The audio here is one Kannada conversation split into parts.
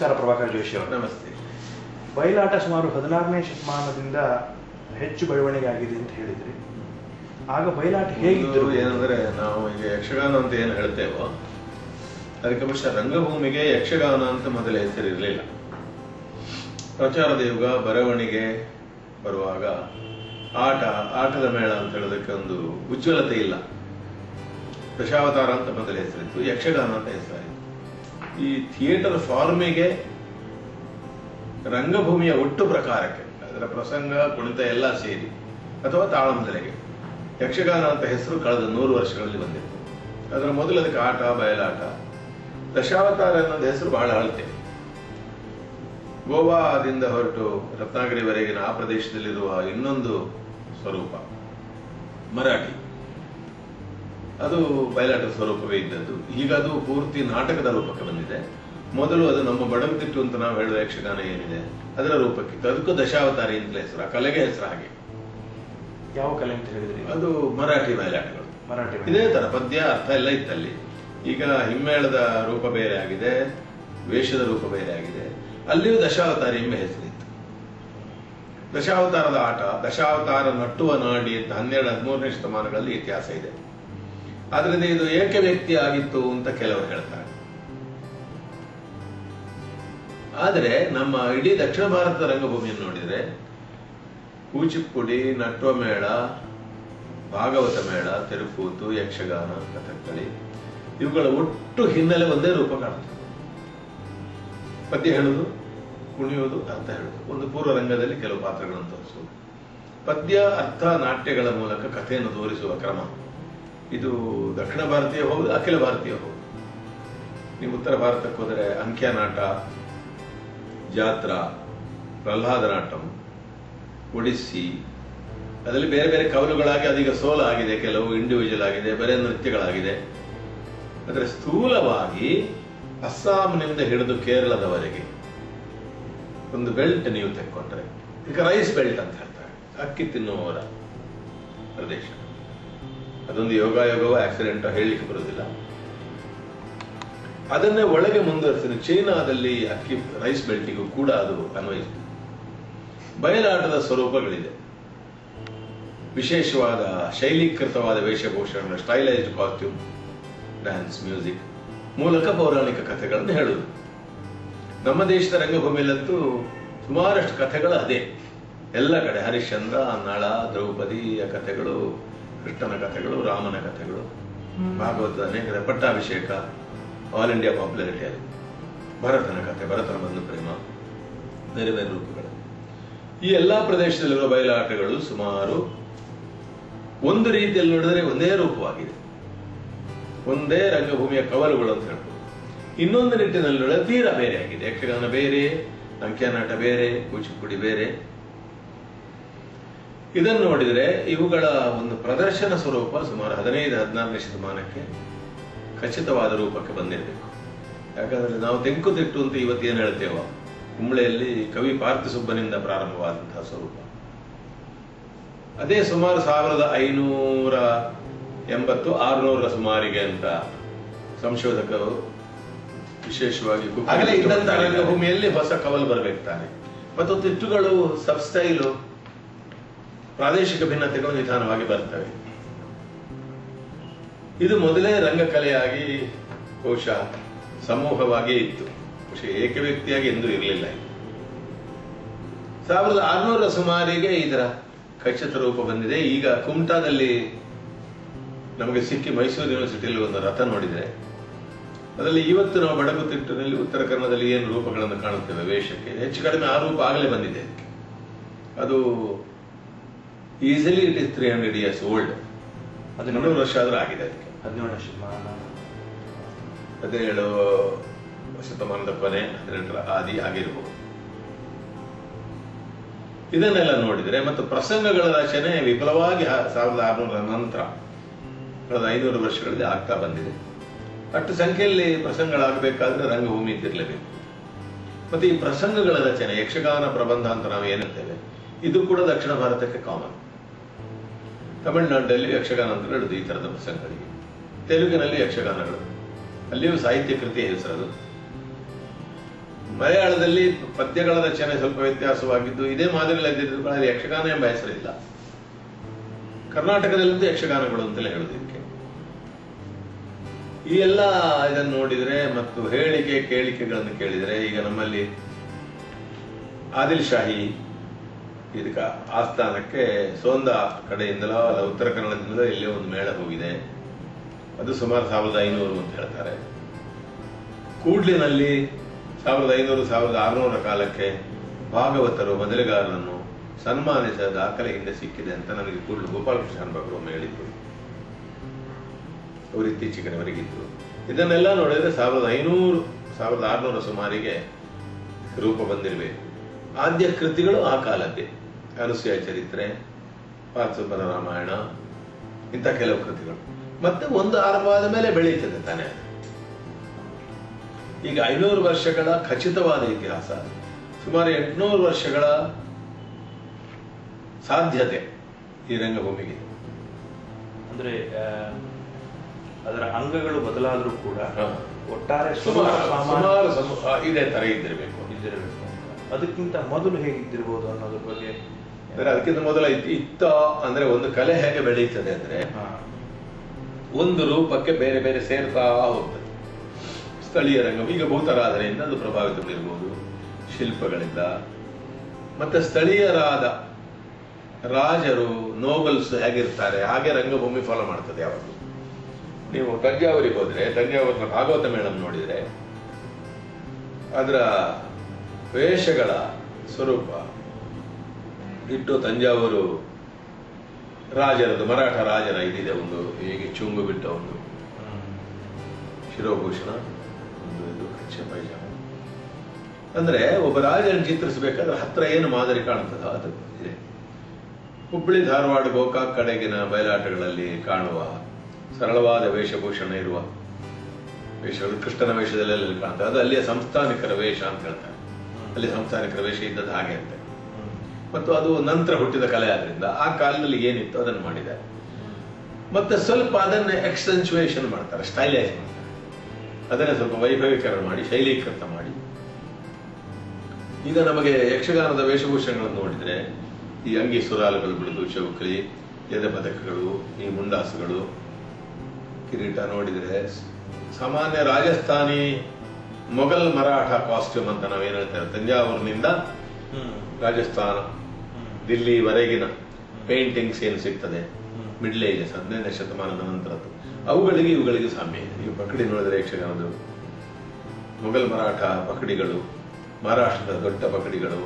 ನಮಸ್ಕಾರ ಪ್ರಭಾಕರ್ ಜೋಶಿ ಅವರು ನಮಸ್ತೆ ಬಯಲಾಟ ಸುಮಾರು ಹದಿನಾರನೇ ಶತಮಾನದಿಂದ ಹೆಚ್ಚು ಬೆಳವಣಿಗೆ ಆಗಿದೆ ಅಂತ ಹೇಳಿದ್ರಿ ಆಗ ಬಯಲಾಟ ಹೇಗಿದ್ರು ಒಂದು ಏನಂದ್ರೆ ನಾವು ಈಗ ಯಕ್ಷಗಾನ ಅಂತ ಏನು ಹೇಳ್ತೇವೋ ಅದಕ್ಕೆ ಬಹುಶಃ ರಂಗಭೂಮಿಗೆ ಯಕ್ಷಗಾನ ಅಂತ ಮೊದಲ ಹೆಸರಿರಲಿಲ್ಲ ಪ್ರಚಾರದ ಯುಗ ಬರವಣಿಗೆ ಬರುವಾಗ ಆಟ ಆಟದ ಮೇಳ ಅಂತ ಹೇಳೋದಕ್ಕೆ ಒಂದು ಉಜ್ವಲತೆ ಇಲ್ಲ ದಶಾವತಾರ ಅಂತ ಮೊದಲ ಹೆಸರಿತ್ತು ಯಕ್ಷಗಾನ ಅಂತ ಹೆಸರಾಯಿತು ಈ ಥಿಯೇಟರ್ ಫಾರ್ಮಿಗೆ ರಂಗಭೂಮಿಯ ಒಟ್ಟು ಪ್ರಕಾರಕ್ಕೆ ಅದರ ಪ್ರಸಂಗ ಕುಣಿತ ಎಲ್ಲ ಸೇರಿ ಅಥವಾ ತಾಳಮದಲೆಗೆ ಯಕ್ಷಗಾನ ಅಂತ ಹೆಸರು ಕಳೆದ ನೂರು ವರ್ಷಗಳಲ್ಲಿ ಬಂದಿತ್ತು ಅದರ ಮೊದಲು ಅದಕ್ಕೆ ಆಟ ಬಯಲಾಟ ದಶಾವತಾರ ಅನ್ನೋದು ಹೆಸರು ಬಹಳ ಅಳತೆ ಗೋವಾದಿಂದ ಹೊರಟು ರತ್ನಾಗಿರಿವರೆಗಿನ ಆ ಪ್ರದೇಶದಲ್ಲಿರುವ ಇನ್ನೊಂದು ಸ್ವರೂಪ ಮರಾಠಿ ಅದು ಬಯಲಾಟ ಸ್ವರೂಪವೇ ಇದ್ದದ್ದು ಈಗ ಅದು ಪೂರ್ತಿ ನಾಟಕದ ರೂಪಕ್ಕೆ ಬಂದಿದೆ ಮೊದಲು ಅದು ನಮ್ಮ ಬಡಗುತಿಟ್ಟು ಅಂತ ನಾವು ಹೇಳುವ ಯಕ್ಷಗಾನ ಏನಿದೆ ಅದರ ರೂಪಕ್ಕಿತ್ತು ಅದಕ್ಕೂ ದಶಾವತಾರಿ ಅಂತಲೇ ಹೆಸರು ಆ ಕಲೆಗೆ ಹೆಸರು ಹಾಗೆ ಯಾವ ಕಲೆ ಅಂತ ಹೇಳಿದ್ರಿ ಅದು ಮರಾಠಿ ಬಯಲಾಟಗಳು ಮರಾಠಿ ಇದೇ ತರ ಪದ್ಯ ಅರ್ಥ ಎಲ್ಲ ಇತ್ತಲ್ಲಿ ಈಗ ಹಿಮ್ಮೇಳದ ರೂಪ ಬೇರೆ ಆಗಿದೆ ವೇಷದ ರೂಪ ಬೇರೆ ಆಗಿದೆ ಅಲ್ಲಿಯೂ ದಶಾವತಾರಿ ಎಂಬ ಹೆಸರಿತ್ತು ದಶಾವತಾರದ ಆಟ ದಶಾವತಾರ ನಟ್ಟುವ ನಾಡಿ ಅಂತ ಹನ್ನೆರಡು ಹದಿಮೂರನೇ ಶತಮಾನಗಳಲ್ಲಿ ಇತಿಹಾಸ ಇದೆ ಆದ್ರಿಂದ ಇದು ಏಕ ವ್ಯಕ್ತಿ ಆಗಿತ್ತು ಅಂತ ಕೆಲವರು ಹೇಳ್ತಾರೆ ಆದರೆ ನಮ್ಮ ಇಡೀ ದಕ್ಷಿಣ ಭಾರತದ ರಂಗಭೂಮಿಯನ್ನು ನೋಡಿದ್ರೆ ಕೂಚಿಪುಡಿ ನಟ್ವ ಮೇಳ ಭಾಗವತ ಮೇಳ ತೆರುಕೂತು ಯಕ್ಷಗಾನ ಕಥಕ್ಕಳಿ ಇವುಗಳ ಒಟ್ಟು ಹಿನ್ನೆಲೆ ಒಂದೇ ರೂಪ ಕಾಣುತ್ತೆ ಪದ್ಯ ಹೇಳುವುದು ಕುಣಿಯುವುದು ಅರ್ಥ ಹೇಳುವುದು ಒಂದು ಪೂರ್ವ ರಂಗದಲ್ಲಿ ಕೆಲವು ಪಾತ್ರಗಳನ್ನು ತೋರಿಸುವುದು ಪದ್ಯ ಅರ್ಥ ನಾಟ್ಯಗಳ ಮೂಲಕ ಕಥೆಯನ್ನು ತೋರಿಸುವ ಕ್ರಮ ಇದು ದಕ್ಷಿಣ ಭಾರತೀಯ ಹೌದು ಅಖಿಲ ಭಾರತೀಯ ಹೌದು ನೀವು ಉತ್ತರ ಭಾರತಕ್ಕೆ ಹೋದರೆ ಅಂಕ್ಯ ನಾಟ ಜಾತ್ರಾ ಪ್ರಹ್ಲಾದ ನಾಟಂ ಒಡಿಸ್ಸಿ ಅದರಲ್ಲಿ ಬೇರೆ ಬೇರೆ ಕವಲುಗಳಾಗಿ ಅದೀಗ ಸೋಲ ಆಗಿದೆ ಕೆಲವು ಇಂಡಿವಿಜುವಲ್ ಆಗಿದೆ ಬೇರೆ ನೃತ್ಯಗಳಾಗಿದೆ ಆದರೆ ಸ್ಥೂಲವಾಗಿ ಅಸ್ಸಾಂನಿಂದ ಹಿಡಿದು ಕೇರಳದವರೆಗೆ ಒಂದು ಬೆಲ್ಟ್ ನೀವು ತೆಕ್ಕೊಂಡ್ರೆ ಈಗ ರೈಸ್ ಬೆಲ್ಟ್ ಅಂತ ಹೇಳ್ತಾರೆ ಅಕ್ಕಿ ತಿನ್ನುವವರ ಪ್ರದೇಶ ಅದೊಂದು ಯೋಗಾಯೋಗವೋ ಆಕ್ಸಿಡೆಂಟ್ ಹೇಳಲಿಕ್ಕೆ ಬರುವುದಿಲ್ಲ ಅದನ್ನೇ ಒಳಗೆ ಮುಂದುವರಿಸಿದ ಚೈನಾದಲ್ಲಿ ಅಕ್ಕಿ ರೈಸ್ ಬೆಲ್ಟಿಗೂ ಕೂಡ ಅದು ಅನ್ವಯಿಸಿದೆ ಬಯಲಾಟದ ಸ್ವರೂಪಗಳಿದೆ ವಿಶೇಷವಾದ ಶೈಲೀಕೃತವಾದ ವೇಷಭೂಷಣ ಸ್ಟೈಲೈಸ್ಡ್ ಕಾಸ್ಟ್ಯೂಮ್ ಡ್ಯಾನ್ಸ್ ಮ್ಯೂಸಿಕ್ ಮೂಲಕ ಪೌರಾಣಿಕ ಕಥೆಗಳನ್ನು ಹೇಳುವುದು ನಮ್ಮ ದೇಶದ ರಂಗಭೂಮಿಯಲ್ಲಂತೂ ಸುಮಾರಷ್ಟು ಕಥೆಗಳು ಅದೇ ಎಲ್ಲ ಕಡೆ ಹರಿಶ್ಚಂದ್ರ ನಳ ದ್ರೌಪದಿಯ ಕಥೆಗಳು ಕೃಷ್ಣನ ಕಥೆಗಳು ರಾಮನ ಕಥೆಗಳು ಭಾಗವತದ ಅನೇಕ ಪಟ್ಟಾಭಿಷೇಕ ಆಲ್ ಇಂಡಿಯಾ ಪಾಪ್ಯುಲಾರಿಟಿ ಅದು ಭರತನ ಕಥೆ ಭರತನ ಬಂಧು ಪ್ರೇಮ ಬೇರೆ ಬೇರೆ ರೂಪಗಳು ಈ ಎಲ್ಲಾ ಪ್ರದೇಶದಲ್ಲಿರುವ ಬಯಲಾಟಗಳು ಸುಮಾರು ಒಂದು ರೀತಿಯಲ್ಲಿ ನೋಡಿದರೆ ಒಂದೇ ರೂಪವಾಗಿದೆ ಒಂದೇ ರಂಗಭೂಮಿಯ ಕವಲುಗಳು ಅಂತ ಹೇಳ್ಬೋದು ಇನ್ನೊಂದು ನಿಟ್ಟಿನಲ್ಲಿ ನೋಡಿದ್ರೆ ತೀರಾ ಬೇರೆ ಆಗಿದೆ ಯಕ್ಷಗಾನ ಬೇರೆ ಅಂಕ್ಯನಾಟ ಬೇರೆ ಕೂಚಿಪುಡಿ ಬೇರೆ ಇದನ್ನು ನೋಡಿದರೆ ಇವುಗಳ ಒಂದು ಪ್ರದರ್ಶನ ಸ್ವರೂಪ ಸುಮಾರು ಹದಿನೈದು ಹದಿನಾರನೇ ಶತಮಾನಕ್ಕೆ ಖಚಿತವಾದ ರೂಪಕ್ಕೆ ಬಂದಿರಬೇಕು ಯಾಕಂದ್ರೆ ನಾವು ತೆಂಕುತಿಟ್ಟು ಅಂತ ಇವತ್ತು ಏನು ಹೇಳ್ತೇವೋ ಕುಂಬಳೆಯಲ್ಲಿ ಕವಿ ಪಾರ್ಥಿಸುಬ್ಬನಿಂದ ಪ್ರಾರಂಭವಾದಂತಹ ಸ್ವರೂಪ ಅದೇ ಸುಮಾರು ಸಾವಿರದ ಐನೂರ ಎಂಬತ್ತು ಆರುನೂರ ಸುಮಾರಿಗೆ ಅಂತ ಸಂಶೋಧಕರು ವಿಶೇಷವಾಗಿ ಆಗಲೇ ಇದ್ದಂತ ರಂಗಭೂಮಿಯಲ್ಲಿ ಹೊಸ ಕವಲು ಬರಬೇಕು ತಾನೆ ಮತ್ತು ತಿಟ್ಟುಗಳು ಸಬ್ ಸ್ಟೈಲು ಪ್ರಾದೇಶಿಕ ಭಿನ್ನತೆಗಳು ನಿಧಾನವಾಗಿ ಬರ್ತವೆ ಇದು ಮೊದಲೇ ರಂಗಕಲೆಯಾಗಿ ಬಹುಶಃ ಸಮೂಹವಾಗಿ ಇತ್ತು ಬಹುಶಃ ಏಕ ವ್ಯಕ್ತಿಯಾಗಿ ಎಂದೂ ಇರಲಿಲ್ಲ ಇದು ಸಾವಿರದ ಆರುನೂರ ಸುಮಾರಿಗೆ ಇದರ ಖಚಿತ ರೂಪ ಬಂದಿದೆ ಈಗ ಕುಮಟಾದಲ್ಲಿ ನಮಗೆ ಸಿಕ್ಕಿ ಮೈಸೂರು ಯೂನಿವರ್ಸಿಟಿಯಲ್ಲಿ ಒಂದು ರಥ ನೋಡಿದರೆ ಅದರಲ್ಲಿ ಇವತ್ತು ನಾವು ಬಡಗುತಿಟ್ಟಿನಲ್ಲಿ ಉತ್ತರ ಕನ್ನಡದಲ್ಲಿ ಏನು ರೂಪಗಳನ್ನು ಕಾಣುತ್ತೇವೆ ವೇಷಕ್ಕೆ ಹೆಚ್ಚು ಕಡಿಮೆ ಆ ರೂಪ ಆಗಲೇ ಬಂದಿದೆ ಅದು easily it is three hundred years old ಅದು ನೂರು ವರ್ಷ ಆದ್ರೂ ಆಗಿದೆ ಅದಕ್ಕೆ ಹದಿನೇಳನೇ ಶತಮಾನ ಹದಿನೇಳು ಶತಮಾನದ ಕೊನೆ ಹದಿನೆಂಟರ ಆದಿ ಆಗಿರಬಹುದು ಇದನ್ನೆಲ್ಲ ನೋಡಿದರೆ ಮತ್ತು ಪ್ರಸಂಗಗಳ ರಚನೆ ವಿಫಲವಾಗಿ ಹ- ಸಾವಿರದ ಆರುನೂರ ನಂತರ ಕಳೆದ ಐನೂರು ವರ್ಷಗಳಲ್ಲಿ ಆಗ್ತಾ ಬಂದಿದೆ ಅಷ್ಟು ಸಂಖ್ಯೆಯಲ್ಲಿ ಪ್ರಸಂಗಗಳಾಗಬೇಕಾದ್ರೆ ರಂಗಭೂಮಿ ಇದ್ದಿರಲೇಬೇಕು ಮತ್ತೆ ಈ ಪ್ರಸಂಗಗಳ ರಚನೆ ಯಕ್ಷಗಾನ ಪ್ರಬಂಧ ಅಂತ ನಾವು ಏನಂತೇವೆ ಇದು ಕೂಡ ದಕ್ಷಿಣ ಭಾರತಕ್ಕೆ ಕಾಮನ್ ತಮಿಳುನಾಡಿನಲ್ಲಿ ಯಕ್ಷಗಾನ ಅಂತ ಹೇಳುದು ಈ ತರದ ಪ್ರಸಂಗಗಳಿಗೆ ತೆಲುಗಿನಲ್ಲಿ ಯಕ್ಷಗಾನಗಳು ಅಲ್ಲಿಯೂ ಸಾಹಿತ್ಯ ಕೃತಿಯ ಹೆಸರದು ಮಲಯಾಳದಲ್ಲಿ ಪದ್ಯಗಳ ರಚನೆ ಸ್ವಲ್ಪ ವ್ಯತ್ಯಾಸವಾಗಿದ್ದು ಇದೇ ಮಾದರಿಯಲ್ಲಿದ್ದು ಅಲ್ಲಿ ಯಕ್ಷಗಾನ ಎಂಬ ಹೆಸರಿಲ್ಲ ಕರ್ನಾಟಕದಲ್ಲಂತೂ ಯಕ್ಷಗಾನಗಳು ಅಂತಲೇ ಹೇಳೋದಕ್ಕೆ ಈ ಎಲ್ಲ ಇದನ್ನು ನೋಡಿದ್ರೆ ಮತ್ತು ಹೇಳಿಕೆ ಕೇಳಿಕೆಗಳನ್ನು ಕೇಳಿದರೆ ಈಗ ನಮ್ಮಲ್ಲಿ ಆದಿಲ್ ಶಾಹಿ ಇದಕ್ಕ ಆಸ್ಥಾನಕ್ಕೆ ಸೋಂದ ಕಡೆಯಿಂದಲೋ ಅಲ್ಲ ಉತ್ತರ ಕನ್ನಡದಿಂದಲೋ ಇಲ್ಲೇ ಒಂದು ಮೇಳ ಹೋಗಿದೆ ಅದು ಸುಮಾರು ಸಾವಿರದ ಐನೂರು ಅಂತ ಹೇಳ್ತಾರೆ ಕೂಡ್ಲಿನಲ್ಲಿ ಸಾವಿರದ ಐನೂರು ಸಾವಿರದ ಆರುನೂರ ಕಾಲಕ್ಕೆ ಭಾಗವತರು ಮೊದಲಿಗಾರರನ್ನು ಸನ್ಮಾನಿಸಿದ ದಾಖಲೆ ಹಿಂದೆ ಸಿಕ್ಕಿದೆ ಅಂತ ನನಗೆ ಕೂಡಲು ಗೋಪಾಲಕೃಷ್ಣ ಭಟ್ರು ಒಮ್ಮೆ ಹೇಳಿದ್ರು ಅವರು ಇತ್ತೀಚೆಗಿನವರೆಗಿದ್ರು ಇದನ್ನೆಲ್ಲ ನೋಡಿದ್ರೆ ಸಾವಿರದ ಐನೂರು ಸಾವಿರದ ಆರುನೂರ ಸುಮಾರಿಗೆ ರೂಪ ಬಂದಿರಬೇಕು ಆದ್ಯ ಕೃತಿಗಳು ಆ ಕಾಲದ್ದೇ ಅನುಸೂಯ ಚರಿತ್ರೆ ಪಾರ್ಥಸುಬ್ಬನ ರಾಮಾಯಣ ಇಂಥ ಕೆಲವು ಕೃತಿಗಳು ಮತ್ತೆ ಒಂದು ಆರಂಭವಾದ ಮೇಲೆ ಬೆಳೀತದೆ ತಾನೇ ಅದು. ಈಗ ಐನೂರು ವರ್ಷಗಳ ಖಚಿತವಾದ ಇತಿಹಾಸ ಸುಮಾರು ಎಂಟುನೂರು ವರ್ಷಗಳ ಸಾಧ್ಯತೆ ಈ ರಂಗಭೂಮಿಗೆ ಅಂದ್ರೆ ಆ, ಅದರ ಅಂಗಗಳು ಬದಲಾದರೂ ಕೂಡ ಹಾ. ಒಟ್ಟಾರೆ ಸ್ವರೂಪ ಸುಮಾರು ಸಾಮಾನ್ಯ ಸುಮಾರು ಸಮ- ಆ, ಇದೇ ತರ ಇದ್ದಿರಬೇಕು ಇದ್ದಿರಬೇಕು ಅಂತ. ಅದಕ್ಕಿಂತ ಮೊದಲು ಹೇಗಿದ್ದಿರ್ಬೋದು ಅನ್ನೋದ್ರ ಬಗ್ಗೆ ಅಂದ್ರೆ ಅದಕ್ಕಿಂತ ಮೊದಲ ಇತ್- ಇತ್ತ ಅಂದ್ರೆ ಒಂದು ಕಲೆ ಹೇಗೆ ಬೆಳೀತದೆ ಅಂದ್ರೆ ಹಾ. ಒಂದು ರೂಪಕ್ಕೆ ಬೇರೆ ಬೇರೆ ಸೇರ್ತಾ ಹೋಗ್ತದೆ ಸ್ಥಳೀಯ ರಂಗ ಈಗ ಭೂತರಾಧನೆಯಿಂದ ಅದು ಪ್ರಭಾವಿತಗಳಿರ್ಬೋದು ಶಿಲ್ಪಗಳಿಂದ ಮತ್ತೆ ಸ್ಥಳೀಯರಾದ ರಾಜರು ನೋಬಲ್ಸ್ ಹೇಗಿರ್ತಾರೆ ಹಾಗೆ ರಂಗಭೂಮಿ ಫಾಲೋ ಮಾಡ್ತದೆ ಯಾವಾಗಲೂ ನೀವು ತಂಜಾವೂರಿಗೆ ಹೋದ್ರೆ ತಂಜಾವೂರಿನ ಭಾಗವತ ಮೇಳಂ ನೋಡಿದ್ರೆ ಅದರ ವೇಷಗಳ ಸ್ವರೂಪ ಇಟ್ಟು ತಂಜಾವೂರು ರಾಜರದು ಮರಾಠ ರಾಜರ ಇದಿದೆ ಒಂದು ಹೀಗೆ ಚುಂಗು ಬಿಟ್ಟ ಒಂದು ಹ್ಮ್. ಶಿರೋಭೂಷಣ ಒಂದು ಇದು ಕಚ್ಚೆ ಪೈಜಾಮ ಅಂದ್ರೆ ಒಬ್ಬ ರಾಜನ ಚಿತ್ರಿಸಬೇಕಾದ್ರೆ ಹತ್ರ ಏನು ಮಾದರಿ ಕಾಣ್ತದೋ ಅದು ಇದೆ ಹುಬ್ಬಳ್ಳಿ ಧಾರವಾಡ ಗೋಕಾಕ್ ಕಡೆಗಿನ ಬಯಲಾಟಗಳಲ್ಲಿ ಕಾಣುವ ಸರಳವಾದ ವೇಷಭೂಷಣ ಇರುವ ವೇಷಗಳು ಕೃಷ್ಣನ ವೇಷದಲ್ಲಿ ಕಾಣ್ತದೆ ಅದು ಅಲ್ಲಿಯ ಸಂಸ್ಥಾನಿಕರ ವೇಷ ಅಂತ ಹೇಳ್ತಾರೆ ಅಲ್ಲಿ ಸಂಸ್ಥಾನಿಕರ ವೇಷ ಇದ್ದದ್ದು ಹಾಗೆ ಅಂತೆ ಹ್ಮ್. ಮತ್ತು ಅದು ನಂತರ ಹುಟ್ಟಿದ ಕಲೆ ಆದ್ರಿಂದ ಆ ಕಾಲದಲ್ಲಿ ಏನಿತ್ತು ಅದನ್ನು ಮಾಡಿದ್ದಾರೆ ಮತ್ತೆ ಸ್ವಲ್ಪ ಅದನ್ನ ಎಕ್ಸ್ಟೆನ್ಚುಯೇಷನ್ ಮಾಡ್ತಾರೆ ಸ್ಟೈಲೈಸ್ ಮಾಡ್ತಾರೆ ಅದನ್ನ ಸ್ವಲ್ಪ ವೈಭವೀಕರಣ ಮಾಡಿ ಶೈಲೀಕೃತ ಮಾಡಿ ಈಗ ನಮಗೆ ಯಕ್ಷಗಾನದ ವೇಷಭೂಷಣಗಳನ್ನು ನೋಡಿದ್ರೆ ಈ ಅಂಗಿ ಸುರಾಲುಗಳು ಬಿಡುದು ಚೌಕಳಿ ಎದೆ ಪದಕಗಳು ಈ ಮುಂಡಾಸುಗಳು ಕಿರೀಟ ನೋಡಿದ್ರೆ ಸಾಮಾನ್ಯ ರಾಜಸ್ಥಾನಿ ಮೊಘಲ್ ಮರಾಠ ಕಾಸ್ಟ್ಯೂಮ್ ಅಂತ ನಾವೇನ್ ಹೇಳ್ತೇವೆ ತಂಜಾವೂರಿನಿಂದ ಹ್ಮ್. ರಾಜಸ್ಥಾನ ಹ್ಮ್. ದಿಲ್ಲಿವರೆಗಿನ ಪೇಂಟಿಂಗ್ಸ್ ಏನು ಸಿಗ್ತದೆ ಹ್ಮ್. ಮಿಡ್ಲ್ ಏಜಸ್ ಹದಿನೈದನೇ ಶತಮಾನದ ನಂತರದ್ದು ಅವುಗಳಿಗೆ ಇವುಗಳಿಗೆ ಸಾಮ್ಯ ಇದೆ ಈ ಪಕಡಿ ನೋಡಿದ್ರೆ ಯಕ್ಷಗಾನದು ಮೊಘಲ್ ಮರಾಠ ಪಕಡಿಗಳು ಮಹಾರಾಷ್ಟ್ರದ ದೊಡ್ಡ ಪಕಡಿಗಳು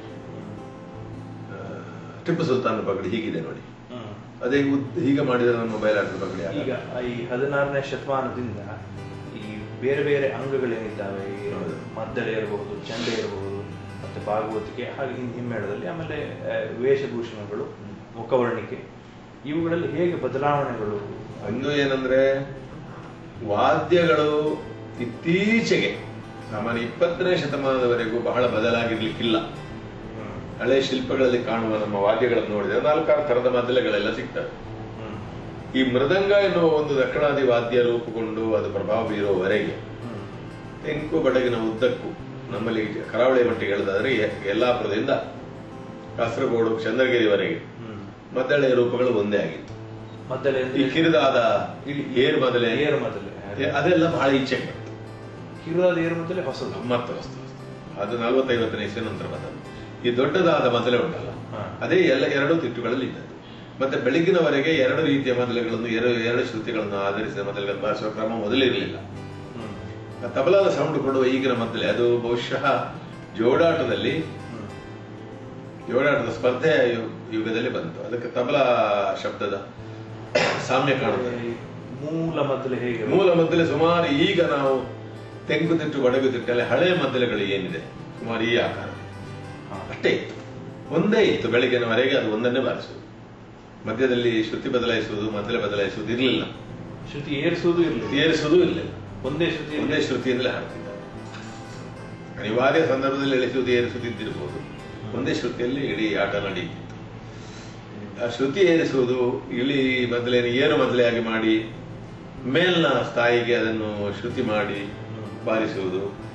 ಆ, ಟಿಪ್ಪು ಸುಲ್ತಾನ್ ಪಕಡಿ ಹೀಗಿದೆ ನೋಡಿ ಹ್ಮ್. ಅದೇ ಉದ್ದ ಹೀಗೆ ಮಾಡಿದರೆ ನಮ್ಮ ಬಯಲಾಟದ ಪಕಡಿ ಆಗಲ್ಲ. ಈಗ ಈ ಹದಿನಾರನೇ ಶತಮಾನದಿಂದ ಈ ಬೇರೆ ಬೇರೆ ಅಂಗಗಳೇನಿದ್ದಾವೆ ಈ ಹೌದು. ಮದ್ದಳೆ ಇರಬಹುದು ಚಂಡೆ ಇರಬಹುದು ಮತ್ತೆ ಭಾಗವತಿಕೆ ಹಾಗೆ ಹಿಂ- ಹಿಮ್ಮೇಳದಲ್ಲಿ ಆಮೇಲೆ ಆ, ವೇಷಭೂಷಣಗಳು ಮುಖವರ್ಣಿಕೆ ಇವುಗಳಲ್ಲಿ ಹೇಗೆ ಬದಲಾವಣೆಗಳು ಒಂದು ಏನಂದ್ರೆ ವಾದ್ಯಗಳು ಇತ್ತೀಚೆಗೆ ಸಾಮಾನ್ಯ ಇಪ್ಪತ್ತನೇ ಶತಮಾನದವರೆಗೂ ಬಹಳ ಬದಲಾಗಿರ್ಲಿಕ್ಕಿಲ್ಲ ಹ್ಮ್. ಹಳೆ ಶಿಲ್ಪಗಳಲ್ಲಿ ಕಾಣುವ ನಮ್ಮ ವಾದ್ಯಗಳನ್ನು ನೋಡಿದ್ರೆ ನಾಲ್ಕಾರು ತರದ ಮದ್ದಲೆಗಳೆಲ್ಲ ಸಿಗ್ತವೆ ಹ್ಮ್. ಈ ಮೃದಂಗ ಎನ್ನುವ ಒಂದು ದಕ್ಷಿಣಾದಿ ವಾದ್ಯ ರೂಪುಗೊಂಡು ಅದು ಪ್ರಭಾವ ಬೀರುವವರೆಗೆ ಹ್ಮ್. ತೆಂಕು ಬಡಗಿನ ಉದ್ದಕ್ಕೂ ನಮ್ಮಲ್ಲಿ ಕರಾವಳಿ ಮಟ್ಟಿಗೆ ಹೇಳಿದಾದ್ರೆ ಎ- ಯಲ್ಲಾಪುರದಿಂದ ಕಾಸರಗೋಡು ಚಂದ್ರಗಿರಿವರೆಗೆ ಹ್ಮ್. ಮದ್ದಳೆಯ ರೂಪಗಳು ಒಂದೇ ಆಗಿತ್ತು ಮದ್ದಳೆ ಈ ಅಂದ್ರೆ ಕಿರಿದಾದ ಏರ್ ಮದಲೆ ಏರು ಮದ್ದಲೆ ಅದೆಲ್ಲ ಬಹಳ ಈಚೆಗೆ ಬಂತು ಕಿರುದಾದ ಏರು ಮದ್ದಲೆ ಹೊಸದು ಮತ್ತೆ ವಸ್ತು ವಸ್ತು. ಅದು ನಲವತ್ತೈವತ್ತನೇ ಇಸ್ವಿ ನಂತರ ಬಂದದ್ದು ಈ ದೊಡ್ಡದಾದ ಮದಲೆ ಉಂಟಲ್ಲ ಹಾ. ಅದೇ ಎಲ್ಲ ಎರಡು ತಿಟ್ಟುಗಳಲ್ಲಿ ಇದ್ದದ್ದು ಮತ್ತೆ ಬೆಳಗಿನವರೆಗೆ ಎರಡು ರೀತಿಯ ಮದಲೆಗಳನ್ನು ಎರಡು ಎರಡು ಶ್ರುತಿಗಳನ್ನು ಆಧರಿಸಿದ ಮದಲೆಗಳನ್ನು ಬಾರಿಸುವ ಕ್ರಮ ಮೊದಲಿರಲಿಲ್ಲ ಹ್ಮ್. ಆ ತಬಲಾದ ಸೌಂಡ್ ಕೊಡುವ ಈಗಿನ ಮದ್ದಲೆ ಅದು ಬಹುಶಃ ಜೋಡಾಟದಲ್ಲಿ ಹ್ಮ್. ಜೋಡಾಟದ ಸ್ಪರ್ಧೆಯ ಯು- ಯುಗದಲ್ಲಿ ಬಂತು ಅದಕ್ಕೆ ತಬಲಾ ಶಬ್ದದ ಸಾಮ್ಯ ಕಾಣುತ್ತದೆ ಈ ಮೂಲ ಮದ್ದಲೆ ಹೇಗೆ ಮೂಲ ಮದ್ದಲೆ ಸುಮಾರು ಈಗ ನಾವು ತೆಂಗು ತಿಟ್ಟು ಒಡಗು ತಿಟ್ಟಲ್ಲಿ ಹಳೆ ಮದ್ದಲೆಗಳು ಏನಿದೆ ಸುಮಾರು ಈ ಆಕಾರ ಹಾ. ಅಷ್ಟೇ ಇತ್ತು ಒಂದೇ ಇತ್ತು ಬೆಳಗ್ಗಿನವರೆಗೆ ಅದು ಒಂದನ್ನೇ ಬಾರಿಸುವುದು ಮಧ್ಯದಲ್ಲಿ ಶ್ರುತಿ ಬದಲಾಯಿಸುವುದು ಮದ್ದಲೆ ಬದಲಾಯಿಸುವುದು ಇರಲಿಲ್ಲ ಶ್ರುತಿ ಏರಿಸುವುದು ಇರಲಿಲ್ಲ ಏರಿಸುವುದು ಇರಲಿಲ್ಲ ಒಂದೇ ಶ್ರುತಿ ಒಂದೇ ಶ್ರುತಿಯಿಂದಲೇ ಹಾಡ್ತಿದ್ದಾರೆ ಅನಿವಾರ್ಯ ಸಂದರ್ಭದಲ್ಲಿ ಇಳಿಸುವುದು ಏರಿಸುವುದು ಇದ್ದಿರಬಹುದು ಒಂದೇ ಶ್ರುತಿಯಲ್ಲಿ ಇಡೀ ಆಟ ನಡೆಯುತ್ತಿತ್ತು ಆ ಶ್ರುತಿ ಏರಿಸುವುದು ಇಳಿ ಮೊದಲೇನು ಏರು ಮೊದಲೆಯಾಗಿ ಮಾಡಿ ಮೇಲ್ನ ಸ್ಥಾಯಿಗೆ ಅದನ್ನು ಶ್ರುತಿ ಮಾಡಿ ಬಾರಿಸುವುದು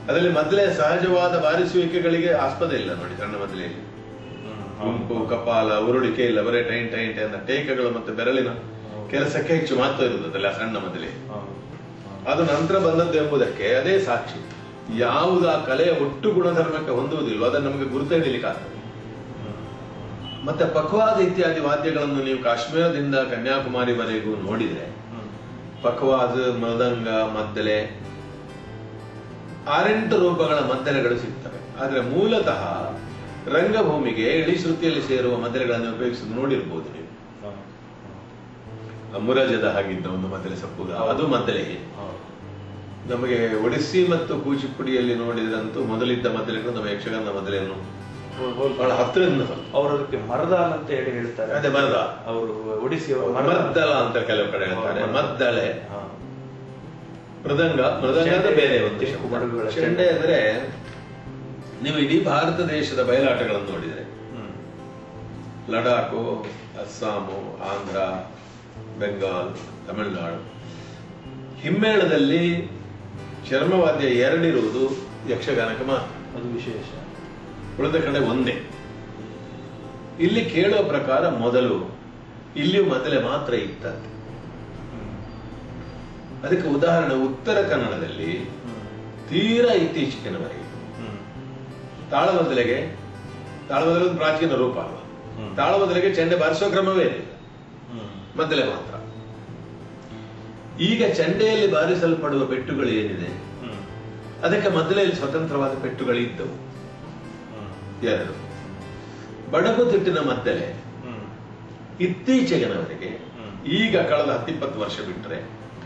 ಅದರಲ್ಲಿ ಮೊದಲೇ ಸಹಜವಾದ ಬಾರಿಸುವಿಕೆಗಳಿಗೆ ಆಸ್ಪದ ಇಲ್ಲ ನೋಡಿ ಸಣ್ಣ ಮೊದಲೆಯಲ್ಲಿ ಗುಂಪು ಕಪಾಲ ಉರುಳಿಕೆ ಇಲ್ಲ ಬರೇ ಟೈನ್ ಟೈನ್ ಟೈನ್ ಟೇಕಗಳು ಮತ್ತು ಬೆರಳಿನ ಕೆಲಸಕ್ಕೆ ಹೆಚ್ಚು ಮಹತ್ವ ಇರುವುದಲ್ಲ ಸಣ್ಣ ಮೊದಲೇ ಅದು ನಂತರ ಬಂದದ್ದು ಎಂಬುದಕ್ಕೆ ಅದೇ ಸಾಕ್ಷಿ ಯಾವುದು ಆ ಕಲೆಯ ಒಟ್ಟು ಗುಣಧರ್ಮಕ್ಕೆ ಹೊಂದುವುದಿಲ್ಲ ಅದನ್ನು ನಮಗೆ ಗುರುತ ಹಿಡಿಲಿಕ್ಕೆ ಆಗ್ತದೆ ಮತ್ತೆ ಪಕ್ವಾದ ಇತ್ಯಾದಿ ವಾದ್ಯಗಳನ್ನು ನೀವು ಕಾಶ್ಮೀರದಿಂದ ಕನ್ಯಾಕುಮಾರಿವರೆಗೂ ನೋಡಿದ್ರೆ ಪಕ್ವಾದ ಮೃದಂಗ ಮದ್ದಲೆ ಆರೆಂಟು ರೂಪಗಳ ಮದ್ದಲೆಗಳು ಸಿಗ್ತವೆ ಆದ್ರೆ ಮೂಲತಃ ರಂಗಭೂಮಿಗೆ ಇಳಿ ಶ್ರುತಿಯಲ್ಲಿ ಸೇರುವ ಮದ್ದಲೆಗಳನ್ನು ಉಪಯೋಗಿಸುವುದು ನೋಡಿರ್ಬೋದು ನೀವು ಅಮುರಾಜದ ಹಾಗಿದ್ದ ಒಂದು ಮದ್ದಲೆ ಸಪೂರ ಅದು ಮದ್ದಲೆ ನಮಗೆ ಒಡಿಸ್ಸಿ ಮತ್ತು ಕೂಚಿಪುಡಿಯಲ್ಲಿ ನೋಡಿದ್ರಂತೂ ಮೊದಲಿದ್ದ ಮದ್ದಲೆಗಳು ನಮ್ಮ ಯಕ್ಷಗಾನ ಮದ್ದಲೆಯನ್ನು ಬಹಳ ಹತ್ತಿರದಿಂದ ಬಂತು. ಅವರು ಅದಕ್ಕೆ ಮರದಾಲ್ ಅಂತ ಹೇಳಿ ಹೇಳ್ತಾರೆ ಅದೇ ಮರದ ಅವರು ಒಡಿಸಿಯವರು ಮರದಾಲ್. ಮದ್ದಲ ಅಂತ ಕೆಲವು ಕಡೆ ಹೇಳ್ತಾರೆ ಹೌದು. ಮದ್ದಳೆ ಹಾ. ಮೃದಂಗ ಮೃದಂಗ ಅಂದ್ರೆ ಚೆಂಡೆ, ಬೇರೆ ಒಂದು ತೆಂಕು ಬಡಗುಗಳ ಶಬ್ದ. ಚೆಂಡೆ ಅಂದ್ರೆ ನೀವು ಇಡೀ ಭಾರತ ದೇಶದ ಬಯಲಾಟಗಳನ್ನು ನೋಡಿದ್ರೆ ಹ್ಮ್. ಲಡಾಖು ಅಸ್ಸಾಮು ಆಂಧ್ರ ಬೆಂಗಾಲ್ ತಮಿಳುನಾಡು ಹಿಮ್ಮೇಳದಲ್ಲಿ ಚರ್ಮವಾದ್ಯ ಎರಡಿರುವುದು ಯಕ್ಷಗಾನಕ್ಕೆ ಮಾತ್ರ ಅದು ವಿಶೇಷ ಉಳಿದ ಕಡೆ ಒಂದೇ ಇಲ್ಲಿ ಕೇಳುವ ಪ್ರಕಾರ ಮೊದಲು ಇಲ್ಲಿಯೂ ಮೊದಲೇ ಮಾತ್ರ ಇತ್ತಂತೆ ಹ್ಮ್. ಅದಕ್ಕೆ ಉದಾಹರಣೆ ಉತ್ತರ ಕನ್ನಡದಲ್ಲಿ ಹ್ಮ್. ತೀರಾ ಇತ್ತೀಚಿನವರೆಗೆ ಹ್ಮ್. ತಾಳಮದ್ದಲೆಗೆ ತಾಳಮದ್ದಲೆ ಒಂದು ಪ್ರಾಚೀನ ರೂಪ ಅಲ್ವಾ ಹ್ಮ್. ತಾಳಮದ್ದಲೆಗೆ ಚೆಂಡೆ ಬಾರಿಸುವ ಕ್ರಮವೇ ಇರಲಿಲ್ಲ ಹ್ಮ್. ಮದ್ದಲೆ ಮಾತ್ರ ಈಗ ಚೆಂಡೆಯಲ್ಲಿ ಬಾರಿಸಲ್ಪಡುವ ಪೆಟ್ಟುಗಳು ಏನಿದೆ ಹ್ಮ್. ಅದಕ್ಕೆ ಮೊದಲೆಯಲ್ಲಿ ಸ್ವತಂತ್ರವಾದ ಪೆಟ್ಟುಗಳು ಇದ್ದವು ಹ್ಮ್. ಎರಡು ಬಡಗು ತಿಟ್ಟಿನ ಮದ್ದಲೆ ಹ್ಮ್. ಇತ್ತೀಚೆಗಿನವರೆಗೆ ಹ್ಮ್. ಈಗ ಕಳೆದ ಹತ್ತಿಪ್ಪತ್ತು ವರ್ಷ ಬಿಟ್ಟರೆ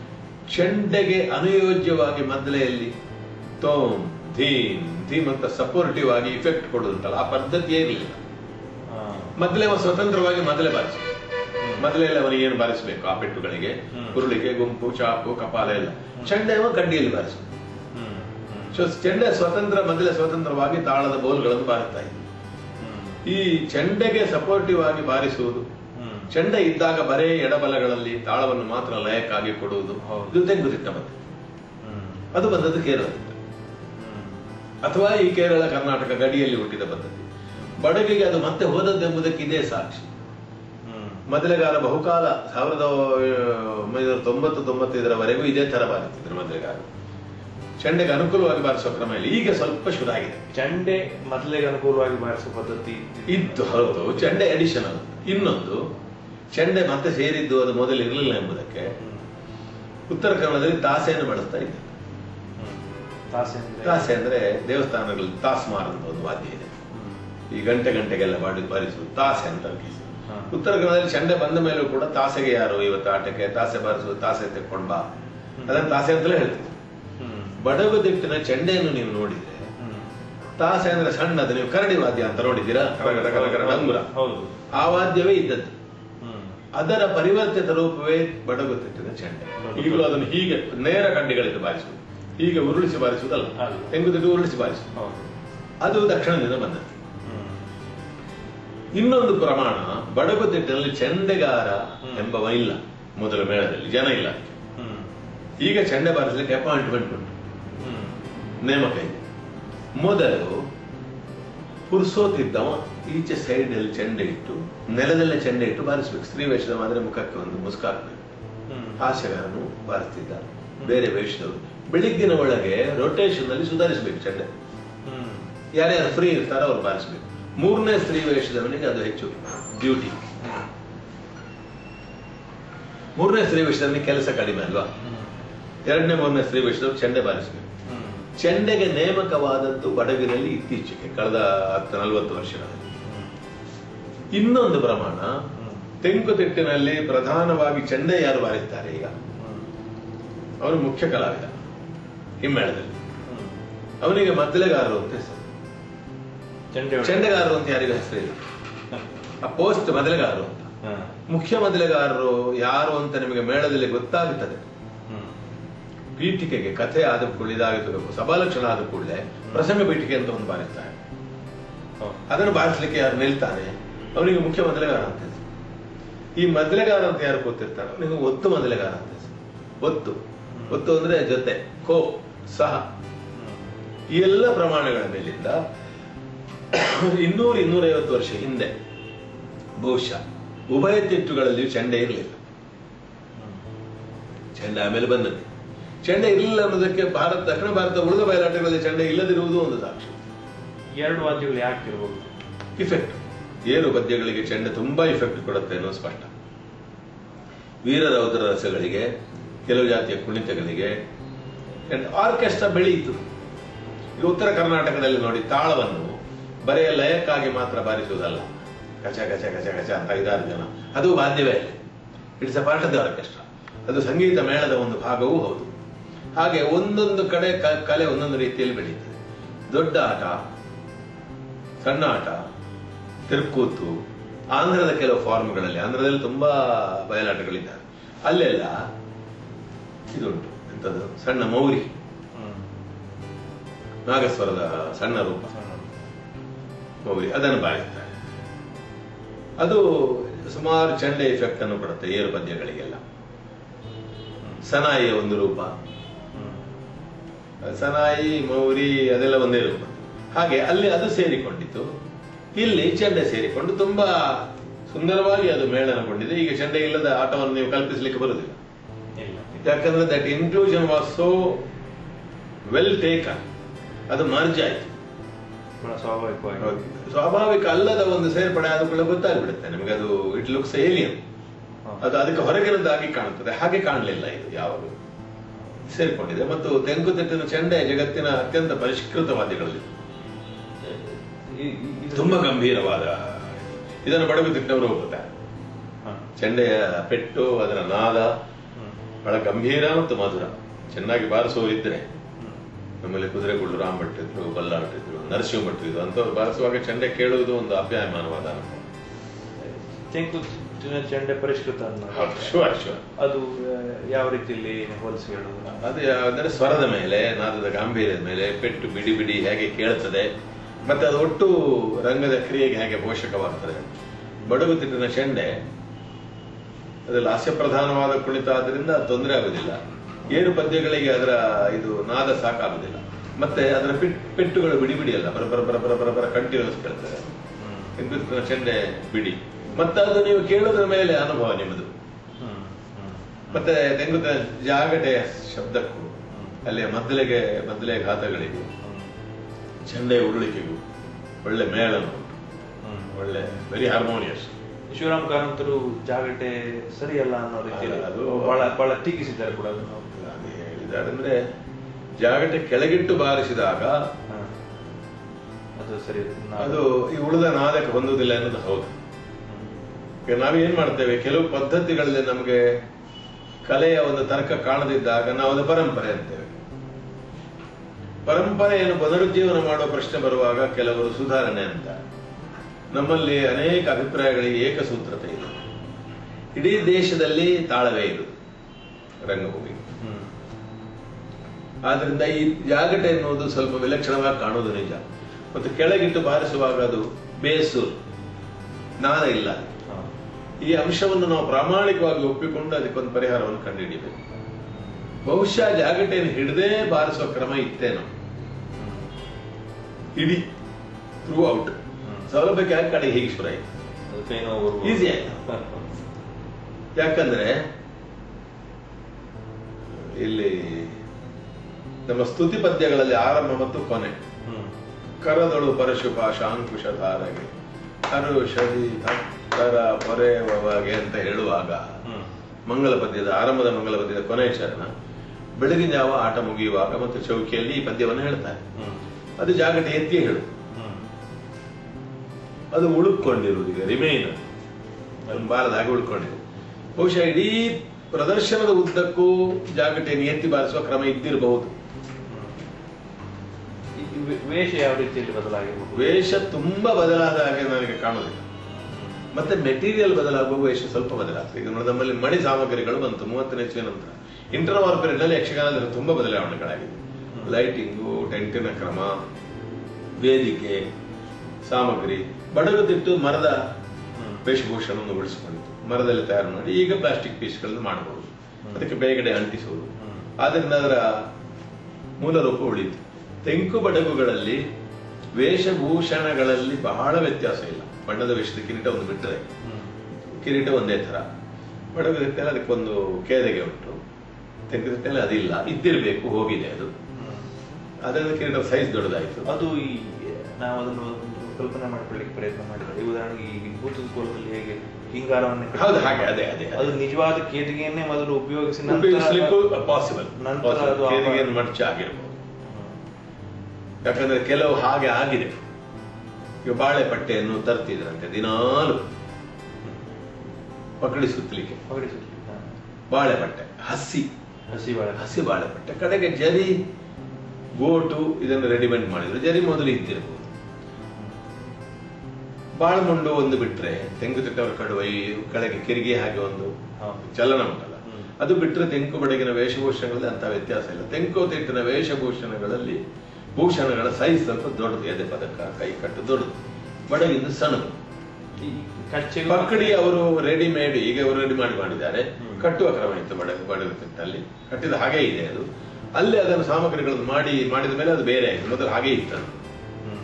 ಚೆಂಡೆಗೆ ಅನುಯೋಜ್ಯವಾಗಿ ಮದ್ದಲೆಯಲ್ಲಿ ತೋಮ್ ಧೀಮ್ ಧೀಮ್ ಅಂತ ಸಪೋರ್ಟಿವ್ ಆಗಿ ಇಫೆಕ್ಟ್ ಕೊಡುತ್ತಲ್ಲ ಆ ಪದ್ಧತಿ ಇರಲಿಲ್ಲ ಹಾ. ಮೊದಲೇ ಅವ ಸ್ವತಂತ್ರವಾಗಿ ಮೊದಲೇ ಬಾರಿಸ ಹ್ಮ್. ಮೊದಲೆಲ್ಲ ಅವನಿಗೆ ಏನು ಬಾರಿಸಬೇಕು ಆ ಪೆಟ್ಟುಗಳಿಗೆ ಹ್ಮ್. ಉರುಳಿಗೆ ಗುಂಪು ಚಾಕು ಕಪಾಲ ಎಲ್ಲ ಚೆಂಡೆ ಅವ ಕಡ್ಡಿಯಲ್ಲಿ ಬಾರಿಸ ಹ್ಮ್. ಹ್ಮ್. ಸೊ ಚೆಂಡೆ ಸ್ವತಂತ್ರ ಮೊದಲೇ ಸ್ವತಂತ್ರವಾಗಿ ತಾಳದ ಬೋಲ್ಗಳನ್ನು ಬಾರಿಸ್ತಾ ಇದ್ದ ಹ್ಮ್. ಈ ಚೆಂಡೆಗೆ ಸಪೋರ್ಟಿವ್ ಆಗಿ ಬಾರಿಸುವುದು ಹ್ಮ್. ಚೆಂಡೆ ಇದ್ದಾಗ ಬರೇ ಎಡಬಲಗಳಲ್ಲಿ ತಾಳವನ್ನು ಮಾತ್ರ ಲಯಕ್ಕಾಗಿ ಕೊಡುವುದು ಹೌದು. ಇದು ತೆಂಗುತಿಟ್ಟ ಮತ್ತೆ ಹ್ಮ್. ಅದು ಬಂದದ್ದು ಕೇರಳದಿಂದ ಹ್ಮ್. ಅಥವಾ ಈ ಕೇರಳ ಕರ್ನಾಟಕ ಗಡಿಯಲ್ಲಿ ಹುಟ್ಟಿದ ಪದ್ಧತಿ ಬಡಗಿಗೆ ಅದು ಮತ್ತೆ ಹೋದದ್ದೆಂಬುದಕ್ಕೆ ಇದೇ ಸಾಕ್ಷಿ ಹ್ಮ್. ಮೊದಲೆಗಾರ ಬಹುಕಾಲ ಸಾವಿರದ ಒಂಬೈನೂರ ತೊಂಬತ್ತು ತೊಂಬತ್ತೈದರವರೆಗೂ ಇದೇ ತರ ಬಾರಿಸ್ತಿದ್ರು ಮೊದಲೆಗಾರ ಚೆಂಡೆಗೆ ಅನುಕೂಲವಾಗಿ ಬಾರಿಸುವ ಕ್ರಮ ಇಲ್ಲ ಈಗ ಸ್ವಲ್ಪ ಶುರು ಆಗಿದೆ ಚಂಡೆ ಮೊದಲಿಗೆ ಅನುಕೂಲವಾಗಿ ಬಾರಿಸುವ ಪದ್ಧತಿ ಇದ್ದು ಹೌದು ಚೆಂಡೆ ಅಡಿಷನಲ್ ಇನ್ನೊಂದು ಚೆಂಡೆ ಮತ್ತೆ ಸೇರಿದ್ದು ಅದು ಮೊದಲು ಇರಲಿಲ್ಲ ಎಂಬುದಕ್ಕೆ ಹ್ಮ್. ಉತ್ತರ ಕನ್ನಡದಲ್ಲಿ ತಾಸೆಯನ್ನು ಬಳಸ್ತಾ ಇದ್ದೆ ಹ್ಮ್. ತಾಸೆ ಅಂದ್ರೆ ತಾಸೆ ಅಂದ್ರೆ ದೇವಸ್ಥಾನಗಳಲ್ಲಿ ತಾಸ್ಮಾರ್ ಅಂತ ಒಂದು ವಾದ್ಯ ಇದೆ ಹ್ಮ್. ಈ ಗಂಟೆ ಗಂಟೆಗೆಲ್ಲ ಬಾಡಿ ಬಾರಿಸುವುದು ತಾಸೆ ಅಂತ ಕೇಸು ಹಾ. ಉತ್ತರ ಕನ್ನಡದಲ್ಲಿ ಚೆಂಡೆ ಬಂದ ಮೇಲೂ ಕೂಡ ತಾಸೆಗೆ ಯಾರು ಇವತ್ತು ಆಟಕ್ಕೆ ತಾಸೆ ಬಾರಿಸುವುದು ತಾಸೆ ತೆಕ್ಕೊಂಡ್ ಬಾ ಅದನ್ನ ತಾಸೆ ಅಂತಲೇ ಹೇಳ್ತೀವಿ ಹ್ಮ್. ಬಡಗು ದಿಟ್ಟಿನ ಚೆಂಡೆಯನ್ನು ನೀವು ನೋಡಿದ್ರೆ ಹ್ಮ್. ತಾಸೆ ಅಂದ್ರೆ ಸಣ್ಣದು ನೀವು ಕರಡಿ ವಾದ್ಯ ಅಂತ ನೋಡಿದ್ದೀರಾ ಕರಗ ಕರಗ ಕರಗ ಡಂಗುರ ಹೌದು ಆ ವಾದ್ಯವೇ ಇದ್ದದ್ದು ಹ್ಮ್. ಅದರ ಪರಿವರ್ತಿತ ರೂಪವೇ ಬಡಗು ತಿಟ್ಟಿನ ಚೆಂಡೆ ಈಗಲೂ ಅದನ್ನು ಹೀಗೆ ನೇರ ಕಡ್ಡಿಗಳಿಂದ ಬಾರಿಸುವುದು ಹೀಗೆ ಉರುಳಿಸಿ ಬಾರಿಸುವುದಲ್ಲ ಅಲ್ಲ. ತೆಂಗುದಿಟ್ಟು ಉರುಳಿಸಿ ಬಾರಿಸುವುದು ಹೌದು ಅದು ದಕ್ಷಿಣದಿಂದ ಬಂದದ್ದು ಹ್ಮ್. ಇನ್ನೊಂದು ಪ್ರಮಾಣ ಬಡಗು ತಿಟ್ಟಿನಲ್ಲಿ ಚೆಂಡೆಗಾರ ಹ್ಮ್. ಎಂಬವ ಇಲ್ಲ ಮೊದಲ ಮೇಳದಲ್ಲಿ ಜನ ಇಲ್ಲ ಹ್ಮ್. ಈಗ ಚೆಂಡೆ ಬಾರಿಸಲಿಕ್ಕೆ ಅಪಾಯಿಂಟ್ಮೆಂಟ್ ಉಂಟು ಹ್ಮ್. ನೇಮಕ ಇದೆ ಮೊದಲು ಪುರ್ಸೋತಿದ್ದವ ಈಚೆ ಸೈಡ್ ಅಲ್ಲಿ ಚೆಂಡೆ ಇಟ್ಟು ನೆಲದಲ್ಲೇ ಚೆಂಡೆ ಇಟ್ಟು ಬಾರಿಸ್ಬೇಕು ಸ್ತ್ರೀ ವೇಷದ ಮಾದ್ರೆ ಮುಖಕ್ಕೆ ಒಂದು ಮುಸ್ಕ ಹಾಕ್ಬೇಕು ಹ್ಮ್. ಹಾಸ್ಯಗಾರನು ಬಾರಿಸ್ತಿದ್ದ ಬೇರೆ ವೇಷದವರು ಬೆಳಿಗ್ಗಿನ ಒಳಗೆ ರೊಟೇಷನ್ ಅಲ್ಲಿ ಸುಧಾರಿಸಬೇಕು ಚೆಂಡೆ ಹ್ಮ್. ಯಾರ್ಯಾರು ಫ್ರೀ ಇರ್ತಾರೋ ಅವ್ರು ಬಾರಿಸ್ಬೇಕು ಮೂರನೇ ಸ್ತ್ರೀ ವೇಷದವನಿಗೆ ಅದು ಹೆಚ್ಚು ಡ್ಯೂಟಿ ಹ್ಮ್. ಮೂರನೇ ಸ್ತ್ರೀ ವೇಷದಲ್ಲಿ ಕೆಲಸ ಕಡಿಮೆ ಅಲ್ವಾ ಹ್ಮ್. ಎರಡನೇ ಮೂರನೇ ಸ್ತ್ರೀ ವೇಷದವ್ರು ಚೆಂಡೆ ಬಾರಿಸ್ಬೇಕು ಹ್ಮ್. ಚೆಂಡೆಗೆ ನೇಮಕವಾದದ್ದು ಬಡಗಿನಲ್ಲಿ ಇತ್ತೀಚೆಗೆ ಕಳೆದ ಹತ್ತು ನಲವತ್ತು ವರ್ಷಗಳಲ್ಲಿ ಹ್ಮ್. ಇನ್ನೊಂದು ಪ್ರಮಾಣ ಹ್ಮ್. ತೆಂಕುತಿಟ್ಟಿನಲ್ಲಿ ಪ್ರಧಾನವಾಗಿ ಚೆಂಡೆ ಯಾರು ಬಾರಿಸ್ತಾರೆ ಈಗ ಹ್ಮ್. ಅವನು ಮುಖ್ಯ ಕಲಾವಿದ ಹಿಮ್ಮೇಳದಲ್ಲಿ ಹ್ಮ್. ಅವನಿಗೆ ಮದ್ದಲೆಗಾರರು ಅಂತ ಹೆಸರು ಚೆಂಡೆ ಹೊಡೆ- ಚೆಂಡೆಗಾರರು ಅಂತ ಯಾರಿಗೂ ಹೆಸರಿಲ್ಲ ಆ ಪೋಸ್ಟ್ ಮೊದಲೆಗಾರರು ಅಂತ ಹಾ. ಮುಖ್ಯ ಮೊದಲೆಗಾರರು ಯಾರು ಅಂತ ನಿಮಗೆ ಮೇಳದಲ್ಲಿ ಗೊತ್ತಾಗುತ್ತದೆ ಹ್ಮ್. ಪೀಠಿಕೆಗೆ ಕಥೆ ಆದ ಕೂಡಲೇ ಇದಾಗಬೇಕು ಸಭಾಲಕ್ಷಣ ಆದ ಕೂಡಲೇ ಪ್ರಸಂಗ ಪೀಠಿಕೆ ಅಂತ ಒಂದು ಬಾರಿಸ್ತಾರೆ ಹೌದು. ಅದನ್ನು ಬಾರಿಸ್ಲಿಕ್ಕೆ ಯಾರು ನಿಲ್ತಾನೆ ಅವನಿಗೆ ಮುಖ್ಯ ಮೊದಲೆಗಾರ ಅಂತ ಹೆಸರು ಈ ಮೊದಲೆಗಾರ ಅಂತ ಯಾರು ಕೂತಿರ್ತಾನೆ ಅವನಿಗೆ ಒತ್ತು ಮೊದಲೆಗಾರ ಅಂತ ಹೆಸರು ಒತ್ತು ಒತ್ತು ಅಂದ್ರೆ ಜೊತೆ ಕೋ ಸಹ ಹ್ಮ್. ಈ ಎಲ್ಲ ಪ್ರಮಾಣಗಳ ಮೇಲಿಂದ ಇನ್ನೂರು ಇನ್ನೂರೈವತ್ತು ವರ್ಷ ಹಿಂದೆ ಬಹುಶಃ ಉಭಯ ತಿಟ್ಟುಗಳಲ್ಲಿ ಚೆಂಡೆ ಇರಲಿಲ್ಲ ಚೆಂಡೆ ಆಮೇಲೆ ಬಂದದ್ದು ಚೆಂಡೆ ಇರಲಿಲ್ಲ ಅನ್ನೋದಕ್ಕೆ ಭಾರತ ದಕ್ಷಿಣ ಭಾರತ ಉಳಿದ ಬಯಲಾಟಗಳಲ್ಲಿ ಚೆಂಡೆ ಇಲ್ಲದಿರುವುದು ಒಂದು ಸಾಕ್ಷಿ ಎರಡು ವಾದ್ಯಗಳು ಯಾಕೆ ಇರ್ಬೋದು ಇಫೆಕ್ಟ್ ಏರು ಪದ್ಯಗಳಿಗೆ ಚೆಂಡೆ ತುಂಬಾ ಇಫೆಕ್ಟ್ ಕೊಡುತ್ತೆ ಅನ್ನೋ ಸ್ಪಷ್ಟ ವೀರರೌದ್ರ ರಸಗಳಿಗೆ ಕೆಲವು ಜಾತಿಯ ಕುಣಿತಗಳಿಗೆ ಆರ್ಕೆಸ್ಟ್ರಾ ಬೆಳೆಯಿತು ಈಗ ಉತ್ತರ ಕರ್ನಾಟಕದಲ್ಲಿ ನೋಡಿ ತಾಳವನ್ನು ಬರೆಯ ಲಯಕ್ಕಾಗಿ ಮಾತ್ರ ಬಾರಿಸುವುದಲ್ಲ ಕಚ ಕಚ ಕಚ ಕಚ ಅಂತ ಐದಾರು ಜನ ಅದು ವಾದ್ಯವೇ ಇಲ್ಲ it's a part of the orchestra ಅದು ಸಂಗೀತ ಮೇಳದ ಒಂದು ಭಾಗವೂ ಹೌದು ಹಾಗೆ ಒಂದೊಂದು ಕಡೆ ಕ- ಕಲೆ ಒಂದೊಂದು ರೀತಿಯಲ್ಲಿ ಬೆಳೀತದೆ ದೊಡ್ಡ ಆಟ ಸಣ್ಣ ಆಟ ತಿರುಕೂತು ಆಂಧ್ರದ ಕೆಲವು ಫಾರ್ಮ್ಗಳಲ್ಲಿ ಆಂಧ್ರದಲ್ಲಿ ತುಂಬಾ ಬಯಲಾಟಗಳಿದ್ದಾವೆ ಅಲ್ಲೆಲ್ಲ ಇದುಂಟು ಎಂಥದ್ದು ಸಣ್ಣ ಮೌರಿ ಹ್ಮ್. ನಾಗಸ್ವರದ ಸಣ್ಣ ರೂಪ ಮೌರಿ ಅದನ್ನು ಬಾರಿಸ್ತಾರೆ ಅದು ಸುಮಾರು ಚಂಡೆ ಎಫೆಕ್ಟ್ ಅನ್ನು ಕೊಡುತ್ತೆ ಏರು ಪದ್ಯಗಳಿಗೆಲ್ಲ ಸನಾಯಿಯ ಒಂದು ರೂಪ ಹ್ಮ್. ಸನಾಯಿ ಮೌರಿ ಅದೆಲ್ಲ ಒಂದೇ ರೂಪ ಹಾಗೆ ಅಲ್ಲಿ ಅದು ಸೇರಿಕೊಂಡಿತ್ತು ಇಲ್ಲಿ ಚೆಂಡೆ ಸೇರಿಕೊಂಡು ತುಂಬಾ ಸುಂದರವಾಗಿ ಅದು ಮೇಳನಗೊಂಡಿದೆ ಈಗ ಚೆಂಡೆ ಇಲ್ಲದ ಆಟವನ್ನು ನೀವು ಕಲ್ಪಿಸಲಿಕ್ಕೆ ಬರುವುದಿಲ್ಲ ಇಲ್ಲ ಯಾಕಂದ್ರೆ that inclusion was so well taken ಅದು ಮರ್ಜ್ ಆಯ್ತು ಬಹಳ ಸ್ವಾಭಾವಿಕವಾಗಿ ಸ್ವಾಭಾವಿಕ ಅಲ್ಲದ ಒಂದು ಸೇರ್ಪಡೆ ಆದ ಕೂಡ ಗೊತ್ತಾಗ್ಬಿಡುತ್ತೆ ನಿಮಗೆ ಅದು ಇಟ್ ಲುಕ್ಸ್ ಏಲಿಯನ್ ಹಾ. ಅದು ಅದಕ್ಕೆ ಹೊರಗಿನದ್ದಾಗಿ ಕಾಣುತ್ತದೆ ಹಾಗೆ ಕಾಣಲಿಲ್ಲ ಇದು ಯಾವಾಗ ಸೇರ್ಕೊಂಡಿದೆ ಮತ್ತು ತೆಂಕುತಿಟ್ಟಿನ ಚೆಂಡೆ ಜಗತ್ತಿನ ಅತ್ಯಂತ ಪರಿಷ್ಕೃತ ವಾದ್ಯಗಳಲ್ಲಿ ಈ- ಈ- ಇದು- ತುಂಬಾ ಗಂಭೀರವಾದ ಇದನ್ನು ಬಡಗುತಿಟ್ಟವರು ಹೋಗುತ್ತಾರೆ ಹಾ. ಚೆಂಡೆಯ ಪೆಟ್ಟು ಅದರ ನಾದ ಹ್ಮ್. ಬಹಳ ಗಂಭೀರ ಮತ್ತು ಮಧುರ ಚೆನ್ನಾಗಿ ಬಾರಿಸುವವರಿದ್ರೆ ಹ್ಮ್. ನಮ್ಮಲ್ಲಿ ಕುದುರೆಗುಳ್ಳು ರಾಮ್ ಭಟ್ ಇದ್ರು ಬಲ್ಲಾಟ್ ಇದ್ರು ನರಸಿಂಹ ಭಟ್ ಇದ್ರು ಅಂತವ್ರು ಬಾರಿಸುವಾಗ ಚೆಂಡೆ ಕೇಳುವುದು ಒಂದು ಅಪ್ಯಾಯಮಾನವಾದ ಅನುಭವ ತೆಂಕುತಿಟ್ಟಿನ ಚೆಂಡೆ ಪರಿಷ್ಕೃತ ಅನ್ನೋದು. ಶುವರ್ ಶುವರ್ ಅದು ಆ, ಯಾವ ರೀತಿಯಲ್ಲಿ ಹೋಲಿಸಿ ಹೇಳುದು ಅದು ಯಾ- ಅಂದರೆ ಸ್ವರದ ಮೇಲೆ ನಾದದ ಗಾಂಭೀರ್ಯದ ಮೇಲೆ ಪೆಟ್ಟು ಬಿಡಿ ಬಿಡಿ ಹೇಗೆ ಕೇಳುತ್ತದೆ ಮತ್ತೆ ಅದು ಒಟ್ಟು ರಂಗದ ಕ್ರಿಯೆಗೆ ಹೇಗೆ ಪೋಷಕವಾಗ್ತದೆ ಬಡಗುತಿಟ್ಟಿನ ಚೆಂಡೆ ಅದು ಹಾಸ್ಯ ಪ್ರಧಾನವಾದ ಕುಣಿತ ಆದ್ರಿಂದ ತೊಂದರೆ ಆಗುದಿಲ್ಲ ಏರು ಪದ್ಯಗಳಿಗೆ ಅದರ ಇದು ನಾದ ಸಾಕಾಗುದಿಲ್ಲ ಮತ್ತೆ ಅದರ ಪೆಟ್ ಪೆಟ್ಟುಗಳು ಬಿಡಿ ಬಿಡಿ ಅಲ್ಲ ಬರ ಬರ ಬರ ಬರ ಬರ ಬರ ಕಂಟಿನ್ಯೂಸ್ ಕೇಳ್ತದೆ ಹ್ಮ್. ತೆಂಕುತಿಟ್ಟಿನ ಚೆಂಡೆ ಬಿಡಿ ಮತ್ತೆ ಅದು ನೀವು ಕೇಳೋದ್ರ ಮೇಲೆ ಅನುಭವ ನಿಮ್ಮದು ಹ್ಮ್. ಹ್ಮ್. ಮತ್ತೆ ತೆಂಗುತ ಜಾಗಟೆಯ ಶಬ್ದಕ್ಕೂ ಅಲ್ಲಿಯ ಮದ್ದಲೆಗೆ ಮದ್ದಲೆ ಘಾತಗಳಿಗೂ ಹ್ಮ್. ಚೆಂಡೆ ಉರುಳಿಕೆಗೂ ಒಳ್ಳೆ ಮೇಳನ ಉಂಟು ಹ್ಮ್. ಒಳ್ಳೆ ವೆರಿ ಹಾರ್ಮೋನಿಯಸ್ ಶಿವರಾಮ್ ಕಾರಂತರು ಜಾಗಟೆ ಸರಿಯಲ್ಲ ಅನ್ನೋ ರೀತಿಯಲ್ಲಿ ಅಲ್ಲ, ಅದು- ಬಹಳ ಬಹಳ ಟೀಕಿಸಿದ್ದಾರೆ ಕೂಡ ಅದನ್ನು ಹೇಳಿದ್ದಾರೆ ಅಂದ್ರೆ ಜಾಗಟೆ ಕೆಳಗಿಟ್ಟು ಬಾರಿಸಿದಾಗ ಹಾ. ಅದು ಸರಿ ನಾವು- ಅದು ಈ ಉಳಿದ ನಾದಕ್ಕೆ ಹೊಂದುವುದಿಲ್ಲ ಅನ್ನೋದು ಹೌದು ಹ್ಮ್. ಈಗ ನಾವೇನ್ ಮಾಡ್ತೇವೆ ಕೆಲವು ಪದ್ಧತಿಗಳಲ್ಲಿ ನಮಗೆ ಕಲೆಯ ಒಂದು ತರ್ಕ ಕಾಣದಿದ್ದಾಗ ನಾವು ಅದು ಪರಂಪರೆ ಅಂತೇವೆ ಪರಂಪರೆಯನ್ನು ಪುನರುಜ್ಜೀವನ ಮಾಡುವ ಪ್ರಶ್ನೆ ಬರುವಾಗ ಕೆಲವರು ಸುಧಾರಣೆ ಅಂತ ನಮ್ಮಲ್ಲಿ ಅನೇಕ ಅಭಿಪ್ರಾಯಗಳಿಗೆ ಏಕಸೂತ್ರತೆ ಇದೆ ಇಡೀ ದೇಶದಲ್ಲಿ ತಾಳವೇ ಇರುವುದು ರಂಗಭೂಮಿ ಹ್ಮ್. ಆದ್ರಿಂದ ಈ ಜಾಗಟೆ ಎನ್ನುವುದು ಸ್ವಲ್ಪ ವಿಲಕ್ಷಣವಾಗಿ ಕಾಣುವುದು ನಿಜ ಮತ್ತು ಕೆಳಗಿಟ್ಟು ಬಾರಿಸುವಾಗ ಅದು ಬೇಸು ನಾದ ಇಲ್ಲ ಹಾ. ಈ ಅಂಶವನ್ನು ನಾವು ಪ್ರಾಮಾಣಿಕವಾಗಿ ಒಪ್ಪಿಕೊಂಡು ಅದಕ್ಕೊಂದು ಪರಿಹಾರವನ್ನು ಕಂಡುಹಿಡಿಬೇಕು ಬಹುಶಃ ಜಾಗಟೆಯನ್ನು ಹಿಡದೇ ಬಾರಿಸುವ ಕ್ರಮ ಇತ್ತೇನೋ ಇಡೀ ಥ್ರೂ ಔಟ್ ಹ್ಮ್. ಸೌಲಭ್ಯಕ್ಕೆ ಯಾಕೆ ಕಡೆ ಹೀಗೆ ಶುರು ಆಯ್ತು ಅದು ಕೈ ನೋವು ಬರ್ಬೋದು. Easy ಆಯ್ತು. ಯಾಕಂದ್ರೆ ಇಲ್ಲಿ ನಮ್ಮ ಸ್ತುತಿ ಪದ್ಯಗಳಲ್ಲಿ ಆರಂಭ ಮತ್ತು ಕೊನೆ ಹ್ಮ್. ಕರದಳು ಪರಶುಪ ಶಾಂಕುಶ ಧಾರಗೆ ಹರುಷದಿ ಭಕ್ತರ ಪೊರೆವಗೆ ಅಂತ ಹೇಳುವಾಗ ಹ್ಮ್. ಮಂಗಲ ಪದ್ಯದ ಆರಂಭದ ಮಂಗಲ ಪದ್ಯದ ಕೊನೆಯ ಚರಣ ಬೆಳಗಿನ ಜಾವ ಆಟ ಮುಗಿಯುವಾಗ ಮತ್ತು ಚೌಕಿಯಲ್ಲಿ ಈ ಪದ್ಯವನ್ನು ಹೇಳ್ತಾರೆ ಹ್ಮ್. ಅದು ಜಾಗಟೆ ಎತ್ತಿ ಹೇಳು ಹ್ಮ್. ಅದು ಉಳುಕೊಂಡಿರುವುದು ಈಗ ರಿಮೈನ್ ಅದು ಬಾರದ ಹಾಗೆ ಉಳ್ಕೊಂಡಿದೆ ಬಹುಶಃ ಇಡೀ ಪ್ರದರ್ಶನದ ಉದ್ದಕ್ಕೂ ಜಾಗಟೆಯನ್ನು ಎತ್ತಿ ಬಾರಿಸುವ ಕ್ರಮ ಇದ್ದಿರಬಹುದು ಈ ವೆ- ವೇಷ ಯಾವ ರೀತಿಯಲ್ಲಿ ಬದಲಾಗಿರ್ಬೋದು ವೇಷ ತುಂಬಾ ಬದಲಾದ ಹಾಗೆ ನನಗೆ ಕಾಣುವುದಿಲ್ಲ ಮತ್ತೆ ಮೆಟೀರಿಯಲ್ ಬದಲಾಗುವ ವೇಷ ಸ್ವಲ್ಪ ಬದಲಾಗ್ತದೆ ಈಗ ನೋಡಿ ನಮ್ಮಲ್ಲಿ ಮಣಿ ಸಾಮಗ್ರಿಗಳು ಬಂತು ಮೂವತ್ತನೇ ಇಸ್ವಿ ನಂತರ ಇಂಟರ್ವಾರ್ ಪೀರಿಯಡ್ ನಲ್ಲಿ ಯಕ್ಷಗಾನದಲ್ಲಿ ತುಂಬಾ ಬದಲಾವಣೆಗಳಾಗಿದೆ ಲೈಟಿಂಗು ಟೆಂಟಿನ ಕ್ರಮ ವೇದಿಕೆ ಸಾಮಗ್ರಿ ಬಡಗುತಿಟ್ಟು ಮರದ ಹ್ಮ್. ವೇಷಭೂಷಣವನ್ನು ಉಳಿಸಿಕೊಂಡಿತು ಮರದಲ್ಲಿ ತಯಾರು ಮಾಡಿ ಈಗ ಪ್ಲಾಸ್ಟಿಕ್ ಪೀಸ್ಗಳನ್ನು ಮಾಡಬಹುದು ಅದಕ್ಕೆ ಬೇಗಡೆ ಅಂಟಿಸುವುದು ಹ್ಮ್. ಆದ್ರಿಂದ ಅದರ ಮೂಲ ರೂಪ ಉಳಿಯಿತು ತೆಂಕು ಬಡಗುಗಳಲ್ಲಿ ವೇಷಭೂಷಣಗಳಲ್ಲಿ ಬಹಳ ವ್ಯತ್ಯಾಸ ಇಲ್ಲ ಬಣ್ಣದ ವೇಷದ ಕಿರೀಟ ಒಂದು ಬಿಟ್ಟರೆ ಹ್ಮ್. ಕಿರೀಟ ಒಂದೇ ತರ ಬಡಗು ತಿಟ್ಟೆಲ್ಲ ಅದಕ್ಕೊಂದು ಕೇದಗೆ ಉಂಟು ತೆಂಕು ತಿಟ್ಟೆಲ್ಲ ಅದಿಲ್ಲ ಇದ್ದಿರಬೇಕು ಹೋಗಿದೆ ಅದು ಹ್ಮ್. ಅದರಿಂದ ಕಿರೀಟ ಸೈಜ್ ದೊಡ್ಡದಾಯಿತು ಅದು ಈ ನಾವು ಅದನ್ನು ಒಂದು ಕಲ್ಪನೆ ಮಾಡ್ಕೊಳ್ಳಿಕ್ಕೆ ಪ್ರಯತ್ನ ಮಾಡಿದ್ರೆ ಈ ಉದಾಹರಣೆಗೆ ಈ ಭೂತದ ಕೋಲದಲ್ಲಿ ಹೇಗೆ ಹಿಂಗಾರವನ್ನೇ ಕಟ್ಟಿ- ಹೌದು ಹಾಗೆ ಅದೇ ಅದೇ ಅದೇ. ಅದು ನಿಜವಾದ ಕೇದಿಗೆಯನ್ನೇ ಮೊದಲು ಉಪಯೋಗಿಸಿ ನಂತರ ಉಪಯೋಗಿಸ್ಲಿಕ್ಕೂ ಪಾಸಿಬಲ್ ನಂತರ ಅದು ಕೇದಿಗೆಯನ್ನು ಮಡಚ ಆಗಿರ್ಬೋದು ಯಾಕಂದ್ರೆ ಕೆಲವು ಹಾಗೆ ಆಗಿದೆ ಈಗ ಬಾಳೆ ಪಟ್ಟೆಯನ್ನು ತರ್ತಿದ್ರಂತೆ ದಿನಾಲು ಪಕಡಿ ಸುತ್ತಲಿಕ್ಕೆ ಹೊರಡಿಸಲಿಕ್ಕೆ ಬಾಳೆ ಪಟ್ಟೆ ಹಸಿ ಹಸಿ ಬಾಳೆ ಹಸಿ ಬಾಳೆ ಪಟ್ಟೆ ಕಡೆಗೆ ಜರಿ ಗೋಟು ಇದನ್ನು ರೆಡಿಮೇಡ್ ಮಾಡಿದ್ರು ಜರಿ ಮೊದಲು ಇದ್ದಿರಬಹುದು ಬಾಳಮುಂಡು ಒಂದು ಬಿಟ್ರೆ ತೆಂಗು ತಿಟ್ಟವರ ಕಡುವ ಈ ಕೆಳಗೆ ಕಿರಿಗೆ ಹಾಗೆ ಒಂದು ಹೌದು. ಚಲನ ಉಂಟಲ್ಲ ಹ್ಮ್. ಅದು ಬಿಟ್ಟರೆ ತೆಂಕು ಬಡಗಿನ ವೇಷಭೂಷಣಗಳಲ್ಲಿ ಅಂತ ವ್ಯತ್ಯಾಸ ಇಲ್ಲ ತೆಂಕು ತಿಟ್ಟಿನ ವೇಷಭೂಷಣಗಳಲ್ಲಿ ಭೂಷಣಗಳ ಸೈಜ್ ಸ್ವಲ್ಪ ದೊಡ್ಡದು ಎದೆ ಪದಕ ಕೈ ಕಟ್ಟು ದೊಡ್ಡದು ಬಡಗಿಂದು ಸಣ್ಣದು ಈ ಕಚ್ಚೆ ಪಕ್ಕಡಿ ಅವರು ರೆಡಿಮೇಡ್ ಈಗ ಅವರು ರೆಡಿ ಮಾಡಿ ಮಾಡಿದ್ದಾರೆ ಹ್ಮ್. ಕಟ್ಟುವ ಕ್ರಮ ಇತ್ತು ಬಡ ಬಡಗ ತಿಟ್ಟಲ್ಲಿ ಕಟ್ಟಿದ ಹಾಗೆ ಇದೆ ಅದು ಅಲ್ಲಿ ಅದನ್ನು ಸಾಮಗ್ರಿಗಳನ್ನು ಮಾಡಿ ಮಾಡಿದ ಮೇಲೆ ಅದು ಬೇರೆ ಆಗಿದೆ ಮೊದಲು ಹಾಗೆ ಇತ್ತು ಅದು. ಹ್ಮ್.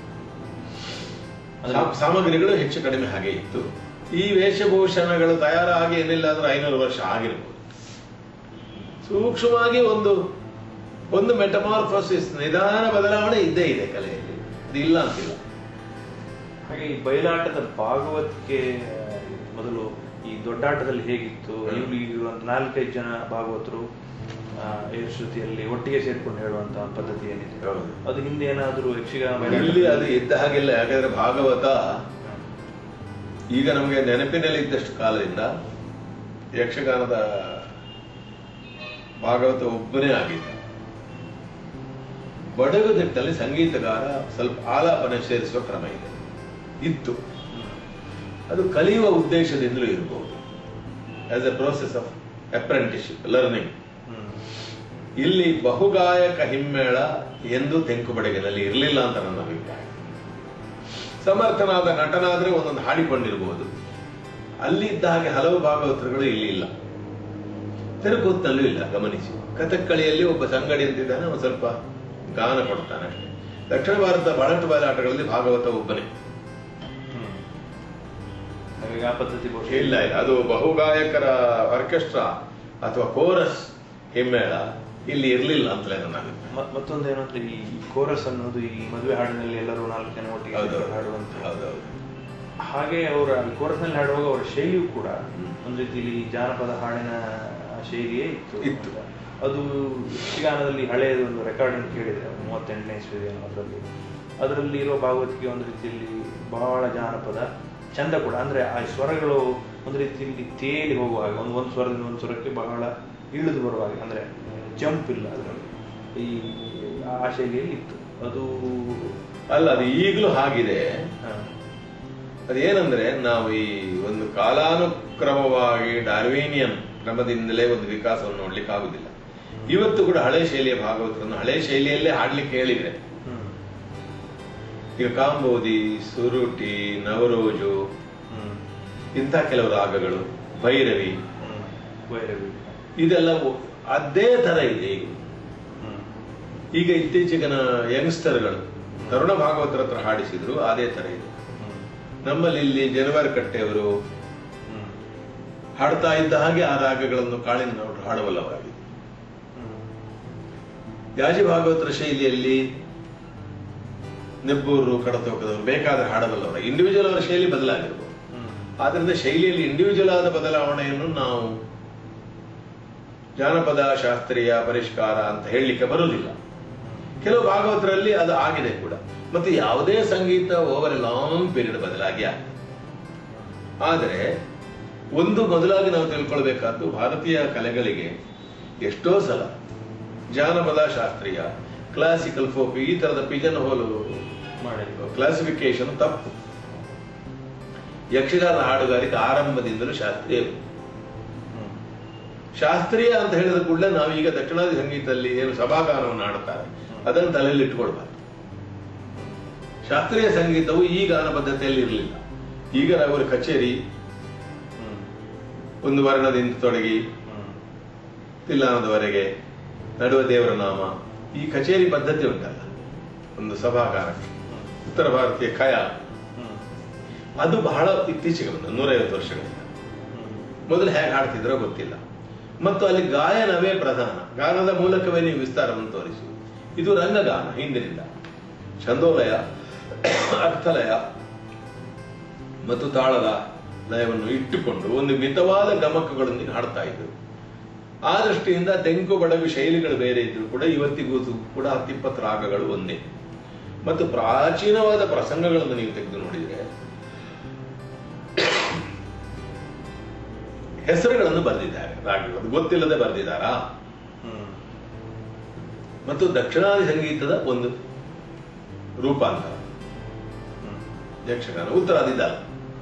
ಸಾ- ಸಾಮಗ್ರಿಗಳು ಹೆಚ್ಚು ಕಡಿಮೆ ಹಾಗೆ ಇತ್ತು ಈ ವೇಷಭೂಷಣಗಳು ತಯಾರಾಗಿ ಏನಿಲ್ಲ ಅಂದ್ರೆ ಐನೂರು ವರ್ಷ ಆಗಿರ್ಬೋದು ಸೂಕ್ಷ್ಮವಾಗಿ ಒಂದು ಒಂದು ಮೆಟಮಾರ್ಫೋಸಿಸ್ ನಿಧಾನ ಬದಲಾವಣೆ ಇದ್ದೇ ಇದೆ ಕಲೆಯಲ್ಲಿ ಅದು ಇಲ್ಲ ಅಂತಿಲ್ಲ ಹಾಗೆ ಈ ಬಯಲಾಟದ ಭಾಗವತಿಕೆ ಆ, ಮೊದಲು ಈ ದೊಡ್ಡಾಟದಲ್ಲಿ ಹೇಗಿತ್ತು ಹ್ಮ್. ಇಲ್ಲಿ ಇರುವಂತ ನಾಲ್ಕೈದು ಜನ ಭಾಗವತರು ಆ, ಏಳು ಶ್ರುತಿಯಲ್ಲಿ ಒಟ್ಟಿಗೆ ಸೇರ್ಕೊಂಡು ಹೇಳುವಂತ ಪದ್ಧತಿ ಏನಿದೆ ಹೌದು. ಅದು ಹಿಂದೆ ಏನಾದ್ರೂ ಯಕ್ಷಗಾನ ಇಲ್ಲಿ ಅದು ಇದ್ದ ಹಾಗಿಲ್ಲ ಯಾಕಂದ್ರೆ ಭಾಗವತ ಈಗ ನಮಗೆ ನೆನಪಿನಲ್ಲಿ ಇದ್ದಷ್ಟು ಕಾಲದಿಂದ ಯಕ್ಷಗಾನದ ಭಾಗವತ ಒಬ್ಬನೇ ಆಗಿದ್ದ ಬಡಗು ದಿಟ್ಟಲ್ಲಿ ಸಂಗೀತಗಾರ ಸ್ವಲ್ಪ ಆಲಾಪನೆ ಸೇರಿಸುವ ಕ್ರಮ ಇದೆ ಇತ್ತು ಅದು ಕಲಿಯುವ ಉದ್ದೇಶದಿಂದಲೂ ಇರಬಹುದು as a process of apprenticeship learning hmm. ಇಲ್ಲಿ ಬಹುಗಾಯಕ ಹಿಮ್ಮೇಳ ಎಂದು ತೆಂಕು ಬಡಗಿನಲ್ಲಿ ಇರಲಿಲ್ಲ ಅಂತ ನನ್ನ ಅಭಿಪ್ರಾಯ ಸಮರ್ಥನಾದ ನಟನಾದ್ರೆ ಒಂದೊಂದು ಹಾಡಿಕೊಂಡಿರಬಹುದು ಅಲ್ಲಿ ಇದ್ದ ಹಾಗೆ ಹಲವು ಭಾಗವತರುಗಳು ಇಲ್ಲಿ ಇಲ್ಲ ತೆರಕೂತ್ನಲ್ಲೂ ಇಲ್ಲ ಗಮನಿಸಿ ಕಥಕ್ಕಳಿಯಲ್ಲಿ ಒಬ್ಬ ಸಂಗಡಿ ಅಂತಿದ್ದಾನೆ ಅವನು ಸ್ವಲ್ಪ ಗಾನ ಕೊಡ್ತಾನೆ ಅಷ್ಟೇ ದಕ್ಷಿಣ ಭಾರತದ ಬಹಳಷ್ಟು ಬಯಲಾಟಗಳಲ್ಲಿ ಭಾಗವತ ಒಬ್ಬನೇ ಹ್ಮ್. ಹಾಗಾಗಿ ಆ ಪದ್ಧತಿ ಬಹುಶಃ ಇಲ್ಲ ಇಲ್ಲ ಅದು ಬಹುಗಾಯಕರ ಆರ್ಕೆಸ್ಟ್ರಾ ಅಥವಾ ಕೋರಸ್ ಹಿಮ್ಮೇಳ ಇಲ್ಲಿ ಇರಲಿಲ್ಲ ಅಂತಲೇ ನನ್ನ ಅಭಿಪ್ರಾಯ ಮ- ಮತ್ತೊಂದು ಏನಂದ್ರೆ ಈ ಕೋರಸ್ ಅನ್ನೋದು ಈ ಮದುವೆ ಹಾಡಿನಲ್ಲಿ ಎಲ್ಲರೂ ನಾಲ್ಕು ಜನ ಒಟ್ಟಿಗೆ ಹೌದೌದು ಸೇರ್ಕೊಂಡು ಹಾಡುವಂತ ಹೌದೌದು ಹಾಗೆ ಅವರ ಕೋರಸ್ ನಲ್ಲಿ ಹಾಡುವಾಗ ಅವರ ಶೈಲಿಯೂ ಕೂಡ ಹ್ಮ್. ಒಂದು ರೀತಿಯಲ್ಲಿ ಜಾನಪದ ಹಾಡಿನ ಶೈಲಿಯೇ ಇತ್ತು ಇತ್ತು. ಅದು ಯಕ್ಷಗಾನದಲ್ಲಿ ಹಳೆಯದು ಒಂದು ರೆಕಾರ್ಡಿಂಗ್ ಕೇಳಿದೆ ಒಂದು ಮೂವತ್ತೆಂಟನೇ ಇಸ್ವಿ ಅದರಲ್ಲಿ ಅದರಲ್ಲಿ ಇರೋ ಭಾಗವತಿಗೆ ಒಂದು ರೀತಿಯಲ್ಲಿ ಬಹಳ ಜಾನಪದ ಚಂದ ಕೂಡ ಅಂದ್ರೆ ಆ ಸ್ವರಗಳು ಒಂದು ರೀತಿಯಲ್ಲಿ ತೇಲಿ ಹೋಗುವ ಹಾಗೆ ಒಂದು ಒಂದು ಸ್ವರದಿಂದ ಒಂದು ಸ್ವರಕ್ಕೆ ಬಹಳ ಇಳಿದು ಬರುವ ಹಾಗೆ ಅಂದ್ರೆ ಜಂಪ್ ಇಲ್ಲ ಅದರಲ್ಲಿ ಈ ಆ ಶೈಲಿಯಲ್ಲಿ ಇತ್ತು ಅದು ಅಲ್ಲ ಅದು ಈಗಲೂ ಹಾಗಿದೆ ಹ, ಅದೇನಂದ್ರೆ ನಾವು ಈ ಒಂದು ಕಾಲಾನುಕ್ರಮವಾಗಿ ಡಾರ್ವೇನಿಯನ್ ಕ್ರಮದಿಂದಲೇ ಒಂದು ವಿಕಾಸವನ್ನು ನೋಡ್ಲಿಕ್ಕೆ ಆಗುದಿಲ್ಲ ಇವತ್ತು ಕೂಡ ಹಳೆ ಶೈಲಿಯ ಭಾಗವತರನ್ನು ಹಳೆ ಶೈಲಿಯಲ್ಲೇ ಹಾಡ್ಲಿಕ್ಕೆ ಹೇಳಿದ್ರೆ ಹ್ಮ್ ಈಗ ಕಾಂಬೋದಿ ಸುರುಟಿ ನವರೋಜು ಹ್ಮ್ ಇಂಥ ಕೆಲವು ರಾಗಗಳು ಭೈರವಿ ಹ್ಮ್ ಭೈರವಿ ಇದೆಲ್ಲ ಒ- ಅದೇ ತರ ಇದೆ ಈಗ ಹ್ಮ್ ಈಗ ಇತ್ತೀಚೆಗಿನ ಯಂಗ್ಸ್ಟರ್ಗಳು ತರುಣ ಭಾಗವತರ ಹತ್ರ ಹಾಡಿಸಿದ್ರು ಅದೇ ತರ ಇದೆ ಹ್ಮ್ ನಮ್ಮಲ್ಲಿ ಇಲ್ಲಿ ಜನವರ ಕಟ್ಟೆಯವರು ಹ್ಮ್ ಹಾಡ್ತಾ ಇದ್ದ ಹಾಗೆ ಆ ರಾಗಗಳನ್ನು ಕಾಳಿನ ಅವರು ಹಾಡಬಲ್ಲವರಾಗಿದೆ ಹ್ಮ್ ಯಾಜಿ ಭಾಗವತರ ಶೈಲಿಯಲ್ಲಿ ನೆಬ್ಬೂರು ಕಡತೋಕದವರು ಬೇಕಾದ್ರೆ ಹಾಡಬಲ್ಲವರ ಇಂಡಿವಿಜುವಲ್ ಅವರ ಶೈಲಿ ಬದಲಾಗಿರ್ಬೋದು ಹ್ಮ್ ಆದ್ರಿಂದ ಶೈಲಿಯಲ್ಲಿ ಇಂಡಿವಿಜುವಲ್ ಆದ ಬದಲಾವಣೆಯನ್ನು ನಾವು ಜಾನಪದ ಶಾಸ್ತ್ರೀಯ ಪರಿಷ್ಕಾರ ಅಂತ ಹೇಳಲಿಕ್ಕೆ ಬರುವುದಿಲ್ಲ ಕೆಲವು ಭಾಗವತರಲ್ಲಿ ಅದು ಆಗಿದೆ ಕೂಡ ಮತ್ತೆ ಯಾವುದೇ ಸಂಗೀತ ಓವರ್ ಎ ಲಾಂಗ್ ಪೀರಿಯಡ್ ಬದಲಾಗಿ ಆಗಿದೆ ಆದರೆ ಒಂದು ಮೊದಲಾಗಿ ನಾವು ತಿಳ್ಕೊಳ್ಬೇಕಾದ್ದು ಭಾರತೀಯ ಕಲೆಗಳಿಗೆ ಎಷ್ಟೋ ಸಲ ಜಾನಪದ ಶಾಸ್ತ್ರೀಯ ಕ್ಲಾಸಿಕಲ್ ಫೋಕ್ ಈ ತರದ ಪಿಜನ್ ಹೋಲು ಮಾಡಿದ್ರು ಕ್ಲಾಸಿಫಿಕೇಶನ್ ತಪ್ಪು ಯಕ್ಷಗಾನ ಹಾಡುಗಾರಿಕೆ ಆರಂಭದಿಂದಲೂ ಶಾಸ್ತ್ರೀಯ ಹ್ಮ್ ಶಾಸ್ತ್ರೀಯ ಅಂತ ಹೇಳಿದ ಕೂಡಲೇ ನಾವೀಗ ದಕ್ಷಿಣಾದಿ ಸಂಗೀತದಲ್ಲಿ ಏನು ಸಭಾಗಾನವನ್ನು ಹಾಡುತ್ತಾರೆ ಅದನ್ನು ತಲೆಯಲ್ಲಿ ಇಟ್ಕೊಳ್ಬಾರ್ದು ಶಾಸ್ತ್ರೀಯ ಸಂಗೀತವು ಈ ಗಾನ ಪದ್ಧತಿಯಲ್ಲಿ ಇರಲಿಲ್ಲ ಈಗ ನಾವು ಕಚೇರಿ ಹ್ಮ್ ಒಂದು ವರ್ಣದಿಂದ ತೊಡಗಿ ಹ್ಮ್ ತಿಲ್ಲಾನದವರೆಗೆ ನಡುವ ದೇವರ ನಾಮ ಈ ಕಚೇರಿ ಪದ್ಧತಿ ಉಂಟಲ್ಲ ಒಂದು ಸಭಾಗಾರ ಉತ್ತರ ಭಾರತೀಯ ಕಯ ಹ್ಮ್. ಅದು ಬಹಳ ಇತ್ತೀಚೆಗೆ ಬಂದ ನೂರೈವತ್ತು ವರ್ಷಗಳಿಂದ ಹ್ಮ್. ಮೊದಲು ಹೇಗೆ ಹಾಡ್ತಿದ್ರೋ ಗೊತ್ತಿಲ್ಲ ಮತ್ತು ಅಲ್ಲಿ ಗಾಯನವೇ ಪ್ರಧಾನ ಗಾನದ ಮೂಲಕವೇ ನೀವು ವಿಸ್ತಾರವನ್ನು ತೋರಿಸುವುದು ಇದು ರಂಗಗಾನ ಹಿಂದಿನಿಂದ ಛಂದೋಲಯ ಅರ್ಥಲಯ ಮತ್ತು ತಾಳದ ಲಯವನ್ನು ಇಟ್ಟುಕೊಂಡು ಒಂದು ಮಿತವಾದ ಗಮಕಗಳೊಂದಿಗೆ ಹಾಡ್ತಾ ಇದ್ರು ಆ ದೃಷ್ಟಿಯಿಂದ ತೆಂಕು ಬಡಗು ಶೈಲಿಗಳು ಬೇರೆ ಇದ್ರು ಕೂಡ ಇವತ್ತಿಗೂ ಕೂಡ ಹತ್ತಿಪ್ಪತ್ತು ರಾಗಗಳು ಒಂದೇ ಮತ್ತು ಪ್ರಾಚೀನವಾದ ಪ್ರಸಂಗಗಳನ್ನು ನೀವು ತೆಗೆದು ನೋಡಿದರೆ ಹೆಸರುಗಳನ್ನು ಬರೆದಿದ್ದಾರೆ ರಾಗಗಳು ಅದು ಗೊತ್ತಿಲ್ಲದೆ ಬರೆದಿದ್ದಾರಾ ಹ್ಮ್. ಮತ್ತು ದಕ್ಷಿಣಾದಿ ಸಂಗೀತದ ಒಂದು ರೂಪಾಂತರ ಹ್ಮ್. ಯಕ್ಷಗಾನ ಉತ್ತರಾದಿದ್ದಲ್ಲ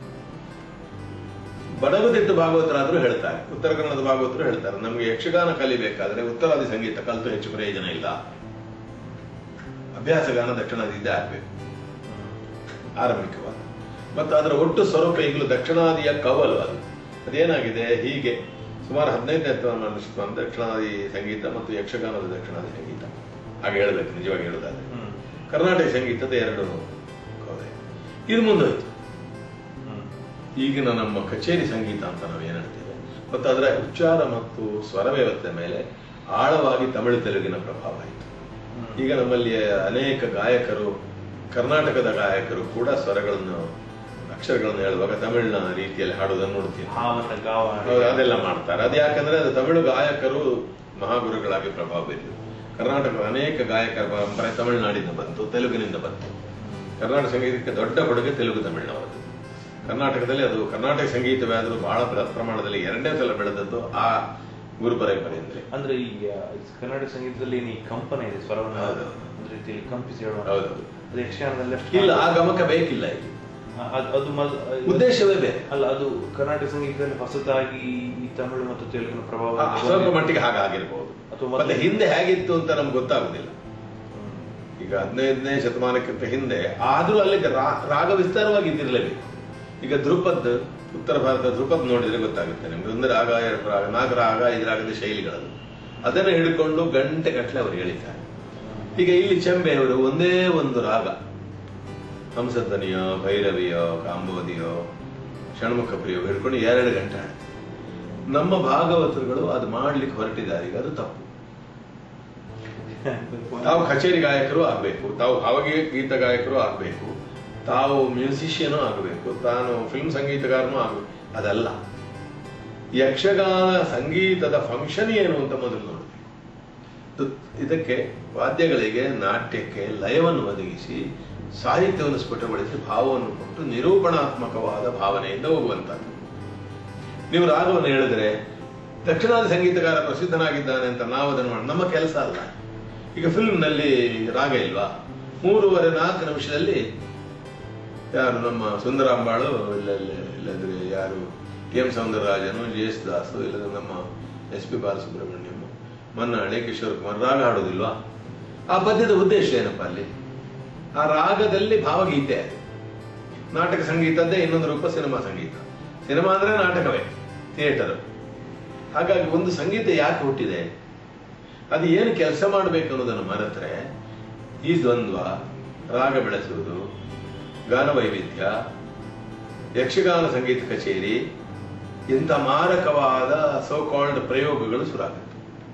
ಬಡಗುದಿಟ್ಟು ಭಾಗವತರಾದ್ರೂ ಹೇಳ್ತಾರೆ ಉತ್ತರ ಕನ್ನಡದ ಭಾಗವತರು ಹೇಳ್ತಾರೆ ನಮಗೆ ಯಕ್ಷಗಾನ ಕಲಿಬೇಕಾದ್ರೆ ಉತ್ತರಾದಿ ಸಂಗೀತ ಕಲಿತು ಹೆಚ್ಚು ಪ್ರಯೋಜನ ಇಲ್ಲ ಅಭ್ಯಾಸಗಾನ ದಕ್ಷಿಣಾದಿ ಇದ್ದೇ ಆಗ್ಬೇಕು ಆರಂಭಿಕವಾದ ಮತ್ತು ಅದರ ಒಟ್ಟು ಸ್ವರೂಪ ಈಗಲೂ ದಕ್ಷಿಣಾದಿಯ ಕವಲು ಅದು ಅದೇನಾಗಿದೆ ಹೀಗೆ ಸುಮಾರು ಹದಿನೈದನೇ ಶತಮಾನ ಶತಮಾನ ದಕ್ಷಿಣಾದಿ ಸಂಗೀತ ಮತ್ತು ಯಕ್ಷಗಾನದ ದಕ್ಷಿಣಾದಿ ಸಂಗೀತ ಹಾಗೆ ಹೇಳಬೇಕು ನಿಜವಾಗಿ ಹೇಳೋದಾದ್ರೆ ಹ್ಮ್. ಕರ್ನಾಟಕ ಸಂಗೀತದ ಎರಡು ಕವಲೆ ಇದು ಮುಂದೋಯ್ತು ಹ್ಮ್. ಈಗಿನ ನಮ್ಮ ಕಚೇರಿ ಸಂಗೀತ ಅಂತ ನಾವು ಏನ್ ಹೇಳ್ತೇವೆ ಮತ್ತು ಅದರ ಉಚ್ಚಾರ ಮತ್ತು ಸ್ವರ ವ್ಯವಸ್ಥೆ ಮೇಲೆ ಆಳವಾಗಿ ತಮಿಳು ತೆಲುಗಿನ ಪ್ರಭಾವ ಆಯಿತು ಹ್ಮ್. ಈಗ ನಮ್ಮಲ್ಲಿ ಅನೇಕ ಗಾಯಕರು ಕರ್ನಾಟಕದ ಗಾಯಕರು ಕೂಡ ಸ್ವರಗಳನ್ನು ಅಕ್ಷರಗಳನ್ನು ಹೇಳುವಾಗ ತಮಿಳಿನ ರೀತಿಯಲ್ಲಿ ಹಾಡುವುದನ್ನು ನೋಡ್ತೀನಿ ಭಾವನ ಗಾವ ಹೌದು, ಅದೆಲ್ಲ ಮಾಡ್ತಾರೆ ಅದು ಯಾಕಂದ್ರೆ ಅದು ತಮಿಳು ಗಾಯಕರು ಮಹಾಗುರುಗಳಾಗಿ ಪ್ರಭಾವ ಬೀರಿದರು ಕರ್ನಾಟಕದ ಅನೇಕ ಗಾಯಕರ ಪರಂಪರೆ ತಮಿಳುನಾಡಿಂದ ಬಂತು ತೆಲುಗಿನಿಂದ ಬಂತು ಕರ್ನಾಟಕ ಸಂಗೀತಕ್ಕೆ ದೊಡ್ಡ ಕೊಡುಗೆ ತೆಲುಗು ತಮಿಳಿನವರದ್ದು ಕರ್ನಾಟಕದಲ್ಲಿ ಅದು ಕರ್ನಾಟಕ ಸಂಗೀತವೇ ಆದರೂ ಬಹಳ ಬೃಹತ್ ಪ್ರಮಾಣದಲ್ಲಿ ಎರಡನೇ ಸಲ ಬೆಳೆದದ್ದು ಆ ಗುರು ಪರಂಪರೆಯಿಂದಲೇ ಅಂದ್ರೆ ಈ ಆ, ಕನ್ನಡ ಸಂಗೀತದಲ್ಲಿ ಈ ಕಂಪನ ಇದೆ ಸ್ವರವನ್ನು ಹೌದು. ಒಂದು ರೀತಿಯಲ್ಲಿ ಕಂಪಿಸಿ ಹೇಳುವ ಹೌದೌದು ಅದು ಯಕ್ಷಗಾನದಲ್ಲಿ ಅಷ್ಟು ಇಲ್ಲ ಆ ಗಮಕ ಬೇಕಿಲ್ಲ ಇಲ್ಲಿ ಆ, ಅದು ಅದು ಮೊದ- ಉದ್ದೇಶವೇ ಬೇರೆ ಅಲ್ಲ ಅದು ಕರ್ನಾಟಕ ಸಂಗೀತದಲ್ಲಿ ಹೊಸದಾಗಿ ಈ ತಮಿಳು ಮತ್ತು ತೆಲುಗಿನ ಪ್ರಭಾವ ಆ, ಸ್ವಲ್ಪ ಮಟ್ಟಿಗೆ ಹಾಗಾಗಿರ್ಬೋದು ಅಥವಾ ಮತ್ತೆ ಮೊದಲು- ಹಿಂದೆ ಹೇಗಿತ್ತು ಅಂತ ನಮ್ಗೆ ಗೊತ್ತಾಗುದಿಲ್ಲ ಹ್ಮ್. ಈಗ ಹದಿನೈದನೇ ಶತಮಾನಕ್ಕಿಂತ ಹಿಂದೆ ಆದ್ರೂ ಅಲ್ಲಿಗೆ ರಾ- ರಾಗ ವಿಸ್ತಾರವಾಗಿ ಇದ್ದಿರಲೇಬೇಕು ಈಗ ಧ್ರುಪದ್ ಉತ್ತರ ಭಾರತ ಧ್ರುಪದ್ ನೋಡಿದ್ರೆ ಗೊತ್ತಾಗುತ್ತೆ ನಿಮ್ಗೆ ಒಂದು ರಾಗ ಎರಡು ರಾಗ ನಾಲ್ಕು ರಾಗ ಐದು ರಾಗದ ಶೈಲಿಗಳು ಅದನ್ನು ಹಿಡ್ಕೊಂಡು ಗಂಟೆ ಗಟ್ಟಲೆ ಅವರು ಹೇಳಿದ್ದಾರೆ ಈಗ ಇಲ್ಲಿ ಚೆಂಬೆಯವರು ಒಂದೇ ಒಂದು ರಾಗ ಹಂಸಧ್ವನಿಯೋ ಭೈರವಿಯೋ ಕಾಂಬೋದಿಯೋ ಷಣ್ಮುಖ ಪ್ರಿಯೋ ಹಿಡ್ಕೊಂಡು ಎರಡು ಗಂಟೆ ಹಾಡ್ತಾರೆ ನಮ್ಮ ಭಾಗವತರುಗಳು ಅದು ಮಾಡ್ಲಿಕ್ಕೆ ಹೊರಟಿದ್ದಾರೆ ಈಗ ಅದು ತಪ್ಪು ತಾವು ಕಚೇರಿ ಗಾಯಕರು ಆಗ್ಬೇಕು ತಾವು ಭಾವಗೀತ ಗಾಯಕರು ಆಗ್ಬೇಕು ತಾವು ಮ್ಯೂಸಿಷಿಯನು ಆಗಬೇಕು ತಾನು ಫಿಲ್ಮ್ ಸಂಗೀತಗಾರನೂ ಆಗಬೇಕು ಅದಲ್ಲ ಯಕ್ಷಗಾನ ಸಂಗೀತದ ಫಂಕ್ಷನ್ ಏನು ಅಂತ ಮೊದಲು ನೋಡಬೇಕು ಇದು- ಇದಕ್ಕೆ ವಾದ್ಯಗಳಿಗೆ ನಾಟ್ಯಕ್ಕೆ ಲಯವನ್ನು ಒದಗಿಸಿ ಸಾಹಿತ್ಯವನ್ನು ಸ್ಫುಟಗೊಳಿಸಿ ಭಾವವನ್ನು ಕೊಟ್ಟು ನಿರೂಪಣಾತ್ಮಕವಾದ ಭಾವನೆಯಿಂದ ಹೋಗುವಂತದ್ದು ನೀವು ರಾಗವನ್ನು ಹೇಳಿದ್ರೆ ದಕ್ಷಿಣಾದಿ ಸಂಗೀತಗಾರ ಪ್ರಸಿದ್ಧನಾಗಿದ್ದಾನೆ ಅಂತ ನಾವು ಅದನ್ನು ಮಾಡಿ ನಮ್ಮ ಕೆಲಸ ಅಲ್ಲ ಈಗ ಫಿಲ್ಮ್ನಲ್ಲಿ ರಾಗ ಇಲ್ವಾ ಮೂರುವರೆ ನಾಲ್ಕು ನಿಮಿಷದಲ್ಲಿ ಯಾರು ನಮ್ಮ ಸುಂದರಾಂಬಾಳು ಇಲ್ಲ ಇಲ್ಲ- ಇಲ್ಲದ್ರೆ ಯಾರು ಟಿ ಎಂ ಸೌಂದರರಾಜನು ಜಿ ಎಸ್ ದಾಸು ಇಲ್ಲದ್ರೆ ನಮ್ಮ ಎಸ್ ಪಿ ಬಾಲಸುಬ್ರಹ್ಮಣ್ಯಂ ಮನ್ನಾಳೆ ಕಿಶೋರ್ ಕುಮಾರ್ ರಾಗ ಹಾಡೋದಿಲ್ವಾ ಆ ಪದ್ಯದ ಉದ್ದೇಶ ಏನಪ್ಪ ಅಲ್ಲಿ ಆ ರಾಗದಲ್ಲಿ ಭಾವಗೀತೆ ಅದು ನಾಟಕ ಸಂಗೀತದ್ದೇ ಇನ್ನೊಂದು ರೂಪ ಸಿನಿಮಾ ಸಂಗೀತ ಸಿನಿಮಾ ಅಂದ್ರೆ ನಾಟಕವೇ ಥಿಯೇಟರ್ ಹಾಗಾಗಿ ಒಂದು ಸಂಗೀತ ಯಾಕೆ ಹುಟ್ಟಿದೆ ಅದು ಏನು ಕೆಲಸ ಮಾಡಬೇಕು ಅನ್ನೋದನ್ನು ಮರೆತರೆ ಈ ದ್ವಂದ್ವ ರಾಗ ಬೆಳೆಸುವುದು ಗಾನ ವೈವಿಧ್ಯ ಯಕ್ಷಗಾನ ಸಂಗೀತ ಕಚೇರಿ ಇಂಥ ಮಾರಕವಾದ ಸೋ ಕಾಲ್ಡ್ ಪ್ರಯೋಗಗಳು ಶುರುವಾಗುತ್ತೆ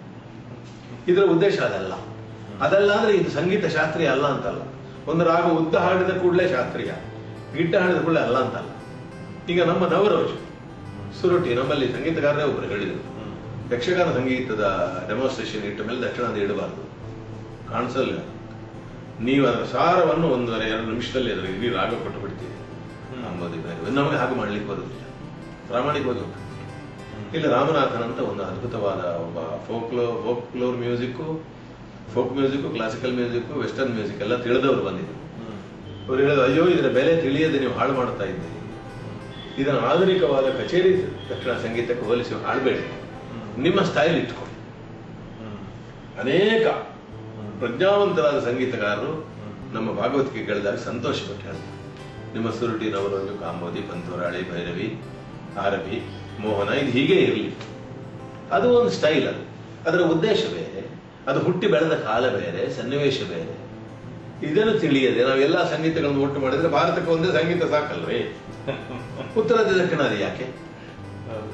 ಇದರ ಉದ್ದೇಶ ಅದಲ್ಲ ಅದಲ್ಲ ಅಂದ್ರೆ ಇದು ಸಂಗೀತ ಶಾಸ್ತ್ರೀಯ ಅಲ್ಲ ಅಂತಲ್ಲ ಒಂದು ರಾಗ ಉದ್ದ ಹಾಡಿದ ಕೂಡಲೇ ಶಾಸ್ತ್ರೀಯ ಗಿಡ್ಡ ಹಾಡಿದ ಕೂಡಲೇ ಅಲ್ಲ ಅಂತಲ್ಲ ಈಗ ನಮ್ಮ ನವರೋಜ್ ಸುರುಟಿ ನಮ್ಮಲ್ಲಿ ಸಂಗೀತಗಾರರೇ ಒಬ್ಬರು ಹೇಳಿದರು ಹ್ಮ್. ಯಕ್ಷಗಾನ ಸಂಗೀತದ ಡೆಮಾನ್ಸ್ಟ್ರೇಷನ್ ಇಟ್ಟ ಮೇಲೆ ದಕ್ಷಿಣಾದಿ ಇಡಬಾರ್ದು ಕಾಣಿಸಲ್ಲ ನೀವು ಅದರ ಸಾರವನ್ನು ಒಂದೂವರೆ ಎರಡು ನಿಮಿಷದಲ್ಲಿ ಅದರ ಇಡೀ ರಾಗ ಕೊಟ್ಟು ಬಿಡ್ತೀರಿ ಹ್ಮ್. ಅಂಬೋದು ಬೇರೆ ನಮಗೆ ಹಾಗೆ ಮಾಡ್ಲಿಕ್ಕೆ ಬರುವುದಿಲ್ಲ ಪ್ರಾಮಾಣಿಕವಾಗಿ ಉಂಟು ಹ್ಮ್. ಇಲ್ಲ ರಾಮನಾಥನ್ ಅಂತ ಒಂದು ಅದ್ಭುತವಾದ ಒಬ್ಬ ಫೋಕ್ಲೋ folklore music folk music classical music western music ಎಲ್ಲ ತಿಳಿದವರು ಬಂದಿದ್ರು ಹ್ಮ್. ಅವ್ರು ಹೇಳಿದ್ರು ಅಯ್ಯೋ ಇದರ ಬೆಲೆ ತಿಳಿಯದೆ ನೀವು ಹಾಳು ಮಾಡ್ತಾ ಇದ್ದೀರಿ ಇದನ್ನು ಆಧುನಿಕವಾದ ಕಚೇರಿ ದಕ್ಷಿಣ ಸಂಗೀತಕ್ಕೆ ಹೋಲಿಸಿ ಹಾಡಬೇಡಿ ಹ್ಮ್. ನಿಮ್ಮ ಸ್ಟೈಲ್ ಇಟ್ಕೊಳ್ಳಿ ಹ್ಮ್. ಅನೇಕ ಹ್ಮ್. ಪ್ರಜ್ಞಾವಂತರಾದ ಸಂಗೀತಗಾರರು ಹ್ಮ್. ನಮ್ಮ ಭಾಗವತಿಕೆ ಕೇಳಿದಾಗ ಸಂತೋಷಪಟ್ಟು ಹೇಳ್ತಾರೆ ನಿಮ್ಮ ಸುರುಟಿ ನವರೋಜು ಕಾಂಬೋದಿ ಪಂತೋರಾಳಿ ಭೈರವಿ ಆರಬಿ ಮೋಹನ ಇದು ಹೀಗೆ ಇರಲಿ ಅದು ಒಂದು ಸ್ಟೈಲ್ ಅದು ಅದರ ಉದ್ದೇಶ ಬೇರೆ ಅದು ಹುಟ್ಟಿ ಬೆಳೆದ ಕಾಲ ಬೇರೆ ಸನ್ನಿವೇಶ ಬೇರೆ ಇದನ್ನು ತಿಳಿಯದೆ ನಾವೆಲ್ಲ ಸಂಗೀತಗಳನ್ನು ಒಟ್ಟು ಮಾಡಿದ್ರೆ ಭಾರತಕ್ಕೆ ಒಂದೇ ಸಂಗೀತ ಸಾಕಲ್ವೇ ಉತ್ತರದ ದಕ್ಷಿಣಾದಿ ಯಾಕೆ ಹೌದು.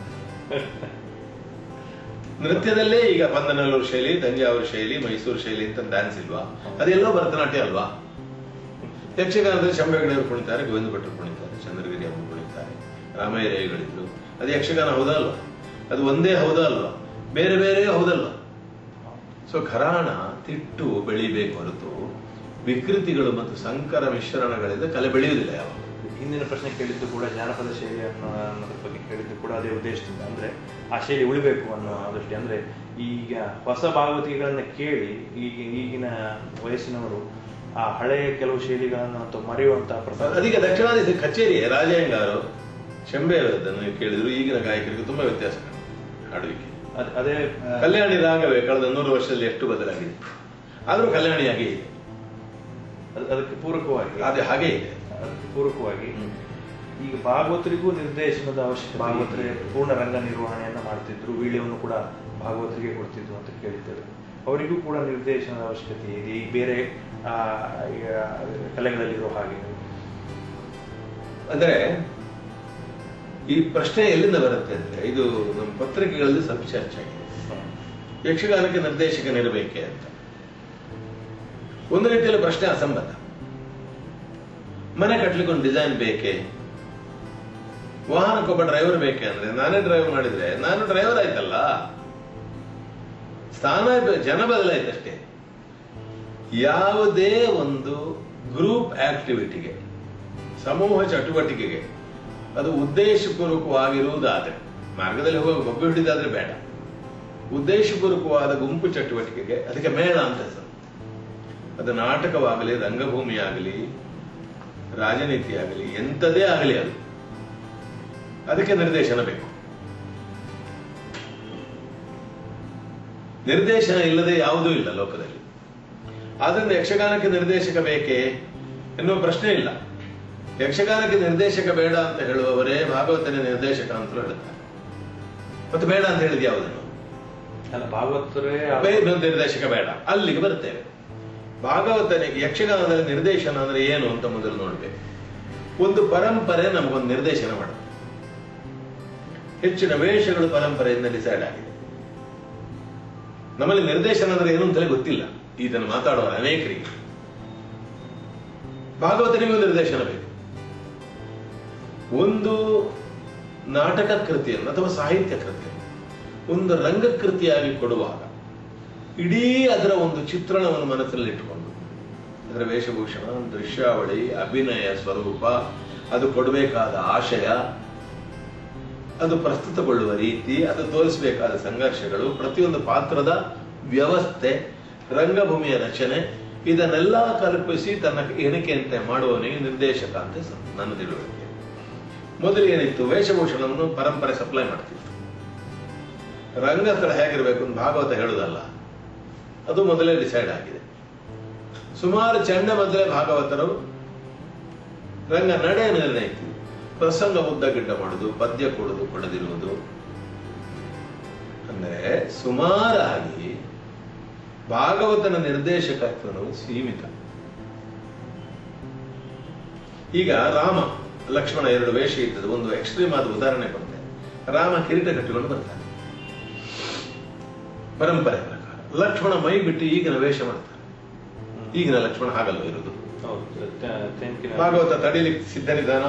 ನೃತ್ಯದಲ್ಲೇ ಈಗ ಪಂದನಲ್ಲೂರು ಶೈಲಿ ತಂಜಾವೂರು ಶೈಲಿ ಮೈಸೂರು ಶೈಲಿ ಅಂತ ಡ್ಯಾನ್ಸ್ ಇಲ್ವಾ ಅದೆಲ್ಲೋ ಭರತನಾಟ್ಯ ಅಲ್ವಾ ಯಕ್ಷಗಾನದಲ್ಲಿ ಶಂಭೆಗಡೆಯವರು ಕುಣಿತಾರೆ ಗೋವಿಂದ ಭಟ್ರು ಕುಣಿತಾರೆ ಚಂದ್ರಗಿರಿ ಅವರು ಕುಣಿತಾರೆ ರಾಮಯ್ಯಗಳಿದ್ರು ಅದು ಯಕ್ಷಗಾನ ಹೌದಾ ಅಲ್ವಾ ಅದು ಒಂದೇ ಹೌದಾ ಅಲ್ವಾ ಬೇರೆ ಬೇರೆ ಹೌದಲ್ವಾ ಸೊ ಖರಾಣ ತಿಟ್ಟು ಬೆಳಿಬೇಕು ಹೊರತು ವಿಕೃತಿಗಳು ಮತ್ತು ಸಂಕರ ಮಿಶ್ರಣಗಳಿಂದ ಕಲೆ ಬೆಳೆಯುವುದಿಲ್ಲ ಯಾವಾಗ ಹಿಂದಿನ ಪ್ರಶ್ನೆ ಕೇಳಿದ್ದು ಕೂಡ ಜಾನಪದ ಶೈಲಿ ಅನ್ನೋ ಅನ್ನೋದ್ರ ಬಗ್ಗೆ ಕೇಳಿದ್ದು ಕೂಡ ಅದೇ ಉದ್ದೇಶದಿಂದ ಅಂದ್ರೆ ಆ ಶೈಲಿ ಉಳಿಬೇಕು ಅನ್ನೋ ದೃಷ್ಟಿ ಅಂದ್ರೆ ಈಗ ಹೊಸ ಭಾಗವತಿಗಳನ್ನ ಕೇಳಿ ಈಗ ಈಗಿನ ವಯಸ್ಸಿನವರು ಆ ಹಳೆಯ ಕೆಲವು ಶೈಲಿಗಳನ್ನು ಅಥವಾ ಮರೆಯುವಂತ ಪ್ರಸಾದ ಅದೀಗ ದಕ್ಷಿಣಾದಿ ಕಚೇರಿ ರಾಜಯ್ಯಂಗಾರು ಶಂಬೆ ನೀವು ಕೇಳಿದ್ರು ಈಗಿನ ಗಾಯಕರಿಗೆ ತುಂಬಾ ವ್ಯತ್ಯಾಸ ಕಾಣುತ್ತೆ ಹಾಡುವಿಕೆ ಅದ್- ಅದೇ ಆ, ಕಲ್ಯಾಣಿ ರಾಗವೇ ಕಳೆದ ನೂರು ವರ್ಷದಲ್ಲಿ ಎಷ್ಟು ಬದಲಾಗಿದೆ ಆದ್ರೂ ಕಲ್ಯಾಣಿ ಹಾಗೆ ಇದೆ ಅದ್- ಅದಕ್ಕೆ ಪೂರಕವಾಗಿ ಅದೇ ಹಾಗೆ ಇದೆ ಅದಕ್ಕೆ ಪೂರಕವಾಗಿ ಈಗ ಭಾಗವತರಿಗೂ ನಿರ್ದೇಶನದ ಅವಶ್ಯಕತೆ ಭಾಗವತರೇ ಪೂರ್ಣ ರಂಗ ನಿರ್ವಹಣೆಯನ್ನ ಮಾಡ್ತಿದ್ರು ವೀಳ್ಯವನ್ನು ಕೂಡ ಭಾಗವತರಿಗೆ ಕೊಡ್ತಿದ್ರು ಅಂತ ಕೇಳಿದ್ದೇವೆ ಅವರಿಗೂ ಕೂಡ ನಿರ್ದೇಶನದ ಅವಶ್ಯಕತೆ ಇದೆ ಈ ಬೇರೆ ಆ, ಈಗ ಕಲೆಗಳಲ್ಲಿರೋ ಹಾಗೆ ಅಂದ್ರೆ ಈ ಪ್ರಶ್ನೆ ಎಲ್ಲಿಂದ ಬರುತ್ತೆ ಅಂದ್ರೆ ಇದು ನಮ್ಮ ಪತ್ರಿಕೆಗಳಲ್ಲಿ ಸ್ವಲ್ಪ ಚರ್ಚೆ ಆಗಿದೆ ಯಕ್ಷಗಾನಕ್ಕೆ ನಿರ್ದೇಶಕನಿರಬೇಕೆ ಅಂತ ಒಂದು ರೀತಿಯಲ್ಲಿ ಪ್ರಶ್ನೆ ಅಸಂಬದ್ಧ ಮನೆ ಕಟ್ಲಿಕ್ಕೆ ಒಂದು ಡಿಸೈನ್ ಬೇಕೆ ವಾಹನಕ್ಕೊಬ್ಬ ಡ್ರೈವರ್ ಬೇಕೆ ಅಂದ್ರೆ ನಾನೇ ಡ್ರೈವ್ ಮಾಡಿದ್ರೆ ನಾನು ಡ್ರೈವರ್ ಆಯ್ತಲ್ಲ ಸ್ಥಾನ ಬ- ಜನ ಬದಲಾಯ್ತಷ್ಟೇ ಯಾವುದೇ ಒಂದು ಗ್ರೂಪ್ ಆಕ್ಟಿವಿಟಿಗೆ ಸಮೂಹ ಚಟುವಟಿಕೆಗೆ ಅದು ಉದ್ದೇಶಪೂರ್ವಕವಾಗಿರುವುದಾದ್ರೆ ಮಾರ್ಗದಲ್ಲಿ ಹೋಗುವ ಗೊಬ್ಬೆ ಹಿಡಿದಾದ್ರೆ ಬೇಡ ಉದ್ದೇಶಪೂರ್ವಕವಾದ ಗುಂಪು ಚಟುವಟಿಕೆಗೆ ಅದಕ್ಕೆ ಮೇಳ ಅಂತ ಹೆಸರು ಅದು ನಾಟಕವಾಗಲಿ ರಂಗಭೂಮಿಯಾಗಲಿ ರಾಜನೀತಿ ಆಗಲಿ ಎಂಥದೇ ಆಗಲಿ ಅದು ಅದಕ್ಕೆ ನಿರ್ದೇಶನ ಬೇಕು ನಿರ್ದೇಶನ ಇಲ್ಲದೆ ಯಾವುದೂ ಇಲ್ಲ ಲೋಕದಲ್ಲಿ ಆದ್ರಿಂದ ಯಕ್ಷಗಾನಕ್ಕೆ ನಿರ್ದೇಶಕ ಬೇಕೇ ಎನ್ನುವ ಪ್ರಶ್ನೆ ಇಲ್ಲ ಯಕ್ಷಗಾನಕ್ಕೆ ನಿರ್ದೇಶಕ ಬೇಡ ಅಂತ ಹೇಳುವವರೇ ಭಾಗವತನ ನಿರ್ದೇಶಕ ಅಂತ ಹೇಳ್ತಾರೆ ಮತ್ತೆ ಬೇಡ ಅಂತ ಹೇಳಿದ ಯಾವುದನ್ನು ಅಲ್ಲ ಭಾಗವತರೇ ಆ- ಬೇರೆ ನಿರ್ದೇಶಕ ಬೇಡ ಅಲ್ಲಿಗೆ ಬರ್ತೇವೆ ಭಾಗವತನಿಗೆ ಯಕ್ಷಗಾನದಲ್ಲಿ ನಿರ್ದೇಶನ ಅಂದ್ರೆ ಏನು ಅಂತ ಮೊದಲು ನೋಡ್ಬೇಕು ಒಂದು ಪರಂಪರೆ ನಮಗೊಂದು ನಿರ್ದೇಶನ ಮಾಡುತ್ತೆ ಹೆಚ್ಚಿನ ವೇಷಗಳು ಪರಂಪರೆಯಿಂದ ಡಿಸೈಡ್ ಆಗಿದೆ ನಮ್ಮಲ್ಲಿ ನಿರ್ದೇಶನ ಅಂದ್ರೆ ಏನು ಅಂತಲೇ ಗೊತ್ತಿಲ್ಲ ಇದನ್ನು ಮಾತಾಡುವ ಅನೇಕರಿಗೆ ಭಾಗವತನಿಗೂ ನಿರ್ದೇಶನ ಬೇಕು ಒಂದು ನಾಟಕ ಕೃತಿಯನ್ನು ಅಥವಾ ಸಾಹಿತ್ಯ ಕೃತಿಯನ್ನು ಒಂದು ರಂಗಕೃತಿಯಾಗಿ ಕೊಡುವಾಗ ಇಡೀ ಅದರ ಒಂದು ಚಿತ್ರಣವನ್ನು ಮನಸ್ಸಲ್ಲಿ ಇಟ್ಟುಕೊಂಡು ಅದರ ವೇಷಭೂಷಣ ದೃಶ್ಯಾವಳಿ ಅಭಿನಯ ಸ್ವರೂಪ ಅದು ಕೊಡಬೇಕಾದ ಆಶಯ ಅದು ಪ್ರಸ್ತುತಗೊಳ್ಳುವ ರೀತಿ ಅದು ತೋರಿಸಬೇಕಾದ ಸಂಘರ್ಷಗಳು ಪ್ರತಿಯೊಂದು ಪಾತ್ರದ ವ್ಯವಸ್ಥೆ ರಂಗಭೂಮಿಯ ರಚನೆ ಇದನ್ನೆಲ್ಲ ಕಲ್ಪಿಸಿ ತನ್ನ ಎಣಿಕೆಯಂತೆ ಮಾಡುವವನಿಗೆ ನಿರ್ದೇಶಕ ಅಂತ ಹೆಸರು, ನನ್ನ ತಿಳುವಳಿಕೆ ಮೊದಲು ಏನಿತ್ತು ವೇಷಭೂಷಣವನ್ನು ಪರಂಪರೆ ಸಪ್ಲೈ ಮಾಡ್ತಿತ್ತು ರಂಗಸ್ಥಳ ಹೇಗಿರಬೇಕು ಅಂತ ಭಾಗವತ ಹೇಳುವುದಲ್ಲ ಅದು ಮೊದಲೇ ಡಿಸೈಡ್ ಆಗಿದೆ ಸುಮಾರು ಚಂಡ ಮೊದಲೇ ಭಾಗವತರು ರಂಗ ನಡೆ ನಿರ್ಣಯಿತು ಪ್ರಸಂಗ ಉದ್ದಗಿಡ್ಡ ಮಾಡುದು ಪದ್ಯ ಕೊಡುದು ಕೊಡದಿರುವುದು ಅಂದ್ರೆ ಸುಮಾರಾಗಿ ಭಾಗವತನ ನಿರ್ದೇಶಕತ್ವವು ಸೀಮಿತ ಈಗ ರಾಮ ಲಕ್ಷ್ಮಣ ಎರಡು ವೇಷ ಇದ್ದದ್ದು ಒಂದು ಎಕ್ಸ್ಟ್ರೀಮ್ ಆದ ಉದಾಹರಣೆ ಕೊಡ್ತೇನೆ ರಾಮ ಕಿರೀಟ ಕಟ್ಟಿಕೊಂಡು ಬರ್ತಾನೆ ಪರಂಪರೆ ಪ್ರಕಾರ ಲಕ್ಷ್ಮಣ ಮೈ ಬಿಟ್ಟು ಈಗಿನ ವೇಷ ಮಾಡ್ತಾನೆ ಈಗಿನ ಲಕ್ಷ್ಮಣ ಹಾಗಲ್ಲ ಇರುವುದು ಹೌದು ತ- ತೆಂಕಿನ ಭಾಗವತ ತಡೀಲಿಕ್ಕೆ ಸಿದ್ಧನಿದ್ದಾನ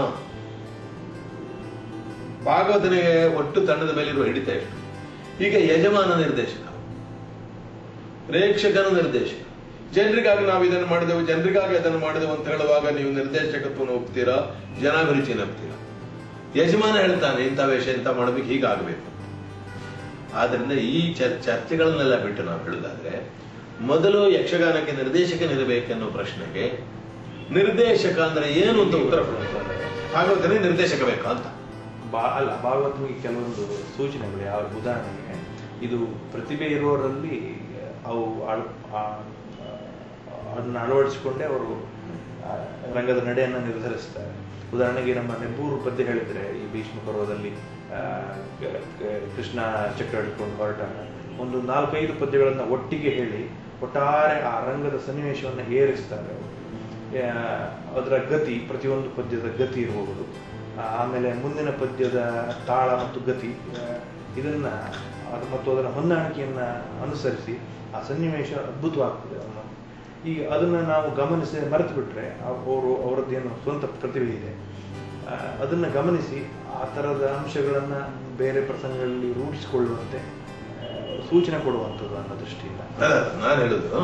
ಭಾಗವತನಿಗೆ ಒಟ್ಟು ತಂಡದ ಮೇಲಿರುವ ಹಿಡಿತ ಎಷ್ಟು ಈಗ ಯಜಮಾನ ನಿರ್ದೇಶಕ ಪ್ರೇಕ್ಷಕನ ನಿರ್ದೇಶಕ ಜನರಿಗಾಗಿ ನಾವು ಇದನ್ನು ಮಾಡಿದೆವು ಜನರಿಗಾಗಿ ಅದನ್ನು ಮಾಡಿದೆವು ಅಂತ ಹೇಳುವಾಗ ನೀವು ನಿರ್ದೇಶಕತ್ವವನ್ನು ಒಪ್ತೀರಾ ಜನಾಭಿರುಚಿನ ಒಪ್ತೀರಾ ಯಜಮಾನ ಹೇಳ್ತಾನೆ ಇಂಥ ವೇಷ ಇಂಥ ಮಾಡಬೇಕು ಹೀಗಾಗಬೇಕು ಆದ್ರಿಂದ ಈ ಚರ್- ಚರ್ಚೆಗಳನ್ನೆಲ್ಲ ಬಿಟ್ಟು ನಾವು ಹೇಳುದಾದ್ರೆ ಮೊದಲು ಯಕ್ಷಗಾನಕ್ಕೆ ನಿರ್ದೇಶಕನಿರಬೇಕೆನ್ನೋ ಪ್ರಶ್ನೆಗೆ ನಿರ್ದೇಶಕ ಅಂದ್ರೆ ಏನು ಅಂತ ಉತ್ತರ ಕೊಡಬೇಕು ಭಾಗವತನಿಗೆ ನಿರ್ದೇಶಕ ಬೇಕಾ ಅಂತ ಬಾ ಅಲ್ಲ ಭಾಗವತನಿಗೆ ಕೆಲವೊಂದು ಸೂಚನೆಗಳು ಯಾವ ಉದಾಹರಣೆಗೆ ಇದು ಪ್ರತಿಭೆ ಇರೋರಲ್ಲಿ ಅವು ಅಳ್- ಆ- ಅದನ್ನ ಅಳವಡಿಸಿಕೊಂಡೇ ಅವರು ಆ, ರಂಗದ ನಡೆಯನ್ನ ನಿರ್ಧರಿಸ್ತಾರೆ ಉದಾಹರಣೆಗೆ ನಮ್ಮ ನೆಬ್ಬೂರು ಪದ್ಯ ಹೇಳಿದ್ರೆ ಈ ಭೀಷ್ಮ ಪರ್ವದಲ್ಲಿ ಆ, ಕ- ಕ- ಕೃಷ್ಣ ಚಕ್ರ ಹಿಡ್ಕೊಂಡು ಹೊರಟಾಗ ಒಂದು ನಾಲ್ಕೈದು ಪದ್ಯಗಳನ್ನ ಒಟ್ಟಿಗೆ ಹೇಳಿ ಒಟ್ಟಾರೆ ಆ ರಂಗದ ಸನ್ನಿವೇಶವನ್ನ ಏರಿಸ್ತಾರೆ ಅವರು ಆ, ಅದರ ಗತಿ ಪ್ರತಿಯೊಂದು ಪದ್ಯದ ಗತಿ ಇರಬಹುದು ಆ, ಆಮೇಲೆ ಮುಂದಿನ ಪದ್ಯದ ತಾಳ ಮತ್ತು ಗತಿ ಆ, ಇದನ್ನ ಅದು ಮತ್ತು ಅದರ ಹೊಂದಾಣಿಕೆಯನ್ನ ಅನುಸರಿಸಿ ಆ ಸನ್ನಿವೇಶ ಅದ್ಭುತವಾಗ್ತದೆ ಅವನು ಈಗ ಅದನ್ನ ನಾವು ಗಮನಿಸಿ ಮರೆತು ಬಿಟ್ರೆ ಅವರು ಅವರದ್ದೇನು ಸ್ವಂತ ಪ್ರತಿಭೆ ಇದೆ ಆ, ಅದನ್ನ ಗಮನಿಸಿ ಆ ಥರದ ಅಂಶಗಳನ್ನ ಬೇರೆ ಪ್ರಸಂಗಗಳಲ್ಲಿ ರೂಢಿಸಿಕೊಳ್ಳುವಂತೆ ಆ, ಸೂಚನೆ ಕೊಡುವಂಥದ್ದು ಅನ್ನೋ ದೃಷ್ಟಿಯಿಂದ ಅಲ್ಲ ನಾನು ಹೇಳುದು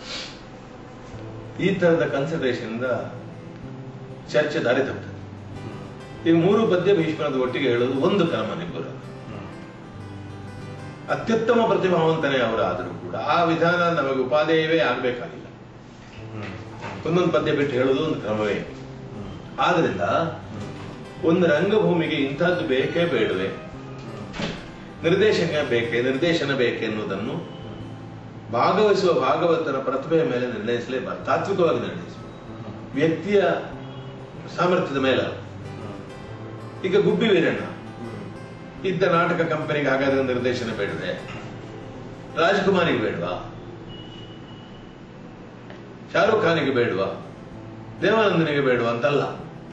ಈ ತರದ ಕನ್ಸಿಡರೇಷನ್ ಇಂದ ಚರ್ಚೆ ದಾರಿ ತಪ್ತದೆ ಈಗ ಮೂರು ಪದ್ಯ ಭೀಷ್ಮರದ ಒಟ್ಟಿಗೆ ಹೇಳೋದು ಒಂದು ಕ್ರಮ ನಿಬ್ಬರು ಹ್ಮ್. ಅತ್ಯುತ್ತಮ ಪ್ರತಿಭಾವಂತನೇ ಅವರಾದರೂ ಕೂಡ ಆ ವಿಧಾನ ನಮಗೆ ಉಪಾದೇಯವೇ ಆಗ್ಬೇಕಾಗಿಲ್ಲ ಹ್ಮ್. ಒಂದೊಂದು ಪದ್ಯ ಬಿಟ್ಟು ಹೇಳೋದು ಒಂದು ಕ್ರಮವೇ ಹ್ಮ್. ಆದ್ರಿಂದ ಹ್ಮ್. ಒಂದು ರಂಗಭೂಮಿಗೆ ಇಂಥದ್ದು ಬೇಕೇ ಬೇಡವೆ ನಿರ್ದೇಶನ ಬೇಕೆ ನಿರ್ದೇಶನ ಬೇಕೆ ಎನ್ನುವುದನ್ನು ಭಾಗವಹಿಸುವ ಭಾಗವತರ ಪ್ರತಿಭೆಯ ಮೇಲೆ ನಿರ್ಣಯಿಸಲೇಬಾರದು ತಾತ್ವಿಕವಾಗಿ ನಿರ್ಣಯಿಸಬೇಕು ವ್ಯಕ್ತಿಯ ಸಾಮರ್ಥ್ಯದ ಮೇಲೆ ಅಲ್ಲ. ಈಗ ಗುಬ್ಬಿ ವೀರಣ್ಣ ಇದ್ದ ನಾಟಕ ಕಂಪನಿಗೆ ಹಾಗಾದ್ರೆ ನಿರ್ದೇಶನ ಬೇಡವೆ ರಾಜ್ಕುಮಾರಿಗೆ ಬೇಡವಾ ಶಾರುಖ್ ಖಾನಿಗೆ ಬೇಡವಾ ದೇವಾನಂದನಿಗೆ ಬೇಡವಾ ಅಂತಲ್ಲ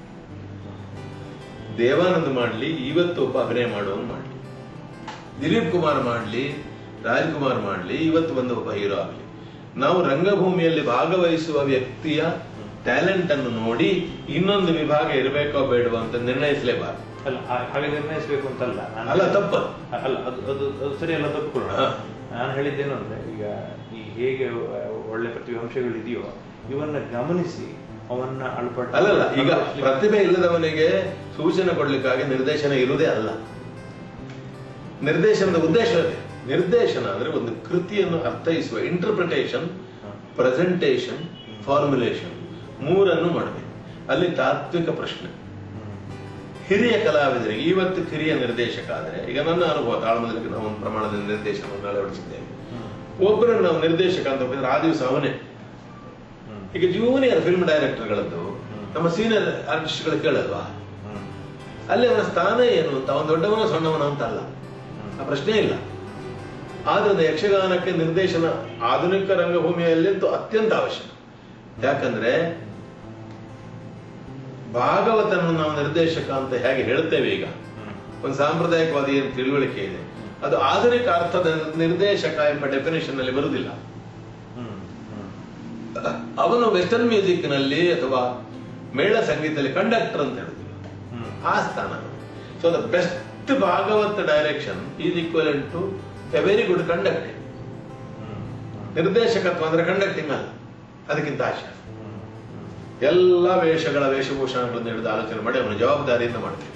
ದೇವಾನಂದ್ ಮಾಡಲಿ ಇವತ್ತು ಒಬ್ಬ ಅಭಿನಯ ಮಾಡುವವನು ಮಾಡಲಿ ದಿಲೀಪ್ ಕುಮಾರ್ ಮಾಡಲಿ ರಾಜ್ಕುಮಾರ್ ಮಾಡಲಿ ಇವತ್ತು ಬಂದ ಒಬ್ಬ ಹೀರೋ ಆಗಲಿ ನಾವು ರಂಗಭೂಮಿಯಲ್ಲಿ ಭಾಗವಹಿಸುವ ವ್ಯಕ್ತಿಯ ಟ್ಯಾಲೆಂಟ್ ಅನ್ನು ನೋಡಿ ಇನ್ನೊಂದು ವಿಭಾಗ ಇರಬೇಕೋ ಬೇಡವೋ ಅಂತ ನಿರ್ಣಯಿಸಲೇಬಾರದು ಅಲ್ಲ ಹಾ- ಹಾಗೆ ನಿರ್ಣಯಿಸಬೇಕು ಅಂತಲ್ಲ ನಾನು- ಅಲ್ಲ ತಪ್ಪು ಅಲ್ಲ ಅದು ಅದು ಅದು ಸರಿ ಅಲ್ಲ ತಪ್ಪುಕೊಳ್ಳೋಣ ಹಾ. ನಾನು ಹೇಳಿದ್ದೇನು ಅಂದ್ರೆ ಈಗ ಈ ಹೇಗೆ ಆ, ಒಳ್ಳೆ ಪ್ರತಿಭಾಂಶಗಳಿದೆಯೋ ಇವನ್ನ ಗಮನಿಸಿ ಅವನ್ನ ಅಳ್ಪಟ್ಟು ಅಲ್ಲಲ್ಲ ಈಗ ಅಳವಡಿಸ್ಲಿಕ್ಕೆ- ಪ್ರತಿಭೆ ಇಲ್ಲದವನಿಗೆ ಸೂಚನೆ ಕೊಡ್ಲಿಕ್ಕಾಗಿ ನಿರ್ದೇಶನ ಇರುವುದೇ ಅಲ್ಲ ನಿರ್ದೇಶನದ ಉದ್ದೇಶವೇ ನಿರ್ದೇಶನ ಅಂದ್ರೆ ಒಂದು ಕೃತಿಯನ್ನು ಅರ್ಥೈಸುವ ಇಂಟರ್ಪ್ರಿಟೇಷನ್ ಹಾ. ಪ್ರೆಸೆಂಟೇಷನ್ ಫಾರ್ಮುಲೇಷನ್ ಮೂರನ್ನು ಮಾಡಬೇಕು ಅಲ್ಲಿ ತಾತ್ವಿಕ ಪ್ರಶ್ನೆ ಹ್ಮ್. ಹಿರಿಯ ಕಲಾವಿದರಿಗೆ ಇವತ್ತು ಕಿರಿಯ ನಿರ್ದೇಶಕ ಆದರೆ ಈಗ ನನ್ನ ಅನುಭವ ತಾಳ್ಮದಲ್ಲಿ ನಾವು ಒಂದು ಪ್ರಮಾಣದ ನಿರ್ದೇಶನವನ್ನು ಅಳವಡಿಸಿದ್ದೇವೆ ಹ್ಮ್. ಒಬ್ಬರನ್ನು ನಾವು ನಿರ್ದೇಶಕ ಅಂತ ಹೋಗಿದ್ರೆ ಆ ದಿವಸ ಅವನೇ ಹ್ಮ್. ಈಗ ಜೂನಿಯರ್ ಫಿಲ್ಮ್ ಡೈರೆಕ್ಟರ್ಗಳದ್ದು ಹ್ಮ್. ನಮ್ಮ ಸೀನಿಯರ್ ಆರ್ಟಿಸ್ಟ್ಗಳು ಕೇಳಲ್ವಾ ಹ್ಮ್. ಅಲ್ಲಿ ಅವನ ಸ್ಥಾನ ಏನು ಅಂತ ಅವನು ದೊಡ್ಡವನ ಸಣ್ಣವನ ಅಂತ ಅಲ್ಲ ಆ ಪ್ರಶ್ನೆ ಇಲ್ಲ ಆದ್ರಿಂದ ಯಕ್ಷಗಾನಕ್ಕೆ ನಿರ್ದೇಶನ ಆಧುನಿಕ ರಂಗಭೂಮಿಯಲ್ಲಂತೂ ಅತ್ಯಂತ ಅವಶ್ಯಕ ಯಾಕಂದ್ರೆ ಭಾಗವತನ ನಾವು ನಿರ್ದೇಶಕ ಅಂತ ಹೇಗೆ ಹೇಳ್ತೇವೆ ಈಗ ಹ್ಮ್. ಒಂದು ಸಾಂಪ್ರದಾಯಿಕವಾದ ಏನು ತಿಳುವಳಿಕೆ ಇದೆ ಅದು ಆಧುನಿಕ ಅರ್ಥದ ನಿರ್ದೇಶಕ ಎಂಬ ಡೆಫಿನೇಷನ್ ಅಲ್ಲಿ ಬರುವುದಿಲ್ಲ ಹ್ಮ್. ಹ್ಮ್. ಅವನು ವೆಸ್ಟರ್ನ್ ಮ್ಯೂಸಿಕ್ ನಲ್ಲಿ ಅಥವಾ ಮೇಳ ಸಂಗೀತದಲ್ಲಿ ಕಂಡಕ್ಟರ್ ಅಂತ ಹೇಳುದಿಲ್ಲ ಹ್ಮ್. ಆ ಸ್ಥಾನ so the best Bhagavat direction is equivalent to a very good conducting hmm. ನಿರ್ದೇಶಕತ್ವ ಅಂದ್ರೆ ಕಂಡಕ್ಟಿಂಗ್ ಅಲ್ಲ ಅದಕ್ಕಿಂತ ಆಶಯ ಹ್ಮ್. ಎಲ್ಲ ವೇಷಗಳ ವೇಷಭೂಷಣಗಳನ್ನು ಹಿಡಿದು ಆಲೋಚನೆ ಮಾಡಿ ಅವನ ಜವಾಬ್ದಾರಿಯಿಂದ ಮಾಡ್ತೀವಿ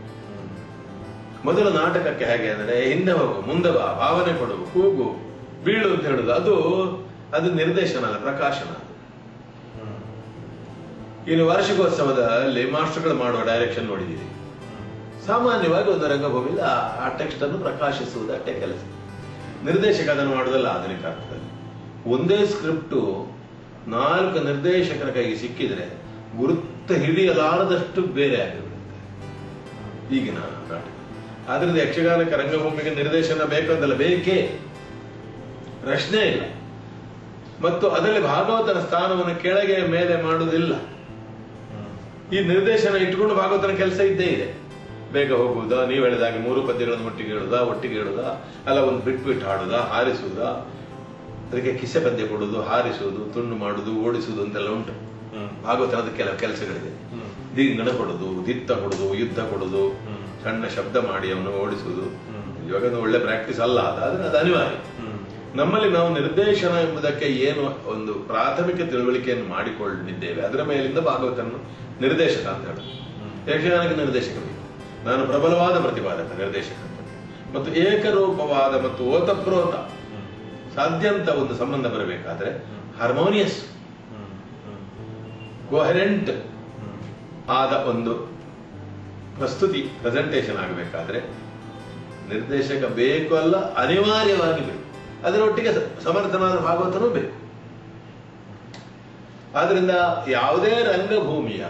ಮೊದಲು ನಾಟಕಕ್ಕೆ ಹೇಗೆ ಅಂದ್ರೆ ಹಿಂದೆ ಹೋಗು ಮುಂದೆ ಬಾ ಭಾವನೆ ಕೊಡು ಕೂಗು ಬೀಳು ಅಂತ ಹೇಳುದು ಅದು ಅದು ನಿರ್ದೇಶನ ಅಲ್ಲ ಪ್ರಕಾಶನ ಅದು. ಹ್ಮ್. ಇನ್ನು ವಾರ್ಷಿಕೋತ್ಸವದಲ್ಲಿ ಮಾಸ್ಟರ್ಗಳು ಮಾಡುವ ಡೈರೆಕ್ಷನ್ ನೋಡಿದ್ದೀರಿ ಸಾಮಾನ್ಯವಾಗಿ ಒಂದು ರಂಗಭೂಮಿಯಲ್ಲಿ ಆ- ಆ ಟೆಕ್ಸ್ಟ್ ಅನ್ನು ಪ್ರಕಾಶಿಸುವುದು ಅಷ್ಟೇ ಕೆಲಸ ನಿರ್ದೇಶಕ ಅದನ್ನು ಮಾಡುವುದಲ್ಲ ಆಧುನಿಕ ಅರ್ಥದಲ್ಲಿ ಒಂದೇ ಸ್ಕ್ರಿಪ್ಟು ನಾಲ್ಕು ನಿರ್ದೇಶಕರ ಕೈಗೆ ಸಿಕ್ಕಿದ್ರೆ ಗುರುತು ಹಿಡಿಯಲಾರದಷ್ಟು ಬೇರೆ ಆಗಿಬಿಡುತ್ತೆ ಈಗಿನ ನಾಟಕ ಆದ್ರಿಂದ ಯಕ್ಷಗಾನಕ್ಕೆ ರಂಗಭೂಮಿಗೆ ನಿರ್ದೇಶನ ಬೇಕಂತಲ್ಲ ಬೇಕೇ ಪ್ರಶ್ನೆ ಇಲ್ಲ ಮತ್ತು ಅದರಲ್ಲಿ ಭಾಗವತನ ಸ್ಥಾನವನ್ನು ಕೆಳಗೆ ಮೇಲೆ ಮಾಡುವುದಿಲ್ಲ ಹ್ಮ್. ಈ ನಿರ್ದೇಶನ ಇಟ್ಕೊಂಡು ಭಾಗವತನ ಕೆಲಸ ಇದ್ದೇ ಇದೆ ಬೇಗ ಹೋಗುವುದಾ ನೀವು ಹೇಳಿದಾಗೆ ಮೂರು ಪದ್ಯಗಳನ್ನು ಒಟ್ಟಿಗೆ ಹೇಳುದಾ ಒಟ್ಟಿಗೆ ಹೇಳುದಾ ಅಲ್ಲ ಒಂದು ಬಿಟ್ಟು ಬಿಟ್ಟು ಹಾಡುದಾ ಹಾರಿಸುವುದಾ ಅದಕ್ಕೆ ಕಿಸೆ ಪದ್ಯ ಕೊಡುದು ಹಾರಿಸುವುದು ತುಂಡು ಮಾಡುದು ಓಡಿಸುವುದು ಅಂತೆಲ್ಲ ಉಂಟು ಹ್ಮ್. ಭಾಗವತನದ ಕೆಲವು ಕೆಲಸಗಳಿದೆ ಹ್ಮ್. ದೀಂಗಣ ಕೊಡುದು ದಿತ್ತ ಕೊಡುದು ಯುದ್ಧ ಕೊಡುದು ಹ್ಮ್. ಸಣ್ಣ ಶಬ್ದ ಮಾಡಿ ಅವನು ಓಡಿಸುವುದು ಹ್ಮ್. ಇವಾಗ ಅದು ಒಳ್ಳೆ ಪ್ರಾಕ್ಟೀಸ್ ಅಲ್ಲ ಅದಾದ್ರೆ ಅದು ಅನಿವಾರ್ಯ ಹ್ಮ್. ನಮ್ಮಲ್ಲಿ ನಾವು ನಿರ್ದೇಶನ ಎಂಬುದಕ್ಕೆ ಏನು ಒಂದು ಪ್ರಾಥಮಿಕ ತಿಳುವಳಿಕೆಯನ್ನು ಮಾಡಿಕೊಂಡಿದ್ದೇವೆ ಅದರ ಮೇಲಿಂದ ಭಾಗವತನ್ನು ನಿರ್ದೇಶಕ ಅಂತ ಹೇಳುದು ಹ್ಮ್. ಯಕ್ಷಗಾನಕ್ಕೆ ನಿರ್ದೇಶಕ ಬೇಕು ನಾನು ಪ್ರಬಲವಾದ ಪ್ರತಿಪಾದಕ ನಿರ್ದೇಶಕ ಅಂತ. ಮತ್ತು ಏಕರೂಪವಾದ ಮತ್ತು ಓತಪ್ರೋತ ಹ್ಮ್. ಸಾಧ್ಯಂತ ಒಂದು ಸಂಬಂಧ ಬರಬೇಕಾದ್ರೆ ಹಾರ್ಮೋನಿಯಸ್ ಹ್ಮ್. ಹ್ಮ್. ಕೋಹರೆಂಟ್ ಹ್ಮ್. ಆದ ಒಂದು ಪ್ರಸ್ತುತಿ ಪ್ರೆಸೆಂಟೇಷನ್ ಆಗಬೇಕಾದ್ರೆ ನಿರ್ದೇಶಕ ಬೇಕು ಅಲ್ಲ ಅನಿವಾರ್ಯವಾಗಿ ಬೇಕು ಅದರೊಟ್ಟಿಗೆ ಸ- ಸಮರ್ಥನಾದ ಭಾಗವತನೂ ಬೇಕು ಆದ್ರಿಂದ ಯಾವುದೇ ರಂಗಭೂಮಿಯ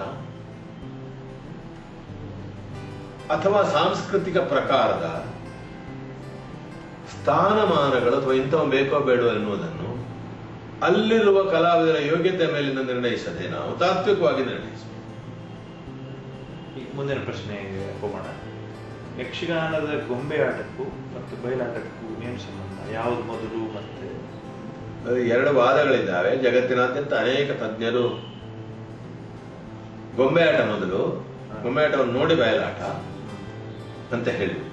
ಅಥವಾ ಸಾಂಸ್ಕೃತಿಕ ಪ್ರಕಾರದ ಸ್ಥಾನಮಾನಗಳು ಅಥವಾ ಇಂಥವ ಬೇಕೋ ಬೇಡೋ ಎನ್ನುವುದನ್ನು ಅಲ್ಲಿರುವ ಕಲಾವಿದರ ಯೋಗ್ಯತೆ ಮೇಲಿನ ನಿರ್ಣಯಿಸದೆ ನಾವು ತಾತ್ವಿಕವಾಗಿ ನಿರ್ಣಯಿಸಬೇಕು ಈಗ ಮುಂದಿನ ಪ್ರಶ್ನೆಗೆ ಹೋಗೋಣ ಯಕ್ಷಗಾನದ ಗೊಂಬೆ ಆಟಕ್ಕೂ ಮತ್ತು ಬಯಲಾಟಕ್ಕೂ ಏನು ಸಂಬಂಧ ಯಾವುದು ಮೊದಲು ಮತ್ತೆ ಅದು ಎರಡು ವಾದಗಳಿದ್ದಾವೆ ಜಗತ್ತಿನಾದ್ಯಂತ ಅನೇಕ ತಜ್ಞರು ಗೊಂಬೆ ಆಟ ಮೊದಲು ಗೊಂಬೆ ಆಟವನ್ನು ನೋಡಿ ಬಯಲಾಟ ಅಂತ ಹೇಳಿದರು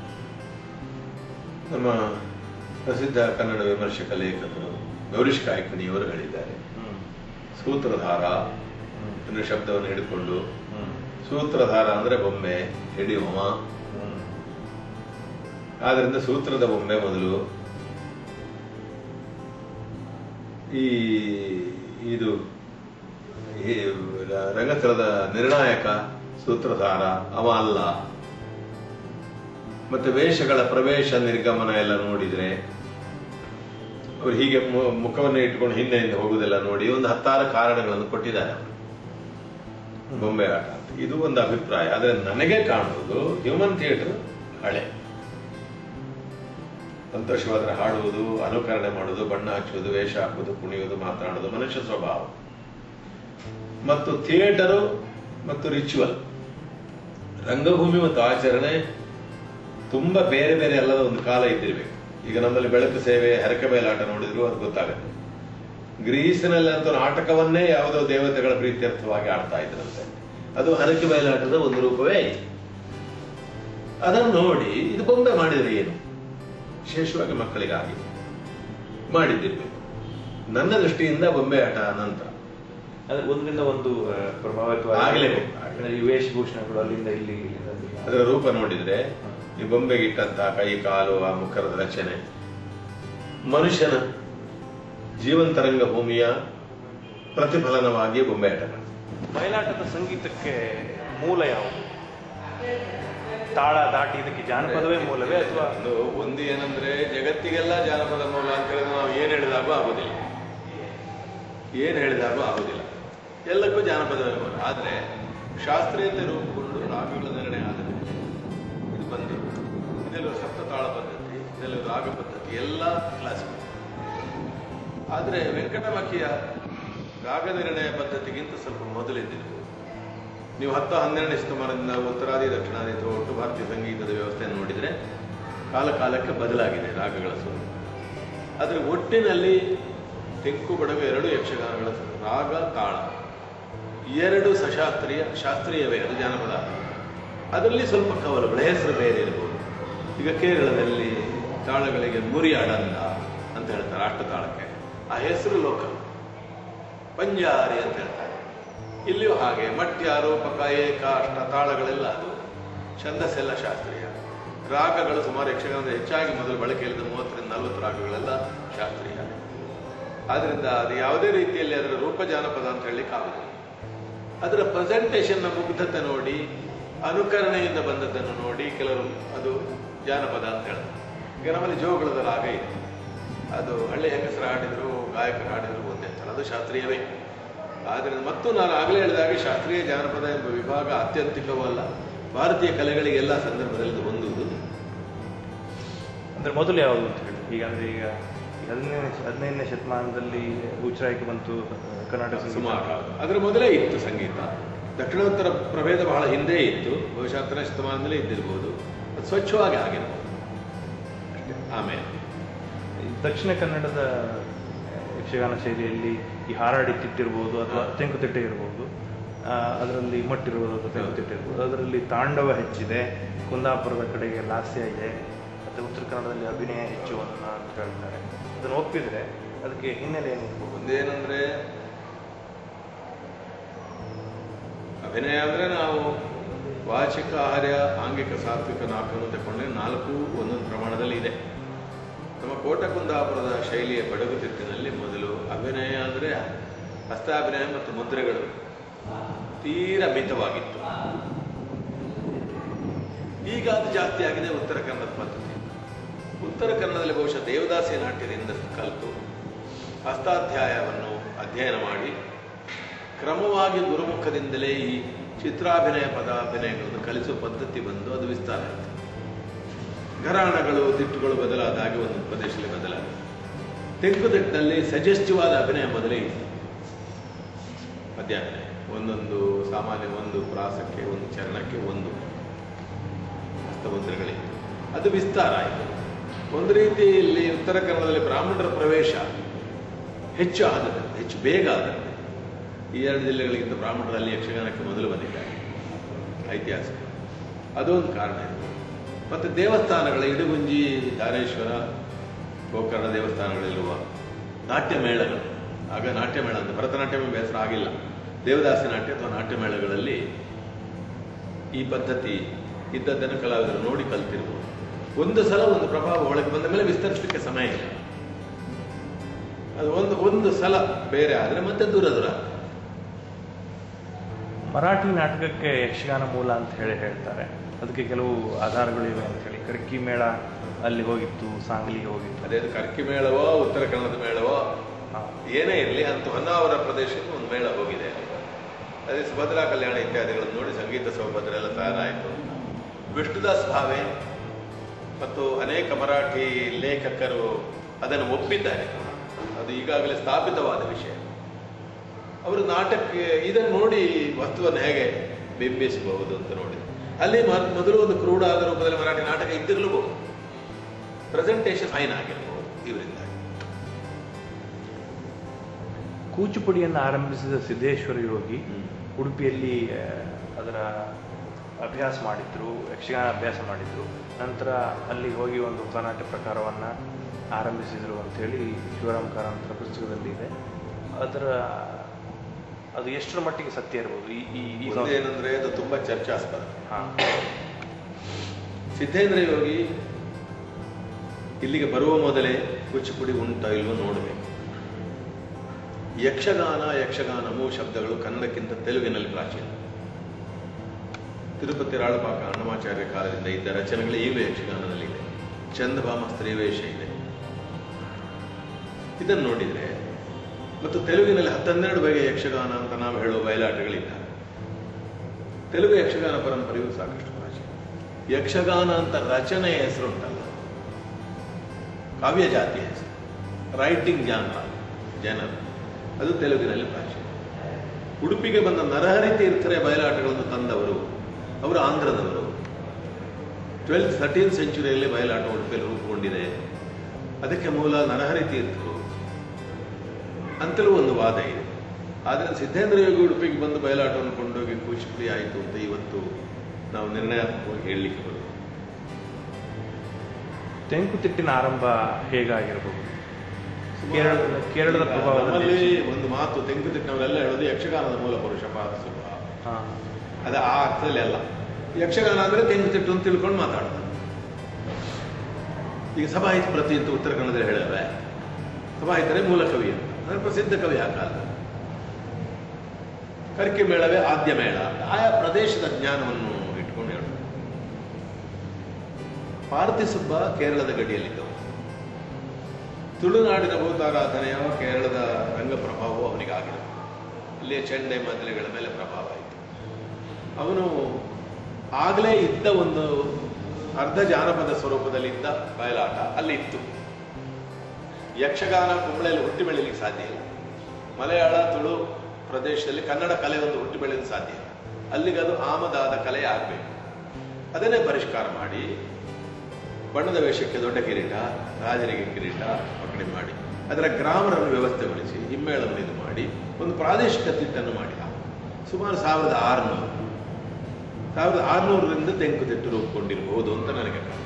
ನಮ್ಮ ಪ್ರಸಿದ್ಧ ಕನ್ನಡ ವಿಮರ್ಶಕ ಲೇಖಕರು ಗೌರೀಶ್ ಕಾಯ್ಕಣಿಯವರು ಹೇಳಿದ್ದಾರೆ ಹ್ಮ್. ಸೂತ್ರಧಾರ ಹ್ಮ್. ಎನ್ನುವ ಶಬ್ದವನ್ನು ಹಿಡಿದುಕೊಂಡು ಹ್ಮ್. ಸೂತ್ರಧಾರ ಅಂದ್ರೆ ಬೊಂಬೆ ಹಿಡಿಯುವ ಹ್ಮ್. ಆದ್ರಿಂದ ಸೂತ್ರದ ಬೊಂಬೆ ಮೊದಲು ಈ ಇದು ಈ ರಂಗಸ್ಥಳದ ನಿರ್ಣಾಯಕ ಸೂತ್ರಧಾರ ಅವ ಅಲ್ಲ ಮತ್ತೆ ವೇಷಗಳ ಪ್ರವೇಶ ನಿರ್ಗಮನ ಎಲ್ಲ ನೋಡಿದ್ರೆ ಅವ್ರು ಹೀಗೆ ಮು- ಮುಖವನ್ನು ಇಟ್ಕೊಂಡು ಹಿಂದೆಯಿಂದ ಹೋಗುದೆಲ್ಲ ನೋಡಿ ಒಂದು ಹತ್ತಾರು ಕಾರಣಗಳನ್ನು ಕೊಟ್ಟಿದ್ದಾರೆ ಅವರು ಬೊಂಬೆ ಆಟ ಅಂತ ಇದು ಒಂದು ಅಭಿಪ್ರಾಯ ಆದ್ರೆ ನನಗೆ ಕಾಣುವುದು ಹ್ಯೂಮನ್ ಥಿಯೇಟರ್ ಹಳೆ ಸಂತೋಷವಾದ್ರೆ ಹಾಡುವುದು ಅನುಕರಣೆ ಮಾಡುವುದು ಬಣ್ಣ ಹಚ್ಚುವುದು ವೇಷ ಹಾಕುವುದು ಕುಣಿಯುವುದು ಮಾತನಾಡುವುದು ಮನುಷ್ಯ ಸ್ವಭಾವ ಮತ್ತು ಥಿಯೇಟರು ಮತ್ತು ರಿಚುವಲ್ ರಂಗಭೂಮಿ ಮತ್ತು ಆಚರಣೆ ತುಂಬಾ ಬೇರೆ ಬೇರೆ ಅಲ್ಲದ ಒಂದು ಕಾಲ ಇದ್ದಿರ್ಬೇಕು ಈಗ ನಮ್ಮಲ್ಲಿ ಬೆಳಕು ಸೇವೆ ಹರಕೆ ಬಯಲಾಟ ನೋಡಿದ್ರು ಅದು ಗೊತ್ತಾಗುತ್ತೆ ಗ್ರೀಸಿನಲ್ಲಿ ಅಂತೂ ನಾಟಕವನ್ನೇ ಯಾವುದೋ ದೇವತೆಗಳ ಪ್ರೀತ್ಯರ್ಥವಾಗಿ ಆಡ್ತಾ ಇದ್ರಂತೆ ಅದು ಹರಕೆ ಬಯಲಾಟದ ಒಂದು ರೂಪವೇ ಆಯ್ತು ಅದನ್ನು ನೋಡಿ ಇದು ಬೊಂಬೆ ಮಾಡಿದ್ರೆ ಏನು ವಿಶೇಷವಾಗಿ ಮಕ್ಕಳಿಗಾಗಿ ಮಾಡಿದ್ದಿರ್ಬೇಕು ನನ್ನ ದೃಷ್ಟಿಯಿಂದ ಬೊಂಬೆ ಆಟ ನಂತರ ಅದು ಒಂದರಿಂದ ಒಂದು ಆ, ಪ್ರಭಾವಿತವಾಗಿ ಆಗ್ಲೇಬೇಕು. ಅಂದ್ರೆ ಈ ವೇಷಭೂಷಣಗಳು ಅಲ್ಲಿಂದ ಇಲ್ಲಿ ಇಲ್ಲಿಂದ ಅಲ್ಲಿಗೆ. ಅದರ ರೂಪ ನೋಡಿದ್ರೆ ಈ ಬೊಂಬೆಗೆ ಇಟ್ಟಂತಹ ಕೈ ಕಾಲು ಆ ಮುಖರದ ರಚನೆ ಮನುಷ್ಯನ ಜೀವಂತ ರಂಗಭೂಮಿಯ ಪ್ರತಿಫಲನವಾಗಿ ಬೊಂಬೆ ಆಟ ಕಾಣ್ತದೆ. ಬಯಲಾಟದ ಸಂಗೀತಕ್ಕೆ ಮೂಲ ಯಾವುದು ತಾಳ ದಾಟಿ ಇದಕ್ಕೆ ಜಾನಪದವೇ ಮೂಲವೇ ಅಥವಾ ಒಂದು ಒಂದು ಏನಂದ್ರೆ ಜಗತ್ತಿಗೆಲ್ಲ ಜಾನಪದ ಮೂಲ ಅಂತ ಹೇಳಿದ್ರೆ ನಾವು ಏನ್ ಹೇಳಿದಾಗೂ ಆಗೋದಿಲ್ಲ ಏನ್ ಹೇಳಿದಾಗೂ ಆಗೋದಿಲ್ಲ ಎಲ್ಲಕ್ಕೂ ಜಾನಪದವೇ ಮೂಲ ಆದ್ರೆ ಶಾಸ್ತ್ರೀಯತೆ ರೂಪುಗೊಂಡು ರಾಗಗಳ ನಿರ್ಣಯ ಆದರೆ ಇದು ಬಂದು ಇದೆಲ್ಲ ಸಪ್ತ ತಾಳ ಪದ್ಧತಿ ಇದೆಲ್ಲ ರಾಗ ಪದ್ಧತಿ ಎಲ್ಲ ಕ್ಲಾಸಿಕಲ್ ಆದ್ರೆ ವೆಂಕಟಮಖಿಯ ರಾಗ ನಿರ್ಣಯ ಪದ್ಧತಿಗಿಂತ ಸ್ವಲ್ಪ ಮೊದಲಿದ್ದಿರ್ಬೋದು ನೀವು ಹತ್ತು ಹನ್ನೆರಡನೇ ಶತಮಾನದಿಂದ ಉತ್ತರಾದಿ ದಕ್ಷಿಣಾದಿ ಅಥವಾ ಒಟ್ಟು ಭಾರತೀಯ ಸಂಗೀತದ ವ್ಯವಸ್ಥೆಯನ್ನು ನೋಡಿದರೆ ಕಾಲ ಕಾಲಕ್ಕೆ ಬದಲಾಗಿದೆ ರಾಗಗಳ ಸ್ವರೂಪ ಆದರೆ ಒಟ್ಟಿನಲ್ಲಿ ತೆಂಕು ಬಡಗು ಎರಡು ಯಕ್ಷಗಾನಗಳ ರಾಗ ತಾಳ ಎರಡು ಸಶಾಸ್ತ್ರೀಯ ಶಾಸ್ತ್ರೀಯವೇ ಅದು ಜಾನಪದ ಅದರಲ್ಲಿ ಸ್ವಲ್ಪ ಕವಲುಗಳು ಹೆಸರು ಬೇರೆ ಇರ್ಬೋದು ಈಗ ಕೇರಳದಲ್ಲಿ ತಾಳಗಳಿಗೆ ಮುರಿಯಾಡಂದ ಅಂತ ಹೇಳ್ತಾರೆ ಅಷ್ಟ ತಾಳಕ್ಕೆ ಆ ಹೆಸರು ಲೋಕಲ್ ಪಂಜಾರಿ ಅಂತ ಹೇಳ್ತಾರೆ ಇಲ್ಲಿಯೂ ಹಾಗೆ ಮಟ್ಯ ರೂಪಕ ಏಕ ಅಷ್ಟ ತಾಳಗಳೆಲ್ಲ ಅದು ಛಂದಸ್ಸೆಲ್ಲ ಶಾಸ್ತ್ರೀಯ ರಾಗಗಳು ಸುಮಾರು ಯಕ್ಷಗಾನದ ಹೆಚ್ಚಾಗಿ ಮೊದಲು ಬಳಕೆಯಲ್ಲಿದ್ದ ಮೂವತ್ತರಿಂದ ನಲವತ್ತು ರಾಗಗಳೆಲ್ಲ ಶಾಸ್ತ್ರೀಯ ಆದ್ರಿಂದ ಅದು ಯಾವುದೇ ರೀತಿಯಲ್ಲಿ ಅದರ ರೂಪ ಜಾನಪದ ಅಂತ ಹೇಳಲಿಕ್ಕೆ ಆಗುದಿಲ್ಲ ಅದರ ಪ್ರೆಸೆಂಟೇಷನ್ನ ಮುಗ್ಧತೆ ನೋಡಿ ಅನುಕರಣೆಯಿಂದ ಬಂದದ್ದನ್ನು ನೋಡಿ ಕೆಲವರು ಅದು ಜಾನಪದ ಅಂತ ಹೇಳ್ತಾರೆ ಈಗ ನಮ್ಮಲ್ಲಿ ಜೋಗಳದ ರಾಗ ಇದೆ ಅದು ಹಳ್ಳಿ ಹೆಂಗಸರು ಹಾಡಿದ್ರು ಗಾಯಕರು ಹಾಡಿದ್ರು ಒಂದೇ ಥರ ಅದು ಶಾಸ್ತ್ರೀಯವೇ ಆದ್ದರಿಂದ ಮತ್ತು ನಾನು ಆಗಲೇ ಹೇಳಿದಾಗ ಶಾಸ್ತ್ರೀಯ ಜಾನಪದ ಎಂಬ ವಿಭಾಗ ಅತ್ಯಂತಿಕವಲ್ಲ ಭಾರತೀಯ ಕಲೆಗಳಿಗೆ ಎಲ್ಲ ಸಂದರ್ಭದಲ್ಲಿ ಇದು ಹೊಂದುವುದು ಅಂದ್ರೆ ಮೊದಲು ಯಾವುದು ಅಂತ ಹೇಳಿ ಈಗ ಅಂದ್ರೆ ಈಗ ಹದಿನೈದನೇ ಹದಿನೈದನೇ ಶತಮಾನದಲ್ಲಿ ಉಚ್ಚಾರಕ್ಕೆ ಬಂತು ಆ, ಕರ್ನಾಟಕ ಸಂಗೀತ. ಸುಮಾರು ಅದರ ಮೊದಲೇ ಇತ್ತು ಸಂಗೀತ ದಕ್ಷಿಣೋತ್ತರ ಪ್ರಭೇದ ಬಹಳ ಹಿಂದೆ ಇತ್ತು ಬಹುಶಃ ಹತ್ತನೇ ಶತಮಾನದಲ್ಲೇ ಇದ್ದಿರ್ಬೋದು ಅದು ಸ್ವಚ್ಛವಾಗಿ ಆಗಿರ್ಬೋದು ಅಷ್ಟೇ ಆಮೇಲೆ ಈ ದಕ್ಷಿಣ ಕನ್ನಡದ ಯಕ್ಷಗಾನ ಶೈಲಿಯಲ್ಲಿ ಈ ಹಾರಾಡಿ ತಿಟ್ಟಿರ್ಬೋದು ಅಥವಾ ತೆಂಕುತಿಟ್ಟೆ ಇರ್ಬೋದು ಆ, ಅದರಲ್ಲಿ ಮಟ್ಟಿರ್ಬೋದು ಅಥವಾ ತೆಂಕುತಿಟ್ಟೆ ಇರ್ಬೋದು ಅದರಲ್ಲಿ ತಾಂಡವ ಹೆಚ್ಚಿದೆ ಕುಂದಾಪುರದ ಕಡೆಗೆ ಲಾಸ್ಯ ಇದೆ ಮತ್ತೆ ಉತ್ತರ ಕನ್ನಡದಲ್ಲಿ ಅಭಿನಯ ಹೆಚ್ಚು ಅನ್ನ ಅಂತ ಹೇಳ್ತಾರೆ ಅದನ್ನು ಒಪ್ಪಿದ್ರೆ ಅದಕ್ಕೆ ಹಿನ್ನೆಲೆ ಏನಿರ್ಬೋದು ಒಂದೇನಂದ್ರೆ ಅಭಿನಯ ಅಂದ್ರೆ ನಾವು ವಾಚಿಕ ಆಹಾರ್ಯ ಆಂಗಿಕ ಸಾತ್ವಿಕ ನಾಲ್ಕನ್ನು ತಗೊಂಡ್ರೆ ನಾಲ್ಕು ಒಂದೊಂದು ಪ್ರಮಾಣದಲ್ಲಿ ಇದೆ ನಮ್ಮ ಕೋಟಕುಂದಾಪುರದ ಶೈಲಿಯ ಬಡಗುತಿಟ್ಟಿನಲ್ಲಿ ಮೊದಲು ಅಭಿನಯ ಅಂದರೆ ಹಸ್ತಾಭಿನಯ ಮತ್ತು ಮುದ್ರೆಗಳು ತೀರ ಮಿತವಾಗಿತ್ತು ಈಗ ಅದು ಜಾಸ್ತಿ ಆಗಿದೆ ಉತ್ತರ ಕನ್ನಡದ ಪದ್ಧತಿ ಉತ್ತರ ಕನ್ನಡದಲ್ಲಿ ಬಹುಶಃ ದೇವದಾಸಿ ನಾಟ್ಯದಿಂದ ಕಲಿತು ಹಸ್ತಾಧ್ಯಾಯವನ್ನು ಅಧ್ಯಯನ ಮಾಡಿ ಕ್ರಮವಾಗಿ ಗುರುಮುಖದಿಂದಲೇ ಈ ಚಿತ್ರಾಭಿನಯ ಪದಾಭಿನಯಗಳನ್ನು ಕಲಿಸುವ ಪದ್ಧತಿ ಬಂದು ಅದು ವಿಸ್ತಾರ ಆಯಿತು ಘರಾಣಗಳು ದಿಟ್ಟುಗಳು ಬದಲಾದ ಹಾಗೆ ಒಂದು ಪ್ರದೇಶದಲ್ಲಿ ಬದಲಾಗಿದೆ ತೆಂಕುತಿಟ್ಟಿನಲ್ಲಿ ಸಜೆಸ್ಟಿವ್ ಆದ ಅಭಿನಯ ಮೊದಲೇ ಇದೆ ಮಧ್ಯಾಹ್ನ ಒಂದೊಂದು ಸಾಮಾನ್ಯ ಒಂದು ಪ್ರಾಸಕ್ಕೆ ಒಂದು ಚರಣಕ್ಕೆ ಒಂದು ಹಸ್ತಮುದ್ರೆಗಳಿವೆ ಅದು ವಿಸ್ತಾರ ಆಯಿತು ಒಂದು ರೀತಿಯಲ್ಲಿ ಉತ್ತರ ಕನ್ನಡದಲ್ಲಿ ಬ್ರಾಹ್ಮಣರ ಪ್ರವೇಶ ಹೆಚ್ಚು ಆದದ್ದು ಹೆಚ್ಚು ಬೇಗ ಆದದ್ದು ಈ ಎರಡು ಜಿಲ್ಲೆಗಳಿಗಿಂತ ಬ್ರಾಹ್ಮಣರಲ್ಲಿ ಯಕ್ಷಗಾನಕ್ಕೆ ಮೊದಲು ಬಂದಿದ್ದಾರೆ ಐತಿಹಾಸಿಕ ಅದೊಂದು ಕಾರಣ ಇದೆ ಮತ್ತು ದೇವಸ್ಥಾನಗಳ ಇಡಗುಂಜಿ ಧಾರೇಶ್ವರ ಗೋಕರ್ಣ ದೇವಸ್ಥಾನಗಳಿರುವ ನಾಟ್ಯ ಮೇಳಗಳು ಆಗ ನಾಟ್ಯ ಮೇಳ ಅಂತ ಭರತನಾಟ್ಯ ಬೇಸರ ಆಗಿಲ್ಲ ದೇವದಾಸಿ ನಾಟ್ಯ ಅಥವಾ ನಾಟ್ಯ ಮೇಳಗಳಲ್ಲಿ ಈ ಪದ್ಧತಿ ಇದ್ದದ್ದನ್ನು ಕಲಾವಿದರು ನೋಡಿ ಕಲ್ತಿರ್ಬೋದು ಒಂದು ಸಲ ಒಂದು ಪ್ರಭಾವ ಒಳಗೆ ಬಂದ ಮೇಲೆ ವಿಸ್ತರಿಸಲಿಕ್ಕೆ ಸಮಯ ಇಲ್ಲ ಅದು ಒಂದು ಒಂದು ಸಲ ಬೇರೆ ಆದರೆ ಮತ್ತೆ ದೂರ ದೂರ ಆಗ್ತದೆ. ಮರಾಠಿ ನಾಟಕಕ್ಕೆ ಯಕ್ಷಗಾನ ಮೂಲ ಅಂತ ಹೇಳಿ ಹೇಳ್ತಾರೆ ಅದಕ್ಕೆ ಕೆಲವು ಆಧಾರಗಳಿವೆ ಅಂತ ಹೇಳಿ ಕರ್ಕಿ ಮೇಳ ಅಲ್ಲಿ ಹೋಗಿತ್ತು ಸಾಂಗ್ಲಿಗೆ ಹೋಗಿತ್ತು ಅದೇ ಅದು ಕರ್ಕಿ ಮೇಳವೋ ಉತ್ತರ ಕನ್ನಡದ ಮೇಳವೋ ಹಾ. ಏನೇ ಇರಲಿ ಅಂತೂ ಹೊನ್ನಾವರ ಪ್ರದೇಶಕ್ಕೆ ಒಂದು ಮೇಳ ಹೋಗಿದೆ ಅಲ್ಲಿ ಅದೇ ಸುಭದ್ರಾ ಕಲ್ಯಾಣ ಇತ್ಯಾದಿಗಳನ್ನು ನೋಡಿ ಸಂಗೀತ ಸೌಭದ್ರ ಎಲ್ಲ ತಯಾರಾಯಿತು ವಿಷ್ಣುದಾಸ್ ಭಾವೆ ಮತ್ತು ಅನೇಕ ಮರಾಠಿ ಲೇಖಕರು ಅದನ್ನು ಒಪ್ಪಿದ್ದಾರೆ ಅದು ಈಗಾಗಲೇ ಸ್ಥಾಪಿತವಾದ ವಿಷಯ ಅವರು ನಾಟಕಕ್ಕೆ ಇದನ್ನು ನೋಡಿ ವಸ್ತುವನ್ನು ಹೇಗೆ ಬಿಂಬಿಸಬಹುದು ಅಂತ ನೋಡಿ ಅಲ್ಲಿ ಮ- ಮೊದಲು ಒಂದು ಕ್ರೂಢ ಆದ ರೂಪದಲ್ಲಿ ಮರಾಠಿ ನಾಟಕ ಇದ್ದಿರಲೂಬಹುದು ಪ್ರೆಸೆಂಟೇಷನ್ ಫೈನ್ ಆಗಿರಬಹುದು ಇವರಿಂದಾಗಿ ಕೂಚುಪುಡಿಯನ್ನು ಆರಂಭಿಸಿದ ಸಿದ್ದೇಶ್ವರ ಯೋಗಿ ಉಡುಪಿಯಲ್ಲಿ ಆ, ಅದರ ಅಭ್ಯಾಸ ಮಾಡಿದ್ರು ಯಕ್ಷಗಾನ ಅಭ್ಯಾಸ ಮಾಡಿದ್ರು ನಂತರ ಅಲ್ಲಿ ಹೋಗಿ ಒಂದು ಕರ್ನಾಟಕ ಪ್ರಕಾರವನ್ನು ಆರಂಭಿಸಿದರು ಅಂತೇಳಿ ಶಿವರಾಮ್ ಕಾರಂತರ ಪುಸ್ತಕದಲ್ಲಿ ಇದೆ ಅದರ ಅದು ಎಷ್ಟರ ಮಟ್ಟಿಗೆ ಸತ್ಯ ಇರ್ಬೋದು ಈ ಈ ಈ ಒಂದೇನಂದ್ರೆ ಅದು ತುಂಬಾ ಚರ್ಚಾಸ್ಪದ ಹಾಂ ಸಿದ್ದೇಂದ್ರ ಯೋಗಿ ಇಲ್ಲಿಗೆ ಬರುವ ಮೊದಲೇ ಕೂಚಿಪುಡಿ ಉಂಟಾ ಇಲ್ವೋ ನೋಡಬೇಕು ಯಕ್ಷಗಾನ ಯಕ್ಷಗಾನಮು ಶಬ್ದಗಳು ಕನ್ನಡಕ್ಕಿಂತ ತೆಲುಗಿನಲ್ಲಿ ಪ್ರಾಚೀನ ತಿರುಪತಿ ರಾಳಪಾಕ ಅಣ್ಣಮಾಚಾರ್ಯ ಕಾಲದಿಂದ ಇದ್ದ ರಚನೆಗಳು ಈಗಲೂ ಯಕ್ಷಗಾನದಲ್ಲಿದೆ ಚಂದಭಾಮ ಸ್ತ್ರೀವೇಷ ಇದೆ ಇದನ್ನು ನೋಡಿದ್ರೆ ಮತ್ತು ತೆಲುಗಿನಲ್ಲಿ ಹತ್ತನ್ನೆರಡು ಬಗೆಯ ಯಕ್ಷಗಾನ ಅಂತ ನಾವು ಹೇಳುವ ಬಯಲಾಟಗಳಿದ್ದಾವೆ ತೆಲುಗು ಯಕ್ಷಗಾನ ಪರಂಪರೆಯು ಸಾಕಷ್ಟು ಪ್ರಾಚೀನ ಯಕ್ಷಗಾನ ಅಂತ ರಚನೆಯ ಹೆಸರುಂಟಲ್ಲ ಕಾವ್ಯ ಜಾತಿಯ ಹೆಸರು ರೈಟಿಂಗ್ ಜಾನ್ರ ಜನರು ಅದು ತೆಲುಗಿನಲ್ಲಿ ಪ್ರಾಚೀನ ಉಡುಪಿಗೆ ಬಂದ ನರಹರಿ ತೀರ್ಥರೇ ಬಯಲಾಟಗಳನ್ನು ತಂದವರು ಅವರು ಆಂಧ್ರದವರು ಟ್ವೆಲ್ತ್ ಥರ್ಟೀನ್ ಸೆಂಚುರಿಯಲ್ಲಿ ಬಯಲಾಟ ಉಡುಪಿಯಲ್ಲಿ ರೂಪುಗೊಂಡಿದೆ ಅದಕ್ಕೆ ಮೂಲ ನರಹರಿ ತೀರ್ಥರು ಅಂತಲೂ ಒಂದು ವಾದ ಇದೆ ಆದರೆ ಸಿದ್ದೇಂದ್ರ ಯೋಗಿ ಉಡುಪಿಗೆ ಬಂದು ಬಯಲಾಟವನ್ನು ಕೊಂಡೋಗಿ ಕೂಚಿಪುಡಿ ಆಯಿತು ಅಂತ ಇವತ್ತು ನಾವು ನಿರ್ಣಯಾತ್ಮಕವಾಗಿ ಹೇಳಲಿಕ್ಕೆ ಬರೋದು ತೆಂಕುತಿಟ್ಟಿನ ಆರಂಭ ಹೇಗಾಗಿರಬಹುದು ಕೇರಳದ ಕೇರಳದ ಪ್ರಭಾವದಲ್ಲಿ ನಮ್ಮಲ್ಲಿ ಒಂದು ಮಾತು ತೆಂಕುತಿಟ್ಟಿನವರೆಲ್ಲ ಹೇಳೋದು ಯಕ್ಷಗಾನದ ಮೂಲ ಪುರುಷ ಪಾದ ಸುಖ ಹಾಂ ಅದು ಆ ಅರ್ಥದಲ್ಲಿ ಅಲ್ಲ ಯಕ್ಷಗಾನ ಅಂದ್ರೆ ತೆಂಕುತಿಟ್ಟು ಅಂತ ತಿಳ್ಕೊಂಡು ಮಾತಾಡೋದು ಈಗ ಸಭಾಹಿತ ಪ್ರತಿ ಅಂತ ಉತ್ತರ ಕನ್ನಡದಲ್ಲಿ ಹೇಳಿದ್ರೆ ಸಭಾಹಿತರೇ ಮೂಲ ಕವಿ ಅಂತ ಅಂದ್ರೆ ಪ್ರಸಿದ್ಧ ಕವಿ ಆ ಕಾಲದ ಕರ್ಕಿ ಮೇಳವೇ ಆದ್ಯ ಮೇಳ ಆಯಾ ಪ್ರದೇಶದ ಜ್ಞಾನವನ್ನು ಇಟ್ಕೊಂಡು ಹೇಳೋದು ಪಾರ್ಥಿಸುಬ್ಬ ಕೇರಳದ ಗಡಿಯಲ್ಲಿದ್ದವು ತುಳುನಾಡಿನ ಭೂತಾರಾಧನೆಯ ಕೇರಳದ ರಂಗ ಪ್ರಭಾವವು ಅವನಿಗೆ ಆಗಿದೆ ಇಲ್ಲಿಯ ಚೆಂಡೆ ಮದ್ದಲೆಗಳ ಮೇಲೆ ಪ್ರಭಾವ ಆಯಿತು ಅವನು ಆಗಲೇ ಇದ್ದ ಒಂದು ಅರ್ಧ ಜಾನಪದ ಸ್ವರೂಪದಲ್ಲಿ ಇದ್ದ ಬಯಲಾಟ ಅಲ್ಲಿ ಇತ್ತು ಯಕ್ಷಗಾನ ಕುಂಬಳೆಯಲ್ಲಿ ಹುಟ್ಟಿ ಬೆಳೀಲಿಕ್ಕೆ ಸಾಧ್ಯ ಇಲ್ಲ ಮಲಯಾಳ ತುಳು ಪ್ರದೇಶದಲ್ಲಿ ಕನ್ನಡ ಕಲೆ ಒಂದು ಹುಟ್ಟಿ ಬೆಳೆಯಲು ಸಾಧ್ಯ ಇಲ್ಲ ಅಲ್ಲಿಗೆ ಅದು ಆಮದಾದ ಕಲೆ ಆಗಬೇಕು ಅದನ್ನೇ ಪರಿಷ್ಕಾರ ಮಾಡಿ ಬಣ್ಣದ ವೇಷಕ್ಕೆ ದೊಡ್ಡ ಕಿರೀಟ ರಾಜರಿಗೆ ಕಿರೀಟ ಪಕಡಿ ಮಾಡಿ ಅದರ ಗ್ರಾಮರನ್ನು ವ್ಯವಸ್ಥೆಗೊಳಿಸಿ ಹಿಮ್ಮೇಳವನ್ನು ಇದು ಮಾಡಿ ಒಂದು ಪ್ರಾದೇಶಿಕ ತಿಟ್ಟನ್ನು ಮಾಡಿದ ಸುಮಾರು ಸಾವಿರದ ಆರುನೂರು ಸಾವಿರದ ಆರುನೂರರಿಂದ ತೆಂಕುತಿಟ್ಟು ರೂಪುಗೊಂಡಿರಬಹುದು ಅಂತ ನನಗೆ ಕಾಣುತ್ತೆ.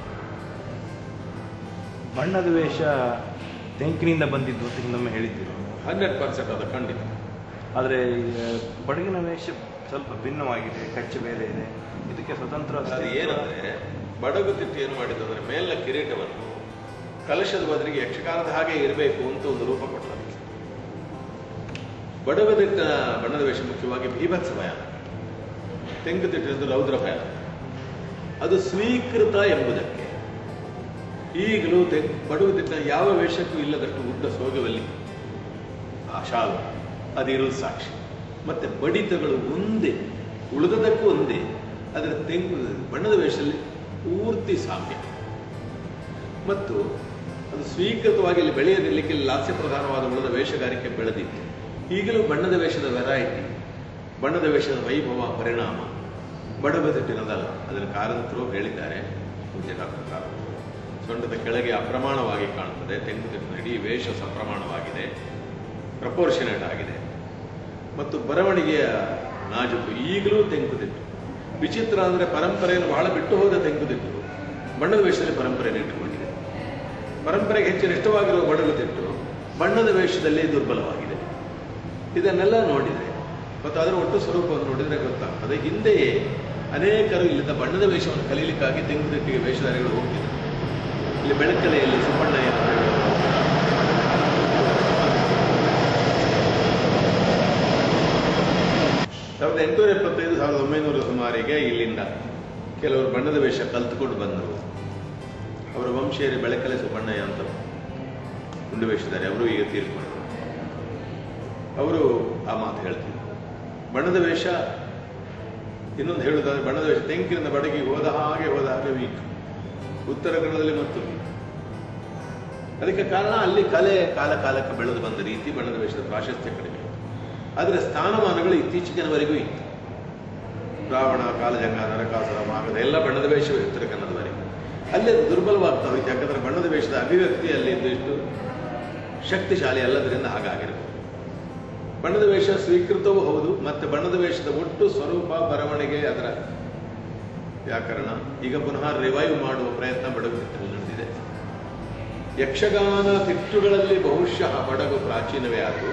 ಬಣ್ಣದ ವೇಷ ತೆಂಕಿನಿಂದ ಬಂದಿದ್ದು ಅಂತ ಇನ್ನೊಮ್ಮೆ ಹೇಳಿದ್ದೀರಿ ಹಂಡ್ರೆಡ್ ಪರ್ಸೆಂಟ್ ಅದು ಖಂಡಿತ ಆದರೆ ಬಡಗಿನ ವೇಷ ಸ್ವಲ್ಪ ಭಿನ್ನವಾಗಿದೆ ಕಚ್ಚೆ ಬೇರೆ ಇದೆ ಇದಕ್ಕೆ ಸ್ವತಂತ್ರ ಅದು ಅಸ್ತಿತ್ವ- ಏನಂದ್ರೆ ಬಡಗು ತಿಟ್ಟು ಏನು ಮಾಡಿದ್ದು ಅಂದ್ರೆ ಮೇಲಿನ ಕಿರೀಟವನ್ನು ಕಲಶದ ಬದಲಿಗೆ ಯಕ್ಷಗಾನದ ಹಾಗೆ ಇರಬೇಕು ಅಂತ ಒಂದು ರೂಪ ಕೊಟ್ಟರು ಅದಕ್ಕೆ ಬಡಗುತಿಟ್ಟ ಬಣ್ಣದ ವೇಷ ಮುಖ್ಯವಾಗಿ ಭೀಭತ್ಸ ಭಯಾನಕ ತೆಂಗುತಿಟ್ಟಿದ್ದು ರೌದ್ರ ಭಯಾನಕ ಅದು ಸ್ವೀಕೃತ ಎಂಬುದಕ್ಕೆ ಈಗಲೂ ತೆಂಗ್ ಬಡಗುತಿಟ್ಟಿನ ಯಾವ ವೇಷಕ್ಕೂ ಇಲ್ಲದಷ್ಟು ಉದ್ದ ಸೋಗವಲ್ಲಿ ಆ ಶಾಲು ಅದಿರೋದು ಸಾಕ್ಷಿ ಮತ್ತೆ ಬಡಿತಗಳು ಒಂದೇ ಉಳಿದದಕ್ಕೂ ಒಂದೇ ಅದರ ತೆಂಗು ಬಣ್ಣದ ವೇಷದಲ್ಲಿ ಪೂರ್ತಿ ಸಾಮ್ಯ ಮತ್ತು ಅದು ಸ್ವೀಕೃತವಾಗಿ ಇಲ್ಲಿ ಬೆಳೆಯದಿರಲಿಕ್ಕೆ ಇಲ್ಲಿ ಲಾಸ್ಯ ಪ್ರಧಾನವಾದ ಉಳಿದ ವೇಷಗಾರಿಕೆ ಬೆಳೆದಿತ್ತು ಈಗಲೂ ಬಣ್ಣದ ವೇಷದ ವೆರೈಟಿ ಬಣ್ಣದ ವೇಷದ ವೈಭವ ಪರಿಣಾಮ ಬಡಬದಿಟ್ಟಿನದಲ್ಲ ಅದನ್ನು ಕಾರಂತರು ಹೇಳಿದ್ದಾರೆ ಪೂಜ್ಯ ಡಾಕ್ಟರ್ ಕಾರಂತರು ಸೊಂಟದ ಕೆಳಗೆ ಅಪ್ರಮಾಣವಾಗಿ ಕಾಣುತ್ತದೆ ತೆಂಗುತಿಟ್ಟಿನ ಇಡೀ ವೇಷ ಸಪ್ರಮಾಣವಾಗಿದೆ ಪ್ರಪೋರ್ಷನೇಟ್ ಆಗಿದೆ ಮತ್ತು ಬರವಣಿಗೆಯ ನಾಜುಕು ಈಗಲೂ ತೆಂಕುತಿಟ್ಟು ವಿಚಿತ್ರ ಅಂದರೆ ಪರಂಪರೆಯನ್ನು ಬಹಳ ಬಿಟ್ಟು ಹೋದ ತೆಂಕುತಿಟ್ಟು ಬಣ್ಣದ ವೇಷದಲ್ಲಿ ಪರಂಪರೆಯನ್ನು ಇಟ್ಟುಕೊಂಡಿದೆ ಪರಂಪರೆಗೆ ಹೆಚ್ಚಿನ ಇಷ್ಟವಾಗಿರುವ ಬಡಗುತಿಟ್ಟು ಬಣ್ಣದ ವೇಷದಲ್ಲಿ ದುರ್ಬಲವಾಗಿದೆ ಇದನ್ನೆಲ್ಲ ನೋಡಿದರೆ ಮತ್ತು ಅದರ ಒಟ್ಟು ಸ್ವರೂಪವನ್ನು ನೋಡಿದರೆ ಗೊತ್ತಾಗ್ತದೆ ಹಿಂದೆಯೇ ಅನೇಕರು ಇಲ್ಲಿಂದ ಬಣ್ಣದ ವೇಷವನ್ನು ಕಲೀಲಿಕ್ಕಾಗಿ ತೆಂಗುತಿಟ್ಟಿಗೆ ವೇಷಧಾರಿಗಳು ಹೋಗ್ತಿದ್ರು ಇಲ್ಲಿ ಬೆಳಕಲೆಯಲ್ಲಿ ಸುಬ್ಬಣ್ಣಯ್ಯ ಅಂತ ಹೇಳುವ ಸಾವಿರದ ಎಂಟುನೂರ ಎಪ್ಪತ್ತೈದು ಸಾವಿರದ ಒಂಬೈನೂರ ಸುಮಾರಿಗೆ ಇಲ್ಲಿಂದ ಕೆಲವರು ಬಣ್ಣದ ವೇಷ ಕಲ್ತುಕೊಂಡು ಬಂದರು ಅವರ ವಂಶೀಯರು ಬೆಳಕಲೆ ಸುಬ್ಬಣ್ಣಯ್ಯ ಅಂತ ಉಂಡು ವೇಷಧಾರಿ ಅವರು ಈಗ ತೀರ್ಕೊಂಡರು ಅವರು ಆ ಮಾತು ಹೇಳ್ತಿದ್ರು ಬಣ್ಣದ ವೇಷ ಇನ್ನೊಂದು ಹೇಳುವುದಾದ್ರೆ ಬಣ್ಣದ ವೇಷ ತೆಂಕಿನಿಂದ ಬಡಗಿ ಹೋದ ಹಾಗೆ ಹೋದ ಹಾಗೆ ವೀಕ್ ಉತ್ತರ ಕನ್ನಡದಲ್ಲಿ ಮತ್ತು weak. ಅದಕ್ಕೆ ಕಾರಣ ಅಲ್ಲಿ ಕಲೆ ಕಾಲ ಕಾಲಕ್ಕೆ ಬೆಳೆದು ಬಂದ ರೀತಿ ಬಣ್ಣದ ವೇಷದ ಪ್ರಾಶಸ್ತ್ಯ ಕಡಿಮೆ ಇತ್ತು. ಆದರೆ ಸ್ಥಾನಮಾನಗಳು ಇತ್ತೀಚೆಗಿನವರೆಗೂ ಇತ್ತು ರಾವಣ ಕಾಲಜಂಗ ನರಕಾಸುರ ಮಾಗದ ಎಲ್ಲ ಬಣ್ಣದ ವೇಷವೇ ಉತ್ತರ ಕನ್ನಡದವರೆಗೆ ಅಲ್ಲಿ ಅದು ದುರ್ಬಲವಾಗ್ತಾ ಹೋಯ್ತು ಯಾಕಂದ್ರೆ ಬಣ್ಣದ ವೇಷದ ಅಭಿವ್ಯಕ್ತಿ ಅಲ್ಲಿ ಇಷ್ಟು ಶಕ್ತಿಶಾಲಿ ಅಲ್ಲದರಿಂದ ಹಾಗಾಗಿರಬಹುದು ಬಣ್ಣದ ವೇಷ ಸ್ವೀಕೃತವೂ ಹೌದು ಮತ್ತೆ ಬಣ್ಣದ ವೇಷದ ಒಟ್ಟು ಸ್ವರೂಪ ಬರವಣಿಗೆ ಅದರ ವ್ಯಾಕರಣ ಈಗ ಪುನಃ ರಿವೈವ್ ಮಾಡುವ ಪ್ರಯತ್ನ ಬಡಗುತಿಟ್ಟಲ್ಲಿ ನಡೆದಿದೆ ಯಕ್ಷಗಾನ ತಿಟ್ಟುಗಳಲ್ಲಿ ಬಹುಶಃ ಬಡಗು ಪ್ರಾಚೀನವೇ ಆದವು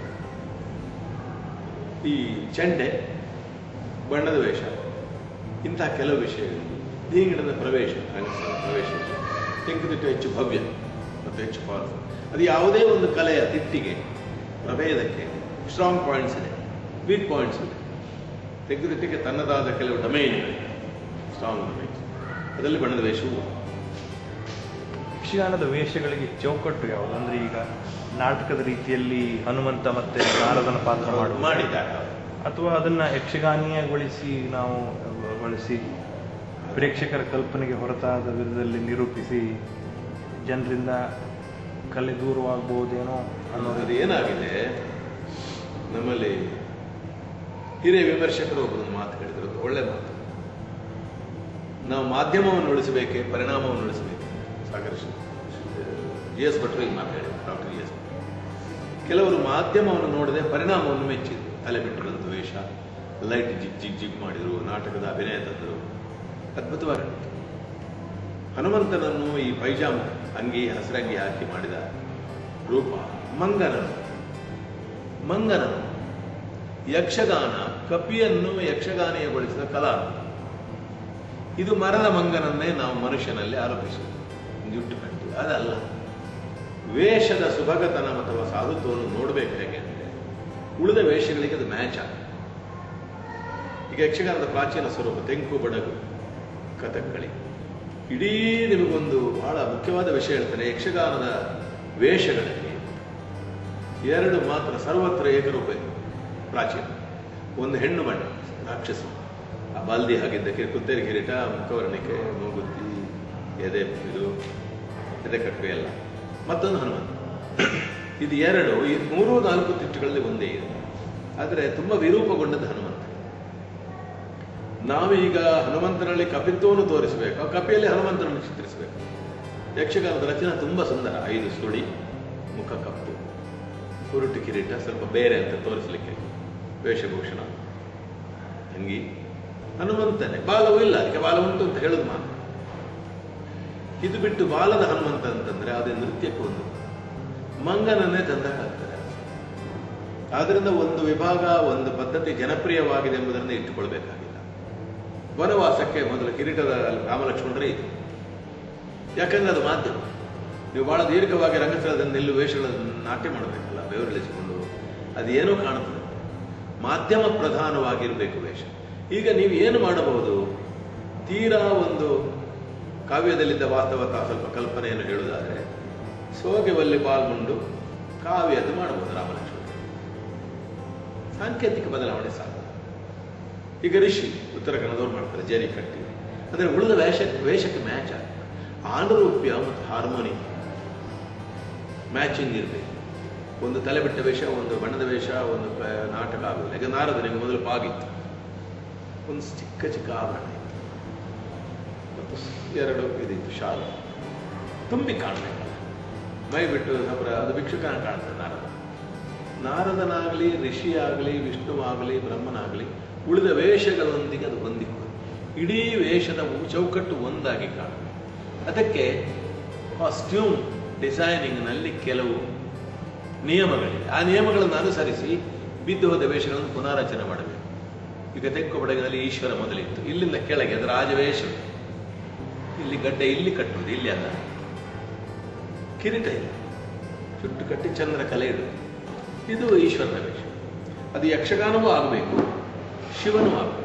ಈ ಚೆಂಡೆ ಬಣ್ಣದ ವೇಷ ಇಂತಹ ಕೆಲವು ವಿಷಯಗಳು ಧೀಂಗಣದ ಪ್ರವೇಶ ರಂಗಸ್ಥಳ ಪ್ರವೇಶ ತೆಂಕುತಿಟ್ಟು ಹೆಚ್ಚು ಭವ್ಯ ಮತ್ತು ಹೆಚ್ಚು ಪವರ್ಫುಲ್ ಅದು ಯಾವುದೇ ಒಂದು ಕಲೆಯ ತಿಟ್ಟಿಗೆ ಪ್ರಭೇದಕ್ಕೆ ಸ್ಟ್ರಾಂಗ್ ಪಾಯಿಂಟ್ಸ್ ಇದೆ ವೀಕ್ ಪಾಯಿಂಟ್ಸ್ ಇದೆ ತೆಂಕುತಿಟ್ಟಿಗೆ ತನ್ನದಾದ ಕೆಲವು ಡಮೈನ್ಗಳಿವೆ ಸ್ಟ್ರಾಂಗ್ ಡಮೈನ್ಸ್ ಅದರಲ್ಲಿ ಬಣ್ಣದ ವೇಷವು ಯಕ್ಷಗಾನದ ವೇಷಗಳಿಗೆ ಚೌಕಟ್ಟು ಯಾವುದು ಅಂದ್ರೆ ಈಗ ನಾಟಕದ ರೀತಿಯಲ್ಲಿ ಹನುಮಂತ ಮತ್ತೆ ನಾರದನ ಪಾತ್ರ ಮಾಡುವ ಮಾಡಿದ್ದಾರೆ ಅವರು. ಅಥವಾ ಅದನ್ನ ಯಕ್ಷಗಾನೀಯಗೊಳಿಸಿ ನಾವು ಬಳಸಿ ಪ್ರೇಕ್ಷಕರ ಕಲ್ಪನೆಗೆ ಹೊರತಾದ ವಿಧದಲ್ಲಿ ನಿರೂಪಿಸಿ ಜನರಿಂದ ಕಲೆ ದೂರವಾಗಬಹುದೇನೋ ಅನ್ನೋದು ಅದು ಏನಾಗಿದೆ ನಮ್ಮಲ್ಲಿ ಹಿರಿಯ ವಿಮರ್ಶಕರು ಒಬ್ಬರೊಂದು ಮಾತು ಹೇಳಿದ್ರು ಅದು ಒಳ್ಳೆ ಮಾತು ನಾವು ಮಾಧ್ಯಮವನ್ನು ಉಳಿಸಬೇಕೆ ಪರಿಣಾಮವನ್ನು ಉಳಿಸಬೇಕು ಸಾಗರ ಜಿ ಎಸ್ ಭಟ್ರು ಈಗ ಮಾತಾಡಿದ್ರು ಡಾಕ್ಟರ್ ಜಿ ಎಸ್ ಕೆಲವರು ಮಾಧ್ಯಮವನ್ನು ನೋಡದೆ ಪರಿಣಾಮವನ್ನು ಮೆಚ್ಚಿದ್ರು ತಲೆ ಬಿಟ್ಟರಂತ ವೇಷ ಲೈಟ್ ಜಿಗ್ ಜಿಗ್ ಜಿಗ್ ಮಾಡಿದ್ರು ನಾಟಕದ ಅಭಿನಯ ತಂದರು ಅದ್ಭುತವಾಗಿ ಹನುಮಂತನನ್ನು ಈ ಪೈಜಾಮ ಅಂಗಿ ಹಸಿರಂಗಿ ಹಾಕಿ ಮಾಡಿದ ರೂಪ ಮಂಗನನು ಮಂಗನನು ಯಕ್ಷಗಾನ ಕಪಿಯನ್ನು ಯಕ್ಷಗಾನೀಯಗೊಳಿಸಿದ ಕಲಾ ಇದು ಮರದ ಮಂಗನನ್ನೇ ನಾವು ಮನುಷ್ಯನಲ್ಲಿ ಆರೋಪಿಸುವುದು ಜುಟ್ಟು ಕಟ್ಟಿ ಅದಲ್ಲ ವೇಷದ ಸುಭಗತನ ಅಥವಾ ಸಾಧುತ್ವವನ್ನು ನೋಡಬೇಕು ಹೇಗೆ ಅಂದರೆ ಉಳಿದ ವೇಷಗಳಿಗೆ ಅದು ಮ್ಯಾಚ್ ಆಗ ಈಗ ಯಕ್ಷಗಾನದ ಪ್ರಾಚೀನ ಸ್ವರೂಪ ತೆಂಕು ಬಡಗು ಕಥಕ್ಕಳಿ ಇಡೀ ನಿಮಗೊಂದು ಬಹಳ ಮುಖ್ಯವಾದ ವಿಷಯ ಹೇಳ್ತಾನೆ ಯಕ್ಷಗಾನದ ವೇಷಗಳಲ್ಲಿ ಎರಡು ಮಾತ್ರ ಸರ್ವತ್ರ ಏಕರೂಪ ಇದೆ. ಪ್ರಾಚೀನ ಒಂದು ಹೆಣ್ಣು ಬಣ್ಣ ರಾಕ್ಷಸ ಆ ಬಾಲ್ದಿ ಹಾಗಿದ್ದ ಕಿ- ಕುತ್ತೇರಿ ಕಿರೀಟ ಮುಖವರ್ಣಿಕೆ ಮೂಗುತ್ತಿ ಎದೆ ಇದು ಎದೆ ಕಟ್ಟೆ ಎಲ್ಲ ಮತ್ತೊಂದು ಹನುಮಂತ ಇದು ಎರಡು ಈ ಮೂರು ನಾಲ್ಕು ತಿಟ್ಟುಗಳಲ್ಲಿ ಒಂದೇ ಇದೆ ಆದರೆ ತುಂಬ ವಿರೂಪಗೊಂಡದ್ದು ಹನುಮಂತ ನಾವೀಗ ಹನುಮಂತನಲ್ಲಿ ಕಪಿತ್ವವನ್ನು ತೋರಿಸಬೇಕು ಆ ಕಪಿಯಲ್ಲಿ ಹನುಮಂತನನ್ನು ಚಿತ್ರಿಸಬೇಕು ಯಕ್ಷಗಾನದ ರಚನೆ ತುಂಬ ಸುಂದರ ಐದು ಸುಳಿ ಮುಖ ಕಪ್ಪು ಕುರುಟು ಕಿರೀಟ ಸ್ವಲ್ಪ ಬೇರೆ ಅಂತ ತೋರಿಸಲಿಕ್ಕೆ ವೇಷಭೂಷಣ ಅಂಗಿ ಹನುಮಂತನೇ ಬಾಲವೂ ಇಲ್ಲ ಅದಕ್ಕೆ ಬಾಲ ಉಂಟು ಅಂತ ಹೇಳುದು ಮಾತ್ರ ಇದು ಬಿಟ್ಟು ಬಾಲದ ಹನುಮಂತ ಅಂತಂದ್ರೆ ಅದೇ ನೃತ್ಯಕ್ಕೆ ಒಂದು ಮಂಗನನ್ನೇ ತಂದಕ್ಕಾಗ್ತದೆ ಆದ್ರಿಂದ ಒಂದು ವಿಭಾಗ ಒಂದು ಪದ್ಧತಿ ಜನಪ್ರಿಯವಾಗಿದೆ ಎಂಬುದನ್ನು ಇಟ್ಟುಕೊಳ್ಬೇಕಾಗಿಲ್ಲ ವನವಾಸಕ್ಕೆ ಮೊದಲು ಕಿರೀಟದ ರಾಮಲಕ್ಷ್ಮಣರೇ ಇದೆ ಯಾಕಂದ್ರೆ ಅದು ಮಾಧ್ಯಮ ನೀವು ಬಹಳ ದೀರ್ಘವಾಗಿ ರಂಗಸ್ಥಳದಲ್ಲಿ ನಿಲ್ಲು ವೇಷಗಳನ್ನು ನಾಟ್ಯ ಮಾಡಬೇಕಲ್ಲ ಬೆವರಿಳಿಸಿಕೊಂಡು ಅದೇನೋ ಕಾಣುತ್ತದೆ ಮಾಧ್ಯಮ ಪ್ರಧಾನವಾಗಿರಬೇಕು ವೇಷ ಈಗ ನೀವು ಏನು ಮಾಡಬಹುದು ತೀರಾ ಒಂದು ಕಾವ್ಯದಲ್ಲಿದ್ದ ವಾಸ್ತವತ ಸ್ವಲ್ಪ ಕಲ್ಪನೆಯನ್ನು ಹೇಳುವುದಾದರೆ ಸೋಗೆವಲ್ಲಿ ಪಾಲ್ಗೊಂಡು ಕಾವ್ಯದ್ದು ಮಾಡಬಹುದು ರಾಮಲಕ್ಷ್ಮಣ ಸಾಂಕೇತಿಕ ಬದಲಾವಣೆ ಸಾಕು ಈಗ ಋಷಿ ಉತ್ತರ ಕನ್ನಡದವ್ರು ಮಾಡ್ತಾರೆ ಜರಿ ಕಟ್ಟಿ ಅಂದರೆ ಉಳಿದ ವೇಷ ವೇಷಕ್ಕೆ ಮ್ಯಾಚ್ ಆಗ ಆನುರೂಪ್ಯ ಮತ್ತು ಹಾರ್ಮೋನಿ ಮ್ಯಾಚಿಂಗ್ ಇರಬೇಕು ಒಂದು ತಲೆ ಬಿಟ್ಟ ವೇಷ ಒಂದು ಬಣ್ಣದ ವೇಷ ಒಂದು ಪ- ನಾಟಕ ಆಗೋದಿಲ್ಲ ಈಗ ನಾರದನಿಗೆ ಮೊದಲು ಪಾಗಿತ್ತು ಒಂದು ಚಿಕ್ಕ ಚಿಕ್ಕ ಆಭರಣ ಇತ್ತು ಮತ್ತು ಎರಡು ಇದಿತ್ತು ಶಾಲು ತುಂಬಿ ಕಾಣಬೇಕಲ್ಲ ಮೈ ಬಿಟ್ಟು ಅವರ ಅದು ಭಿಕ್ಷುಕನ ಕಾಣ್ತದೆ ನಾರದ ನಾರದನಾಗಲಿ ಋಷಿಯಾಗಲಿ ವಿಷ್ಣುವಾಗಲಿ ಬ್ರಹ್ಮನಾಗಲಿ ಉಳಿದ ವೇಷಗಳೊಂದಿಗೆ ಅದು ಹೊಂದಿಕೊಳ್ಳುತ್ತೆ ಇಡೀ ವೇಷದ ಚೌಕಟ್ಟು ಒಂದಾಗಿ ಕಾಣಬೇಕು ಅದಕ್ಕೆ ಕಾಸ್ಟ್ಯೂಮ್ ಡಿಸೈನಿಂಗ್ನಲ್ಲಿ ಕೆಲವು ನಿಯಮಗಳಿವೆ ಆ ನಿಯಮಗಳನ್ನು ಅನುಸರಿಸಿ ಬಿದ್ದು ಹೋದ ವೇಷಗಳನ್ನು ಪುನಾರಚನೆ ಮಾಡಬೇಕು ಈಗ ತೆಕ್ಕೊಬಡಗಿನಲ್ಲಿ ಈಶ್ವರ ಮೊದಲಿತ್ತು ಇಲ್ಲಿಂದ ಕೆಳಗೆ ಅದರ ರಾಜವೇಷ ಇಲ್ಲಿ ಗಡ್ಡೆ ಇಲ್ಲಿ ಕಟ್ಟುವುದು ಇಲ್ಲಿ ಅಲ್ಲ ಕಿರೀಟ ಇಲ್ಲ ಚುಟ್ಟು ಕಟ್ಟಿ ಚಂದ್ರ ಕಲೆ ಇಡುವುದು ಇದು ಈಶ್ವರನ ವೇಷ ಅದು ಯಕ್ಷಗಾನವೂ ಆಗಬೇಕು ಶಿವನೂ ಆಗಬೇಕು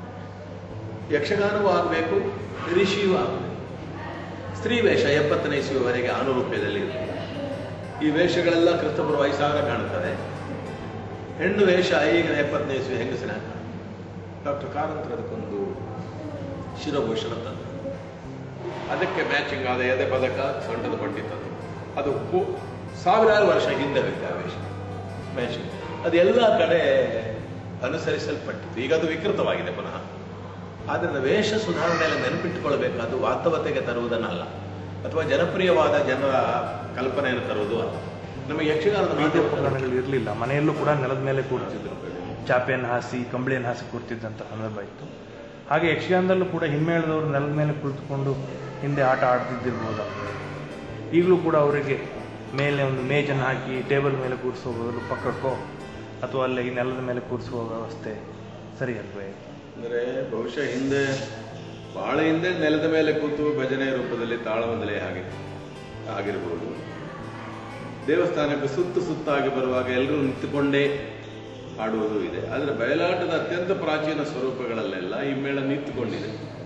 ಯಕ್ಷಗಾನವೂ ಆಗಬೇಕು ಋಷಿಯೂ ಆಗಬೇಕು ಸ್ತ್ರೀ ವೇಷ ಎಪ್ಪತ್ತನೇ ಇಸುವವರೆಗೆ ಅನುರೂಪ್ಯದಲ್ಲಿ ಇರುತ್ತೆ ಈ ವೇಷಗಳೆಲ್ಲ ಕ್ರಿಸ್ತಪೂರ್ವ ಐದು ಸಾವಿರ ಕಾಣುತ್ತದೆ ಹೆಣ್ಣು ವೇಷ ಈಗ ಎಪ್ಪತ್ತನೇ ಇಸುವೆ ಹೆಂಗಸಿನ ಡಾಕ್ಟರ್ ಕಾರಂತರ ಅದಕ್ಕೊಂದು ಶಿರಭೂಷಣ ತಂದರು ಅದಕ್ಕೆ ಮ್ಯಾಚಿಂಗ್ ಆದ ಎದೆ ಪದಕ ಸೊಂಟದ ಪಟ್ಟಿತ್ತದು ಅದು ಕೋ- ಸಾವಿರಾರು ವರ್ಷ ಹಿಂದೆ ಬೇಕು ಆ ವೇಷ ಮ್ಯಾಚಿಂಗ್ ಅದು ಎಲ್ಲ ಕಡೆ ಅನುಸರಿಸಲ್ಪಟ್ಟಿತ್ತು ಈಗ ಅದು ವಿಕೃತವಾಗಿದೆ ಪುನಃ ಆದ್ದರಿಂದ ವೇಷ ಸುಧಾರಣೆಯಲ್ಲಿ ನೆನಪಿಟ್ಟುಕೊಳ್ಬೇಕು ಅದು ವಾಸ್ತವತೆಗೆ ತರುವುದನ್ನಲ್ಲ ಅಥವಾ ಜನಪ್ರಿಯವಾದ ಜನರ ಕಲ್ಪನೆಯನ್ನು ತರುವುದು ಅಲ್ಲ ನಮಗೆ ಯಕ್ಷಗಾನದ ಬೀದಿ ಮಾಧ್ಯಮ ಉಪಕರಣಗಳು ಇರಲಿಲ್ಲ ಮನೆಯಲ್ಲೂ ಕೂಡ ನೆಲದ ಮೇಲೆ ಕೂರ್ತಿದ್ರು ಚಾಪೆಯನ್ನು ಹಾಸಿ ಕಂಬಳಿಯನ್ನು ಹಾಸಿ ಕೂರ್ತಿದ್ದಂಥ ಸಂದರ್ಭ ಇತ್ತು ಹಾಗೆ ಯಕ್ಷಗಾನದಲ್ಲೂ ಕೂಡ ಹಿಮ್ಮೇಳದವರು ನೆಲದ ಮೇಲೆ ಕುಳಿತುಕೊಂಡು ಹಿಂದೆ ಆಟ ಆಡ್ತಿದ್ದಿರ್ಬೋದು ಈಗಲೂ ಕೂಡ ಅವರಿಗೆ ಮೇಲೆ ಒಂದು ಮೇಜನ್ನು ಹಾಕಿ ಟೇಬಲ್ ಮೇಲೆ ಕೂರಿಸುವ ಬದಲು ಪಕ್ಕಕ್ಕೋ ಅಥವಾ ಅಲ್ಲಿ ನೆಲದ ಮೇಲೆ ಕೂರಿಸುವ ವ್ಯವಸ್ಥೆ ಸರಿ ಅಲ್ವೇ ಅಂದರೆ ಬಹುಶಃ ಹಿಂದೆ ಬಹಳ ಹಿಂದೆ ನೆಲದ ಮೇಲೆ ಕೂತು ಭಜನೆ ರೂಪದಲ್ಲಿ ತಾಳಮಂದಲೆ ಹಾಗೆ ಆಗಿರ್ಬೋದು ದೇವಸ್ಥಾನಕ್ಕೆ ಸುತ್ತು ಸುತ್ತಾಗಿ ಬರುವಾಗ ಎಲ್ಲರೂ ನಿಂತುಕೊಂಡೇ ಆಡುವುದು ಇದೆ ಆದರೆ ಬಯಲಾಟದ ಅತ್ಯಂತ ಪ್ರಾಚೀನ ಸ್ವರೂಪಗಳಲ್ಲೆಲ್ಲ ಈ ಮೇಳ ನಿಂತುಕೊಂಡಿದೆ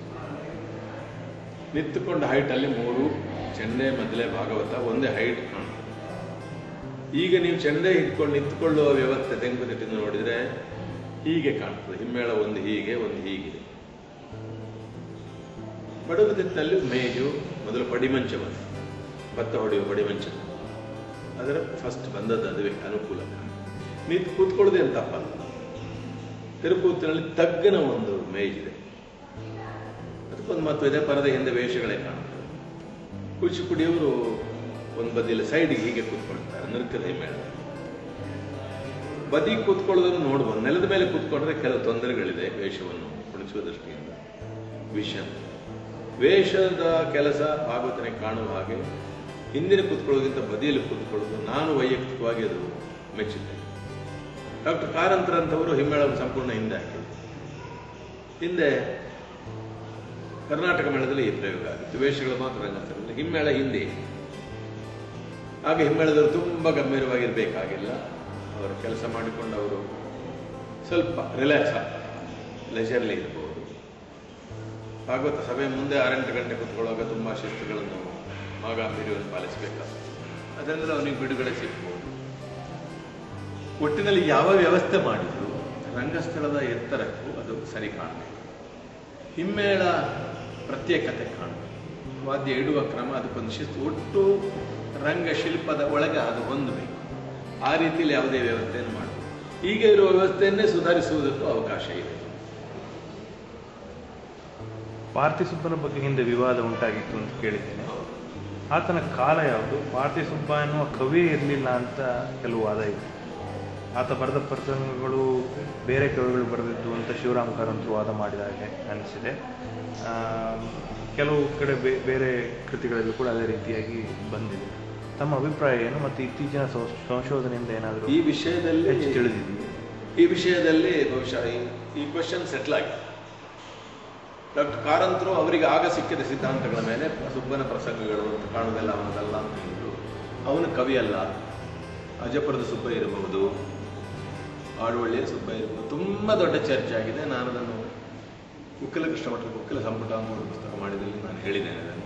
ನಿಂತುಕೊಂಡ ಹೈಟಲ್ಲಿ ಮೂರು ಚೆಂಡೆ ಮದ್ದಲೆ ಭಾಗವತ ಒಂದೇ ಹೈಟ್ ಕಾಣ್ತದೆ ಈಗ ನೀವು ಚೆಂಡೆ ಹಿಡ್ಕೊಂಡು ನಿಂತುಕೊಳ್ಳುವ ವ್ಯವಸ್ಥೆ ತೆಂಗುತಿಟ್ಟಿಂದ ನೋಡಿದ್ರೆ ಹೀಗೆ ಕಾಣ್ತದೆ ಹಿಮ್ಮೇಳ ಒಂದು ಹೀಗೆ ಒಂದು ಹೀಗಿದೆ ಬಡಗುತಿಟ್ಟಲ್ಲಿ ಮೇಜು ಮೊದಲು ಪಡಿಮಂಚ ಬಂತು ಭತ್ತ ಹೊಡೆಯುವ ಪಡಿಮಂಚ ಅದರ ಫಸ್ಟ್ ಬಂದದ್ದು ಅದುವೇ ಅನುಕೂಲ ನಿಂತು ಕೂತ್ಕೊಳ್ಳೋದೇ ಅಂತ ತಪ್ಪಲ್ಲ ತಿರುಪೂತಿನಲ್ಲಿ ತಗ್ಗನ ಒಂದು ಮೇಜ್ ಇದೆ ಅದಕ್ಕೊಂದು ಮಹತ್ವ ಇದೆ ಪರದೆ ಹಿಂದೆ ವೇಷಗಳೇ ಕಾಣುತ್ತದೆ ಕೂಚಿಪುಡಿಯವರು ಒಂದು ಬದಿಯಲ್ಲಿ ಸೈಡ್ಗೆ ಹೀಗೆ ಕೂತ್ಕೊಳ್ತಾರೆ ನೃತ್ಯದ ಹಿಮ್ಮೇಳದಲ್ಲಿ ಬದಿ ಕೂತ್ಕೊಳ್ಳೋದನ್ನು ನೋಡ್ಬೋದು ನೆಲದ ಮೇಲೆ ಕೂತ್ಕೊಂಡ್ರೆ ಕೆಲವು ತೊಂದರೆಗಳಿದೆ ವೇಷವನ್ನು ಕುಣಿಸುವ ದೃಷ್ಟಿಯಿಂದ ವಿಷನ್ ವೇಷದ ಕೆಲಸ ಭಾಗವತನೆ ಕಾಣುವ ಹಾಗೆ ಹಿಂದಿನ ಕೂತ್ಕೊಳ್ಳೋದಕ್ಕಿಂತ ಬದಿಯಲ್ಲಿ ಕೂತ್ಕೊಳ್ಳೋದು ನಾನು ವೈಯಕ್ತಿಕವಾಗಿ ಅದು ಮೆಚ್ಚುತ್ತೇನೆ ಡಾಕ್ಟರ್ ಕಾರಂತರ ಅಂತವರು ಹಿಮ್ಮೇಳವನ್ನು ಸಂಪೂರ್ಣ ಹಿಂದೆ ಹಾಕಿದ್ರು ಹಿಂದೆ ಕರ್ನಾಟಕ ಮೇಳದಲ್ಲಿ ಈ ಪ್ರಯೋಗ ಆಗಿತ್ತು ವೇಷಗಳು ಮಾತ್ರ ರಂಗಸ್ಥಳದಲ್ಲಿ ಹಿಮ್ಮೇಳ ಹಿಂದೆ ಆಗ ಹಿಮ್ಮೇಳದವರು ತುಂಬ ಗಂಭೀರವಾಗಿರಬೇಕಾಗಿಲ್ಲ ಅವರು ಕೆಲಸ ಮಾಡಿಕೊಂಡು ಅವರು ಸ್ವಲ್ಪ ರಿಲ್ಯಾಕ್ಸ್ ಆಗ್ತಾರೆ ಲೆಜರ್ಲಿ ಇರ್ಬೋದು ಭಾಗವತ ಸಭೆ ಮುಂದೆ ಆರೆಂಟು ಗಂಟೆ ಕೂತ್ಕೊಳ್ಳುವಾಗ ತುಂಬ ಶಿಸ್ತುಗಳನ್ನು ಮಾಗಾಂಬೀರ್ಯವನ್ನು ಪಾಲಿಸಬೇಕಾಗ್ತದೆ ಅದರಿಂದ ಅವನಿಗೆ ಬಿಡುಗಡೆ ಸಿಗ್ಬೋದು ಒಟ್ಟಿನಲ್ಲಿ ಯಾವ ವ್ಯವಸ್ಥೆ ಮಾಡಿದ್ರು ರಂಗಸ್ಥಳದ ಎತ್ತರಕ್ಕೂ ಅದು ಸರಿ ಕಾಣಬೇಕು ಹಿಮ್ಮೇಳ ಪ್ರತ್ಯೇಕತೆ ಕಾಣಬೇಕು ವಾದ್ಯ ಇಡುವ ಕ್ರಮ ಅದಕ್ಕೊಂದು ಶಿಸ್ತು ಒಟ್ಟು ರಂಗಶಿಲ್ಪದ ಒಳಗೆ ಅದು ಹೊಂದಬೇಕು ಆ ರೀತಿಯಲ್ಲಿ ಯಾವುದೇ ವ್ಯವಸ್ಥೆಯನ್ನು ಮಾಡಬೇಕು ಈಗ ಇರುವ ವ್ಯವಸ್ಥೆಯನ್ನೇ ಸುಧಾರಿಸುವುದಕ್ಕೂ ಅವಕಾಶ ಇದೆ ಪಾರ್ಥಿಸುಬ್ಬನ ಬಗ್ಗೆ ಹಿಂದೆ ವಿವಾದ ಉಂಟಾಗಿತ್ತು ಅಂತ ಕೇಳಿದ್ದೇನೆ ಆತನ ಕಾಲ ಯಾವುದು ಪಾರ್ಥಿಸುಬ್ಬ ಎನ್ನುವ ಕವಿಯೇ ಇರಲಿಲ್ಲ ಅಂತ ಕೆಲವು ವಾದ ಇದೆ ಆತ ಬರೆದ ಪ್ರಸಂಗಗಳು ಬೇರೆ ಕವಿಗಳು ಬರೆದಿದ್ದು ಅಂತ ಶಿವರಾಮ್ ಕಾರಂತರು ವಾದ ಮಾಡಿದ ಹಾಗೆ ಅನಿಸಿದೆ ಆ, ಕೆಲವು ಕಡೆ ಬೇ- ಬೇರೆ ಕೃತಿಗಳಲ್ಲೂ ಕೂಡ ಅದೇ ರೀತಿಯಾಗಿ ಬಂದಿದೆ ತಮ್ಮ ಅಭಿಪ್ರಾಯ ಏನು ಮತ್ತು ಇತ್ತೀಚಿನ ಸಂ- ಸಂಶೋಧನೆಯಿಂದ ಏನಾದರೂ ಈ ವಿಷಯದಲ್ಲಿ ಹೆಚ್ಚು ತಿಳಿದಿದೆಯೇ ಈ ವಿಷಯದಲ್ಲಿ ಬಹುಶಃ ಈ- ಈ ಕ್ವಶನ್ ಸೆಟ್ಲ್ ಆಗಿದೆ ಡಾಕ್ಟರ್ ಕಾರಂತರು ಅವರಿಗೆ ಆಗ ಸಿಕ್ಕಿದ ಸಿದ್ಧಾಂತಗಳ ಮೇಲೆ ಸುಬ್ಬನ ಪ್ರಸಂಗಗಳು ಅಂತ ಕಾಣುವುದೆಲ್ಲ ಅವನದಲ್ಲ ಅಂತ ಹೇಳಿದ್ರು ಅವನು ಕವಿ ಅಲ್ಲ ಅಜಪುರದ ಸುಬ್ಬ ಇರಬಹುದು ಆಡುವಳ್ಳಿಯ ಸುಬ್ಬ ಇರಬಹುದು ತುಂಬ ದೊಡ್ಡ ಚರ್ಚೆ ಆಗಿದೆ ನಾನು ಅದನ್ನು ಉಕ್ಕಿಲ ಕೃಷ್ಣ ಮಠದ ಉಕ್ಕಿಲ ಸಂಪುಟ ಅಂತ ಒಂದು ಪುಸ್ತಕ ಮಾಡಿದಲ್ಲಿ ನಾನು ಹೇಳಿದ್ದೇನೆ ಅದನ್ನು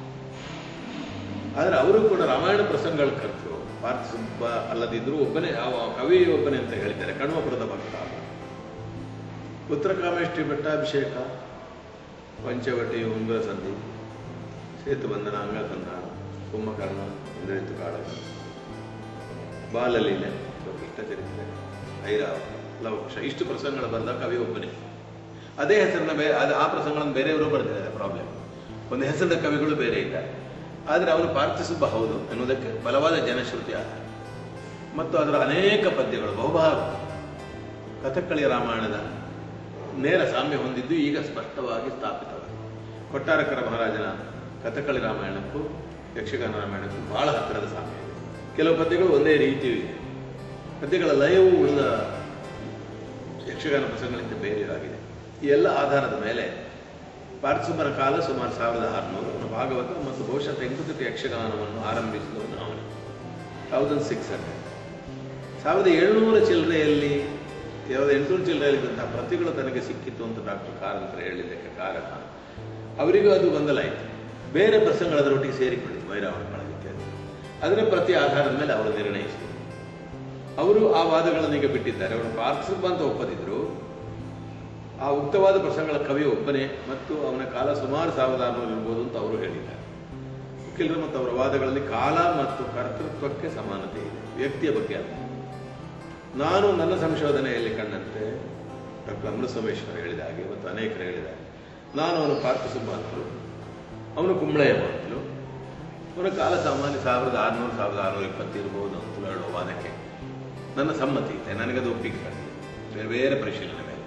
ಆದರೆ ಅವರು ಕೂಡ ರಾಮಾಯಣ ಪ್ರಸಂಗಗಳು ಕರ್ತರು ಪಾರ್ಥ ಸುಬ್ಬ ಅಲ್ಲದಿದ್ದರೂ ಒಬ್ಬನೇ ಆ ಕವಿ ಒಬ್ಬನೇ ಅಂತ ಹೇಳಿದ್ದಾರೆ ಕಣ್ವಪುರದ ಭಕ್ತ ಉತ್ತರಕಾಮೇಷ್ಟಿ ಬೆಟ್ಟಾಭಿಷೇಕ ಪಂಚವಟಿ ಉಂಗುರ ಸಂಧಿ ಸೇತು ಬಂಧನ ಅಂಗಕಂದ ಕುಂಭಕರ್ಣ ಇಂದ್ರಿತು ಕಾಳಗ ಬಾಲಲೀಲೆ ಕೃಷ್ಣ ಚರಿತ್ರೆ ಐರಾವ ಲವಕುಶ ಇಷ್ಟು ಪ್ರಸಂಗಗಳು ಬರೆದ ಕವಿ ಒಬ್ಬನೇ ಅದೇ ಹೆಸರಿನ ಬೇರೆ ಅದು ಆ ಪ್ರಸಂಗಗಳನ್ನು ಬೇರೆಯವರು ಬರೆದಿದ್ದಾರೆ ಪ್ರಾಬ್ಲಮ್ ಒಂದು ಹೆಸರಿನ ಕವಿಗಳು ಬೇರೆ ಇದ್ದಾರೆ ಆದರೆ ಅವನು ಪಾರ್ಥಿಸುಬ್ಬ ಹೌದು ಎನ್ನುವುದಕ್ಕೆ ಬಲವಾದ ಜನಶ್ರುತಿ ಆಧಾರ ಮತ್ತು ಅದರ ಅನೇಕ ಪದ್ಯಗಳು ಬಹುಭಾಗ ಕಥಕ್ಕಳಿ ರಾಮಾಯಣದ ನೇರ ಸಾಮ್ಯ ಹೊಂದಿದ್ದು ಈಗ ಸ್ಪಷ್ಟವಾಗಿ ಸ್ಥಾಪಿತವಾಗಿದೆ ಕೊಟ್ಟಾರಕರ ಮಹಾರಾಜನ ಕಥಕ್ಕಳಿ ರಾಮಾಯಣಕ್ಕೂ ಯಕ್ಷಗಾನ ರಾಮಾಯಣಕ್ಕೂ ಬಹಳ ಹತ್ತಿರದ ಸಾಮ್ಯ ಇದೆ ಕೆಲವು ಪದ್ಯಗಳು ಒಂದೇ ರೀತಿಯೂ ಇದೆ ಪದ್ಯಗಳ ಲಯವು ಉಳಿದ ಯಕ್ಷಗಾನ ಪ್ರಸಂಗಗಳಿಂದ ಬೇರೆಯಾಗಿದೆ ಈ ಎಲ್ಲ ಆಧಾರದ ಮೇಲೆ ಪಾರ್ಥಿಸುಬ್ಬನ ಕಾಲ ಸುಮಾರು ಸಾವಿರದ ಆರುನೂರು ಅವನು ಭಾಗವತ ಮತ್ತು ಬಹುಶಃ ತೆಂಕುತಿಟ್ಟು ಯಕ್ಷಗಾನವನ್ನು ಆರಂಭಿಸಿದವನು ಅವನು ತೌಸಂಡ್ ಸಿಕ್ಸ್ ಹಂಡ್ರೆಡ್ ಸಾವಿರದ ಏಳುನೂರ ಚಿಲ್ಲರೆಯಲ್ಲಿ ಸಾವಿರದ ಎಂಟುನೂರು ಚಿಲ್ಲರೆಯಲ್ಲಿದ್ದಂತಹ ಪ್ರತಿಗಳು ತನಗೆ ಸಿಕ್ಕಿತ್ತು ಅಂತ ಡಾಕ್ಟರ್ ಕಾರಂತರ ಹೇಳಿದ್ದಕ್ಕೆ ಕಾರಣ ಅವರಿಗೂ ಅದು ಗೊಂದಲ ಆಯಿತು ಬೇರೆ ಪ್ರಸಂಗಗಳ ಅದರೊಟ್ಟಿಗೆ ಸೇರಿಕೊಂಡಿದ್ದು ವೈರಾವಣ ಇತ್ಯಾದಿ ಅದರ ಪ್ರತಿ ಆಧಾರದ ಮೇಲೆ ಅವರು ನಿರ್ಣಯಿಸಿದರು ಅವರು ಆ ವಾದಗಳನ್ನು ಈಗ ಬಿಟ್ಟಿದ್ದಾರೆ ಅವರು ಪಾರ್ಥಿಸುಬ್ಬ ಅಂತ ಒಪ್ಪದಿದ್ರು ಆ ಉಕ್ತವಾದ ಪ್ರಸಂಗಗಳ ಕವಿ ಒಬ್ಬನೇ ಮತ್ತು ಅವನ ಕಾಲ ಸುಮಾರು ಸಾವಿರದ ಆರುನೂರು ಇರ್ಬೋದು ಅಂತ ಅವರು ಹೇಳಿದ್ದಾರೆ ವಕೀಲರು ಮತ್ತು ಅವರ ವಾದಗಳಲ್ಲಿ ಕಾಲ ಮತ್ತು ಕರ್ತೃತ್ವಕ್ಕೆ ಸಮಾನತೆ ಇದೆ ವ್ಯಕ್ತಿಯ ಬಗ್ಗೆ ಅಲ್ಲ ನಾನು ನನ್ನ ಸಂಶೋಧನೆಯಲ್ಲಿ ಕಂಡಂತೆ ಡಾಕ್ಟರ್ ಅಮೃತ ಸೋಮೇಶ್ವರ ಹೇಳಿದ ಹಾಗೆ ಮತ್ತು ಅನೇಕರು ಹೇಳಿದ್ದಾರೆ ನಾನು ಅವನು ಪಾರ್ಥಿಸುಬ್ಬ ಅಂತಲೂ ಅವನು ಕುಂಬಳೆಯ ಅಂತಲೂ ಅವನ ಕಾಲ ಸಾಮಾನ್ಯ ಸಾವಿರದ ಆರುನೂರು ಸಾವಿರದ ಆರುನೂರ ಇಪ್ಪತ್ತು ಇರಬಹುದು ಅಂತಲೂ ಹೇಳುವ ವಾದಕ್ಕೆ ನನ್ನ ಸಮ್ಮತಿ ಇದೆ ನನಗದು ಒಪ್ಪಿಗೆ ಕಂಡಿದೆ ಬೇರೆ ಬೇರೆ ಪರಿಶೀಲನೆ ಮೇಲೆ